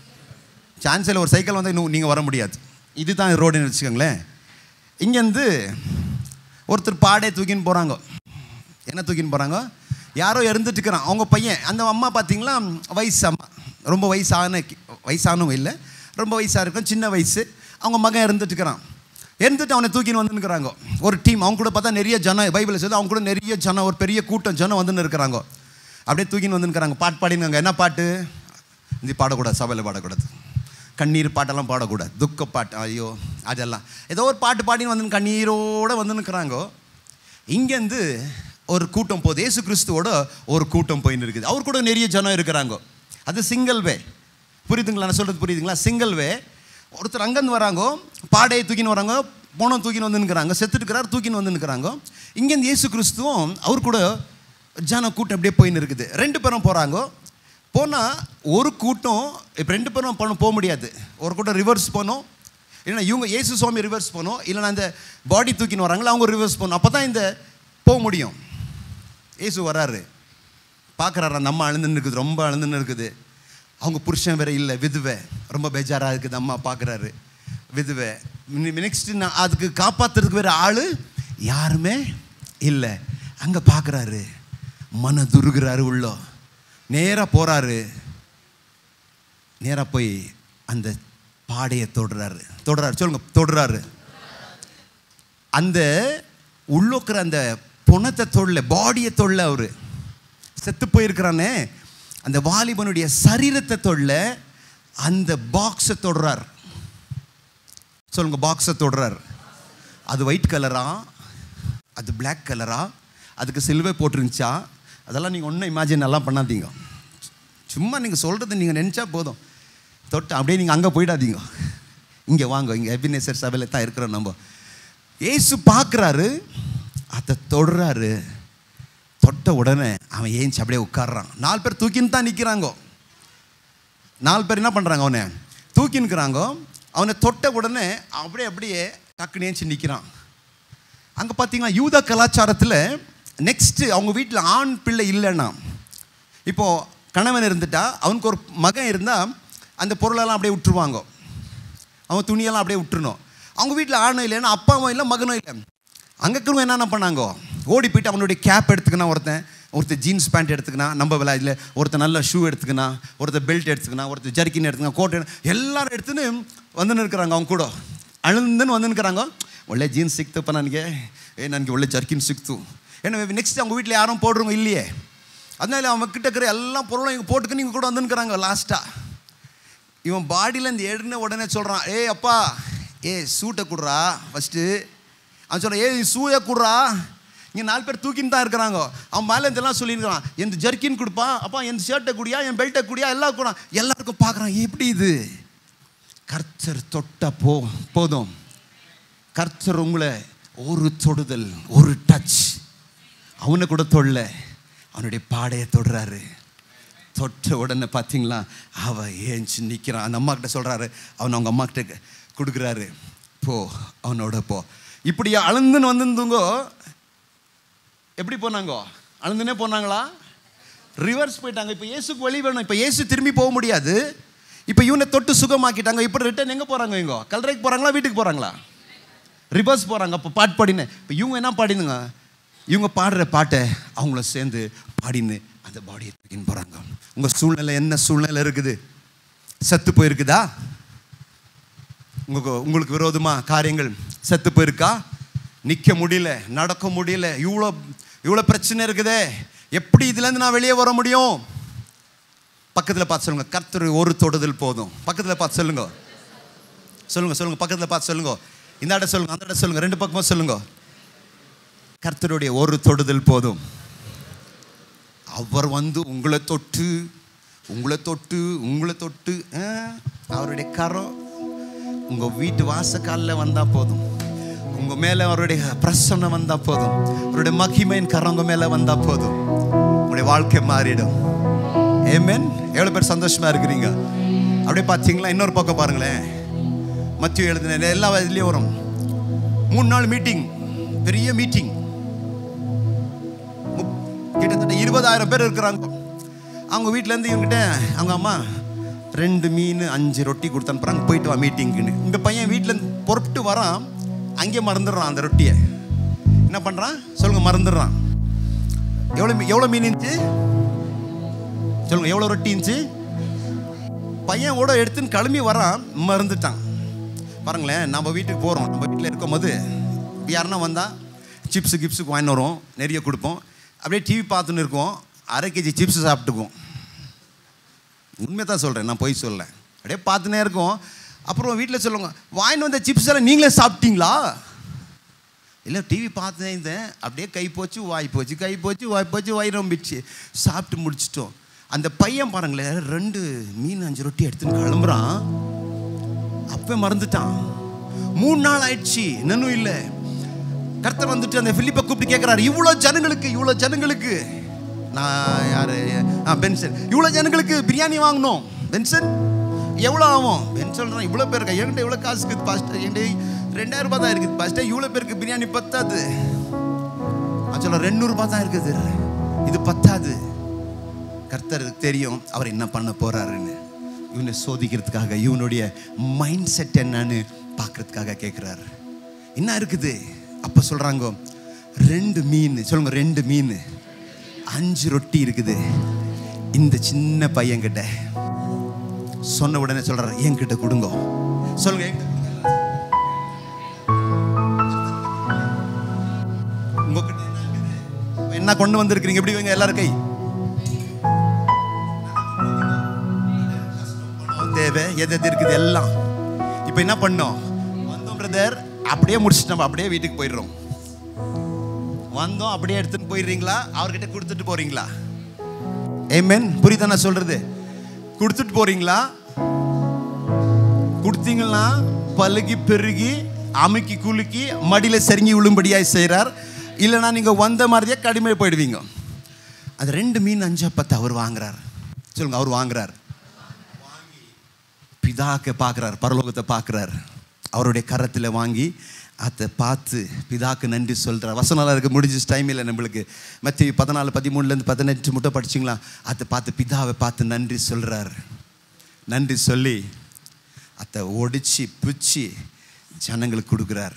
சான்ஸ் இல்லை ஒரு சைக்கிள் வந்து இன்னும் நீங்கள் வர முடியாது இது தான் ரோடுன்னு வச்சுக்கோங்களேன் இங்கேருந்து ஒருத்தர் பாடே தூக்கின்னு போகிறாங்க என்ன தூக்கின்னு போகிறாங்க யாரோ இறந்துட்டு இருக்கிறான் அவங்க பையன் அந்த அம்மா பார்த்தீங்களா வயசு அம்மா ரொம்ப வயசான வயசானவங்க இல்லை ரொம்ப வயசாக இருக்கும் சின்ன வயசு அவங்க மகன் இறந்துட்டு இருக்கிறான் இருந்துட்டு அவனை தூக்கின்னு வந்துருக்கிறாங்க ஒரு டீம் அவங்க கூட பார்த்தா நிறைய ஜனம் பைபிள் சொல்லி அவங்க கூட நிறைய ஜனம் ஒரு பெரிய கூட்டம் ஜனம் வந்துன்னு இருக்கிறாங்க அப்படியே தூக்கின்னு வந்துருக்கிறாங்க பாட்டு பாடினாங்க என்ன பாட்டு இது பாடக்கூடாது சபையில் பாடக்கூடாது கண்ணீர் பாட்டெல்லாம் பாடக்கூடாது துக்க பாட்டு ஐயோ அதெல்லாம் ஏதோ ஒரு பாட்டு பாடின்னு வந்து கண்ணீரோடு வந்து நிற்கிறாங்க இங்கேருந்து ஒரு கூட்டம் போகுது ஏசு கிறிஸ்துவோட ஒரு கூட்டம் போயின்னு இருக்குது அவர் கூட நிறைய ஜனம் இருக்கிறாங்க அது சிங்கிள் வே புரியுதுங்களா நான் சொல்கிறது புரியுதுங்களா சிங்கிள் வே ஒருத்தர் அங்கேருந்து வராங்க பாடையை தூக்கின்னு வராங்க போனம் தூக்கின்னு வந்து நிற்கிறாங்க செத்துட்டுக்கிறார் தூக்கின்னு வந்து நிற்கிறாங்க இங்கேருந்து இயேசு கிறிஸ்துவும் அவர் கூட ஜன கூட்டம் அப்படியே போயின்னு இருக்குது ரெண்டு பேரும் போகிறாங்க போனால் ஒரு கூட்டம் இப்போ ரெண்டு பேரும் போன போக முடியாது ஒரு கூட்டம் ரிவர்ஸ் போகணும் இல்லைன்னா இவங்க இயேசு சுவாமி ரிவர்ஸ் போகணும் இல்லைன்னா இந்த பாடி தூக்கின்னு வராங்களா அவங்க ரிவர்ஸ் போகணும் அப்போ தான் இந்த போக முடியும் இயேசு வராரு பார்க்குறாரு அந்த அம்மா அழுந்துன்னு இருக்குது ரொம்ப அழுந்துன்னு இருக்குது அவங்க புருஷன் வேற இல்லை விதுவை ரொம்ப பேஜாராக இருக்குது அம்மா பார்க்குறாரு விதுவை நெக்ஸ்ட் நான் அதுக்கு காப்பாத்துறதுக்கு வேற ஆள் யாருமே இல்லை அங்கே பார்க்குறாரு மன துருகிறாரு உள்ள நேராக போகிறாரு நேராக போய் அந்த பாடையை தொடுறாரு தொடுறாரு சொல்லுங்க தொடுறாரு அந்த உள்ளுக்கிற அந்த புணத்தை தொல்ல பாடியை தொல்ல அவரு செத்து போயிருக்கிறானே அந்த வாலிபனுடைய சரீரத்தை தொல்ல அந்த பாக்ஸை தொடுறார் சொல்லுங்க பாக்ஸை தொடுறார் அது ஒயிட் கலரா அது பிளாக் கலரா அதுக்கு சில்வர் போட்டிருந்துச்சா அதெல்லாம் நீங்கள் ஒன்றும் இமேஜின் எல்லாம் பண்ணாதீங்க சும்மா நீங்கள் சொல்கிறது நீங்கள் நினச்சா போதும் தொட்டு அப்படியே நீங்கள் அங்கே போயிடாதீங்க இங்கே வாங்க இங்கே எபினேசர் சபையில் தான் இருக்கிறோம் நம்ம ஏசு பார்க்குறாரு அதை தொடுறாரு தொட்ட உடனே அவன் ஏஞ்சி அப்படியே உட்கார்றான் நாலு பேர் தூக்கின்னு தான் நிற்கிறாங்க நாலு பேர் என்ன பண்ணுறாங்க அவனை தூக்கின்னுக்கிறாங்க அவனை தொட்ட உடனே அப்படியே அப்படியே டக்குன்னு ஏஞ்சி நிற்கிறான் அங்கே பார்த்தீங்கன்னா யூத கலாச்சாரத்தில் நெக்ஸ்ட்டு அவங்க வீட்டில் ஆண் பிள்ளை இல்லைன்னா இப்போது கணவன் இருந்துட்டா அவனுக்கு ஒரு மகன் இருந்தால் அந்த பொருளெல்லாம் அப்படியே விட்டுருவாங்க அவன் துணியெல்லாம் அப்படியே விட்டுருணும் அவங்க வீட்டில் ஆணும் இல்லைன்னா அப்பாவும் இல்லை மகனும் இல்லை அங்கே இருக்கிறவங்க என்னென்ன பண்ணாங்க ஓடி போயிட்டு அவனுடைய கேப் எடுத்துக்கினா ஒருத்தன் ஒருத்தர் ஜீன்ஸ் பேண்ட் எடுத்துக்கினா நம்ம விழா இல்லை ஒருத்தர் நல்ல ஷூ எடுத்துக்கினா ஒருத்தர் பெல்ட் எடுத்துக்கினா ஒருத்தர் ஜர்க்கின் எடுத்துக்கினா கோட் எடு- எல்லாரும் எடுத்துன்னு வந்துன்னு இருக்கிறாங்க அவங்க கூட ಅಳಂದನು வந்துன்னுக்குறாங்க ಒಳ್ಳೆ ಜೀನ್ಸ್ ಸಿಕ್ತಪ್ಪ ನನಗೆ ಏ ನನಗೆ ಒಳ್ಳೆ ಜರ್ಕಿನ್ ಸಿಕ್ತು ஏன்னா நெக்ஸ்ட் அவங்க வீட்டில் யாரும் போடுறவங்க இல்லையே அதனால அவன் கிட்ட இருக்கிற எல்லா பொருளும் இங்கே போட்டுக்கு இங்கே கூட வந்துன்னுக்குறாங்க லாஸ்ட்டாக இவன் பாடியிலேருந்து எடுன உடனே சொல்கிறான் ஏய் அப்பா ஏ சூட்டை குடுறா ஃபஸ்ட்டு அவன் சொல்கிறான் ஏய் சூயை குடுறா இங்கே நாலு பேர் தூக்கின்னு தான் இருக்கிறாங்க அவன் மேலே இதெல்லாம் சொல்லியிருக்கிறான் எந்த ஜர்க்கின் கொடுப்பா அப்பா என் ஷர்ட்டை குடியா என் பெல்ட்டை குடியா எல்லாம் கூட எல்லாருக்கும் பார்க்குறான் எப்படி இது கர்த்தர் தொட்ட போ போதும் கர்த்தர் உங்களை ஒரு தொடுதல் ஒரு டச் அவனை கூட தொல்ல அவனுடைய பாடையை தொடுறாரு தொட்ட உடனே பார்த்தீங்களா அவ ஏஞ்சி நிற்கிறான் அந்த அம்மா கிட்ட சொல்கிறாரு அவன் அவங்க அம்மா கிட்ட கொடுக்குறாரு போ அவனோட போ இப்படி அழுந்துன்னு வந்திருந்தவங்க எப்படி போனாங்க அழுந்துனே போனாங்களா ரிவர்ஸ் போயிட்டாங்க இப்போ இயேசுக்கு வழி வேணும் இப்போ இயேசு திரும்பி போக முடியாது இப்போ இவனை தொட்டு சுகமாக்கிட்டாங்க இப்போ ரிட்டர்ன் எங்கே போகிறாங்க இவங்க கல்லறைக்கு போகிறாங்களா வீட்டுக்கு போகிறாங்களா ரிவர்ஸ் போகிறாங்க அப்போ பாட்டு பாடினு இப்போ இவங்க என்ன பாடினுங்க இவங்க பாடுற பாட்டை அவங்கள சேர்ந்து பாடின்னு அந்த பாடியை தூக்கின்னு போகிறாங்க உங்கள் சூழ்நிலை என்ன சூழ்நிலை இருக்குது செத்து போயிருக்குதா உங்களுக்கு உங்களுக்கு விரோதமா காரியங்கள் செத்து போயிருக்கா நிற்க முடியல நடக்க முடியல இவ்வளோ இவ்வளோ பிரச்சனை இருக்குதே எப்படி இதுலேருந்து நான் வெளியே வர முடியும் பக்கத்தில் பார்த்து சொல்லுங்க கர்த்தர் ஒரு தொடுதல் போதும் பக்கத்தில் பார்த்து சொல்லுங்க சொல்லுங்க சொல்லுங்க பக்கத்தில் பார்த்து சொல்லுங்க இந்த இடம் சொல்லுங்க அந்த இடம் சொல்லுங்க ரெண்டு பக்கமும் சொல்லுங்க கர்த்தருடைய ஒரு தொடுதல் போதும் அவர் வந்து உங்களை தொட்டு உங்களை தொட்டு உங்களை தொட்டு ஆ, அவருடைய கரம் உங்க வீட்டு வாசக்காலில் வந்தா போதும் உங்க மேல அவருடைய பிரசன்னம் வந்தா போதும் அவருடைய மகிமையின் கரம் உங்க மேல வந்தா போதும் உங்களுடைய வாழ்க்கை மாறிடும் ஏமேன் எவ்வளவு பேர் சந்தோஷமா இருக்கிறீங்க அப்படியே பார்த்தீங்களா இன்னொரு பக்கம் பாருங்களேன் மத்திய எழுதின எல்லா இதுலேயும் வரும் மூணு நாள் மீட்டிங் பெரிய மீட்டிங் கிட்டத்தட்ட இருபதாயிரம் பேர் இருக்கிறாங்க அவங்க வீட்டிலேருந்து இவங்ககிட்ட அவங்க அம்மா ரெண்டு மீன் அஞ்சு ரொட்டி கொடுத்து அனுப்புறாங்க போயிட்டு வா மீட்டிங்க்குன்னு இந்த பையன் வீட்டிலேருந்து பொறுப்பிட்டு வரான் அங்கேயே மறந்துடுறான் அந்த ரொட்டியை என்ன பண்ணுறான் சொல்லுங்க மறந்துடுறான் எவ்வளோ மீ- எவ்வளோ மீன் இருந்துச்சு சொல்லுங்க எவ்வளோ ரொட்டி இருந்துச்சு பையன் கூட எடுத்துன்னு கிளம்பி வரான் மறந்துட்டான் பாருங்களேன் நம்ம வீட்டுக்கு போகிறோம் நம்ம வீட்டில் இருக்கும்போது யாருன்னா வந்தால் சிப்ஸு கிப்ஸுக்கு வாங்கிட்டு வரோம் நிறைய கொடுப்போம் அப்படியே டிவி பார்த்துன்னு இருக்கோம் அரை கேஜி சிப்ஸ் சாப்பிட்டுக்குவோம் உண்மையை தான் சொல்கிறேன் நான் போய் சொல்லல அப்படியே பார்த்துனே இருக்கோம் அப்புறம் வீட்டில் சொல்லுவாங்க வாங்கிட்டு வந்த சிப்ஸ் எல்லாம் நீங்களே சாப்பிட்டீங்களா இல்லை டிவி பார்த்துனே இருந்தேன் அப்படியே கை போச்சு வாய் போச்சு கை போச்சு வாய் போச்சு வாய் ரொம்பிடுச்சு சாப்பிட்டு முடிச்சிட்டோம் அந்த பையன் பாருங்களேன் ரெண்டு மீன் அஞ்சு ரொட்டி எடுத்துன்னு கிளம்புறான் அப்பவே மறந்துட்டான் மூணு நாள் ஆயிடுச்சு இன்னும் இல்லை கர்த்தர் வந்துட்டு அந்த பிலிப்பை கூப்பிட்டு கேட்குறாரு இவ்வளோ ஜனங்களுக்கு இவ்வளோ ஜனங்களுக்கு நான் யாரு ஆ பென்சன் இவ்வளோ ஜனங்களுக்கு பிரியாணி வாங்கணும் பென்சன் எவ்வளோ ஆகும் பென்சன் சொல்கிறேன் இவ்வளோ பேருக்கு என்கிட்ட இவ்வளோ காசு இருக்குது பாஸ்டர் என்கிட்ட ரெண்டாயிரம் ரூபாய் தான் இருக்குது பாஸ்டர் இவ்வளோ பேருக்கு பிரியாணி பத்தாது நான் சொல்ல ரெண்டு ரூபாய் தான் இருக்குது இது பத்தாது கர்த்தருக்கு தெரியும் அவர் என்ன பண்ண போறாருன்னு இவனை சோதிக்கிறதுக்காக இவனுடைய மைண்ட் செட் என்னன்னு பார்க்கறதுக்காக கேட்குறாரு என்ன இருக்குது அப்போ சொல்றாங்க ரெண்டு மீன் சொல்லுங்க ரெண்டு மீன் அஞ்சு ரொட்டி இருக்குது இந்த சின்ன பையன்கிட்ட சொன்ன உடனே சொல்றாரு என்கிட்ட கொடுங்க சொல்லுங்க என்கிட்ட கொடுங்க. உங்ககிட்ட என்ன இருக்குது? என்ன கொண்டு வந்திருக்கிறீங்க எப்படி வைங்க எல்லாரும் கை பணம் தேவை எது எது இருக்குது எல்லாம் இப்போ என்ன பண்ணோம் வந்தோம் பிரதர் அப்படியே முடிச்சுட்டு நம்ம அப்படியே வீட்டுக்கு போயிடுறோம் வந்தோம் அப்படியே எடுத்துட்டு போயிடுறீங்களா அவர்கிட்ட கொடுத்துட்டு போறீங்களா ஏமேன் புரியுதா நான் சொல்றது கொடுத்துட்டு போறீங்களா கொடுத்தீங்கன்னா பழுகி பெருகி அமுக்கி குலுக்கி மடியில செருங்கி விழும்படியாய் செய்கிறார் இல்லைன்னா நீங்க வந்த மாதிரியே கடுமையாக போயிடுவீங்க அது ரெண்டு மீன் அஞ்சா பத்து அவர் வாங்குறார் சொல்லுங்க அவர் வாங்குறார் பிதாக்க பார்க்குறார் பரலோகத்தை பார்க்குறார் அவருடைய கரத்தில் வாங்கி அதை பார்த்து பிதாக்கு நன்றி சொல்கிறார் வசனம் இருக்கு முடிஞ்ச டைம் இல்லை நம்மளுக்கு மத்திய பதினாலு பதிமூணுலேருந்து பதினெட்டு மட்டும் படிச்சிங்களா அதை பார்த்து பிதாவை பார்த்து நன்றி சொல்கிறார் நன்றி சொல்லி அதை ஒடிச்சு பிச்சு ஜனங்களுக்கு கொடுக்குறார்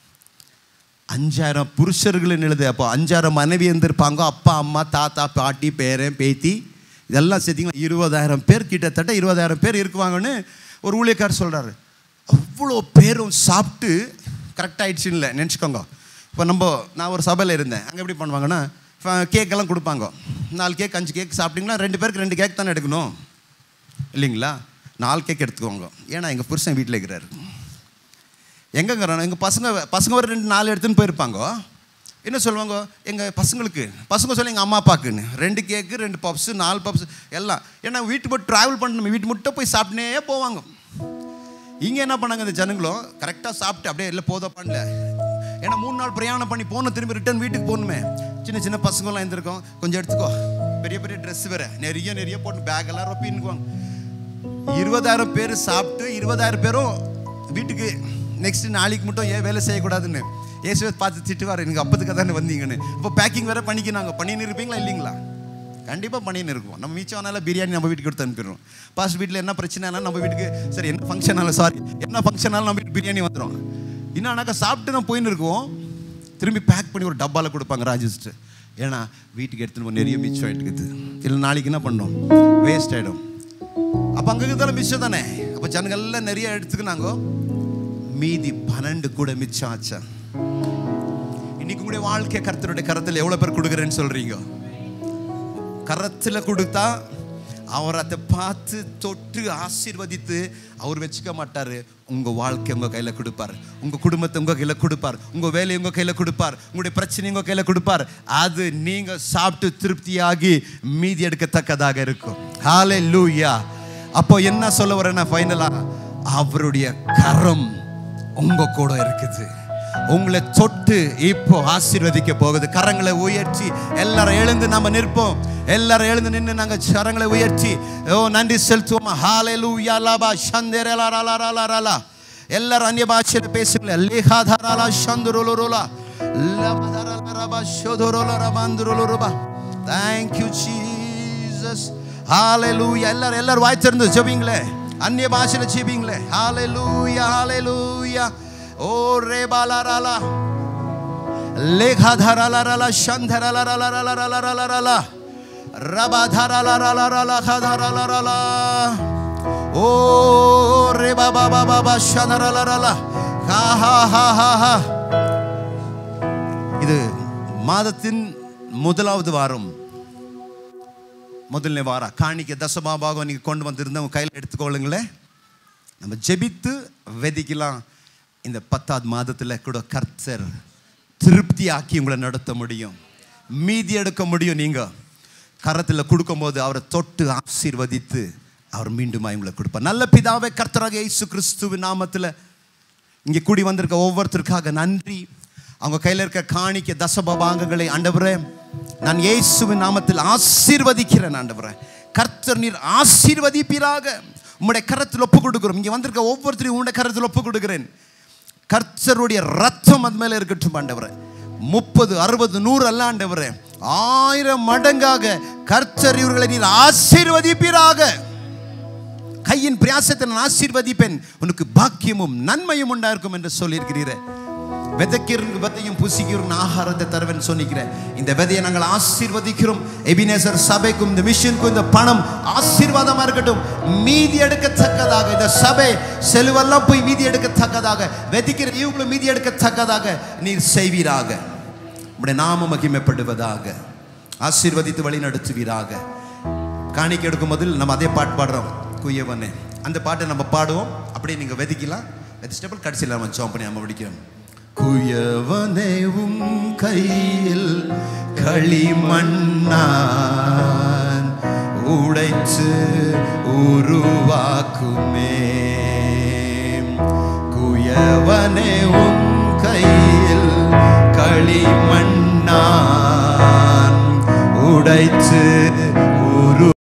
அஞ்சாயிரம் புருஷர்கள் எழுது அப்போ அஞ்சாயிரம் மனைவி இருந்திருப்பாங்க அப்பா அம்மா தாத்தா பாட்டி பேரன் பேத்தி இதெல்லாம் சேர்த்திங்களா இருபதாயிரம் பேர் கிட்டத்தட்ட இருபதாயிரம் பேர் இருக்குவாங்கன்னு ஒரு ஊழியக்கார் சொல்கிறாரு அவ்வளோ பேரும் சாப்பிட்டு கரெக்ட் ஆயிடுச்சு இல்லை நினச்சிக்கோங்க இப்போ நம்ம நான் ஒரு சபையில் இருந்தேன் அங்கே எப்படி பண்ணுவாங்கன்னா கேக்கெல்லாம் கொடுப்பாங்க நாலு கேக் அஞ்சு கேக் சாப்பிட்டீங்களா ரெண்டு பேருக்கு ரெண்டு கேக் தானே எடுக்கணும் இல்லைங்களா நாலு கேக் எடுத்துக்கோங்க ஏன்னா எங்கள் புருஷன் வீட்டில் இருக்கிறாரு எங்கங்கிறானோ எங்கள் பசங்க பசங்க ஒரு ரெண்டு நாலு எடுத்துன்னு போயிருப்பாங்க என்ன சொல்லுவாங்க எங்கள் பசங்களுக்கு பசங்க சொல்லி எங்கள் அம்மா அப்பாக்குன்னு ரெண்டு கேக்கு ரெண்டு பப்ஸு நாலு பப்ஸ் எல்லாம் ஏன்னா வீட்டு மட்டும் ட்ராவல் பண்ணணும் வீட்டு மட்டும் போய் சாப்பிட்டே போவாங்க இங்கே என்ன பண்ணாங்க இந்த ஜனங்களும் கரெக்டாக சாப்பிட்டு அப்படியே இல்லை போதோ பண்ணல ஏன்னா மூணு நாள் பிரயாணம் பண்ணி போன திரும்பி ரிட்டர்ன் வீட்டுக்கு போகணுமே சின்ன சின்ன பசங்களாம் இருந்திருக்கோம் கொஞ்சம் எடுத்துக்கோ பெரிய பெரிய ட்ரெஸ் வேற நிறைய நிறைய போட்டு பேக் எல்லாம் ரொப்பின்னுக்குவாங்க இருபதாயிரம் பேர் சாப்பிட்டு இருபதாயிரம் பேரும் வீட்டுக்கு நெக்ஸ்ட் நாளைக்கு மட்டும் ஏன் வேலை செய்யக்கூடாதுன்னு இயேசுவை பார்த்து திட்டுவார் எனக்கு அப்பத்துக்கு தானே வந்தீங்கன்னு இப்போ பேக்கிங் வேற பண்ணிக்கினாங்க பண்ணின்னு இருப்பீங்களா இல்லைங்களா கண்டிப்பாக பண்ணின்னு இருக்கோம் நம்ம மிச்சம் ஆனாலும் பிரியாணி நம்ம வீட்டுக்கு எடுத்து அனுப்பிடுறோம் பாஸ்ட் வீட்டில் என்ன பிரச்சனைனாலும் நம்ம வீட்டுக்கு சரி என்ன ஃபங்க்ஷனாலும் சாரி என்ன ஃபங்க்ஷனாலும் நம்ம வீட்டுக்கு பிரியாணி வந்துடும் என்னன்னாக்கா சாப்பிட்டு நம்ம போயின்னு இருக்கோம் திரும்பி பேக் பண்ணி ஒரு டப்பாவில் கொடுப்பாங்க ராஜஸ்டர் ஏன்னா வீட்டுக்கு எடுத்துன்னு போய் நிறைய மிச்சம் ஆகிட்டுக்குது இல்லை நாளைக்கு என்ன பண்ணோம் வேஸ்ட் ஆகிடும் அப்போ அங்கே இருந்தாலும் மிச்சம் தானே அப்போ ஜனங்கள்லாம் நிறைய எடுத்துக்கினாங்க மீதி பன்னெண்டு கூட மிச்சம் ஆச்சா இன்னைக்கு உங்களுடைய வாழ்க்கை கர்த்தருடைய கரத்தில் எவ்வளோ பேர் கொடுக்குறேன்னு சொல்றீங்க கரத்தில் கொடுத்தா அவர் அதை பார்த்து தொட்டு ஆசீர்வதித்து அவர் வச்சுக்க மாட்டாரு உங்க வாழ்க்கை உங்க கையில கொடுப்பார் உங்க குடும்பத்தை உங்க கையில கொடுப்பார் உங்க வேலையை உங்க கையில கொடுப்பார் உங்களுடைய பிரச்சனை உங்க கையில கொடுப்பார் அது நீங்க சாப்பிட்டு திருப்தியாகி மீதி எடுக்கத்தக்கதாக இருக்கும் ஹாலே லூயா அப்போ என்ன சொல்ல வரேன்னா ஃபைனலா அவருடைய கரம் உங்க கூட இருக்குது உங்களை தொட்டு இப்போ ஆசீர்வதிக்க போகுது கரங்களை உயர்த்தி எல்லாரும் எழுந்து நம்ம நிற்போம் எல்லாரும் எழுந்து நின்று நாங்க கரங்களை உயர்த்தி ஓ நன்றி செலுத்துவோம் ஹalleluya லபா சந்தரலலலலலலல எல்லாரும் அந்நிய பாஷையில பேசுங்களே லேகாதரல சந்துருலுருலா லபதரலரபா ஷோதுருலரபந்துருலுருபா thank you jesus hallelujah எல்லாரும் எல்லாரும் வாய் திறந்து ஜெபிங்களே அந்நிய பாஷையில ஜெபிங்களே hallelujah hallelujah ஓ ரே பாலாராலா லேகாதரலலல சந்தரலலலலலலலலல ரபாதரலலலலலலலலலல ஓ ரே பாபா பாபா பா சந்தரலலல ஹா ஹா ஹா ஹா ஹா இது மாதத்தின் முதலாவது வாரம் முதல்ல வாரம் காணிக்க தசமாபாகம் நீங்கள் கொண்டு வந்திருந்தா உங்கள் கையில் எடுத்துக்கொள்ளுங்களேன் நம்ம ஜெபித்து வெதிக்கலாம் இந்த பத்தாவது மாதத்தில் கூட கர்த்தர் திருப்தி ஆக்கி உங்களை நடத்த முடியும் மீதி எடுக்க முடியும் நீங்கள் கரத்தில் கொடுக்கும்போது அவரை தொட்டு ஆசீர்வதித்து அவர் மீண்டும் உங்களை கொடுப்பார் நல்ல பிதாவே கர்த்தராக இயேசு கிறிஸ்துவின் நாமத்தில் இங்கே கூடி வந்திருக்க ஒவ்வொருத்தருக்காக நன்றி அவங்க கையில் இருக்க காணிக்க தசபபாங்கங்களை ஆண்டவரே நான் இயேசுவின் நாமத்தில் ஆசீர்வதிக்கிறேன் ஆண்டவரே கர்த்தர் நீர் ஆசீர்வதிப்பீராக உம்முடைய கரத்தில் ஒப்பு கொடுக்கிறோம் இங்கே வந்திருக்க ஒவ்வொருத்தரையும் உம்முடைய கரத்தில் ஒப்பு கொடுக்கிறேன் கர்த்தருடைய ரத்தம் அது மேலே இருக்கட்டும் ஆண்டவரே முப்பது அறுபது நூறு அல்ல ஆண்டவரே ஆயிரம் மடங்காக கர்த்தர் இவர்களை நீர் ஆசீர்வதிப்பீராக கையின் பிரயாசத்தை நான் ஆசீர்வதிப்பேன் உனக்கு பாக்கியமும் நன்மையும் உண்டாயிருக்கும் என்று சொல்லியிருக்கிறீரே விதைக்கிறவங்க விதையும் புசிக்கிறவங்க ஆகாரத்தை தருவேன் சொன்னிக்கிறேன் இந்த விதையை நாங்கள் ஆசீர்வதிக்கிறோம் எபினேசர் சபைக்கும் இந்த மிஷனுக்கும் இந்த பணம் ஆசீர்வாதமா இருக்கட்டும் மீதி எடுக்கத்தக்கதாக இந்த சபை செலவெல்லாம் போய் மீதி எடுக்கத்தக்கதாக விதைக்கிற இவங்களும் மீதி எடுக்கத்தக்கதாக நீர் செய்வீராக உடைய நாம மகிமைப்படுவதாக ஆசீர்வதித்து வழி நடத்துவீராக காணிக்கை எடுக்கும் போதில் நம்ம அதே பாட்டு பாடுறோம் குயவனே அந்த பாட்டை நம்ம பாடுவோம் அப்படியே நீங்க வெதிக்கலாம் வெதிச்சிட்டபிள் கடைசியில் நம்ம ஜாம் பண்ணி நம்ம முடிக்கிறோம் குயவனே உம் கையில் களிமண்ணான் உடைத்து உருவாக்குமே குயவனே உம் கையில் களிமண்ணான் உடைத்து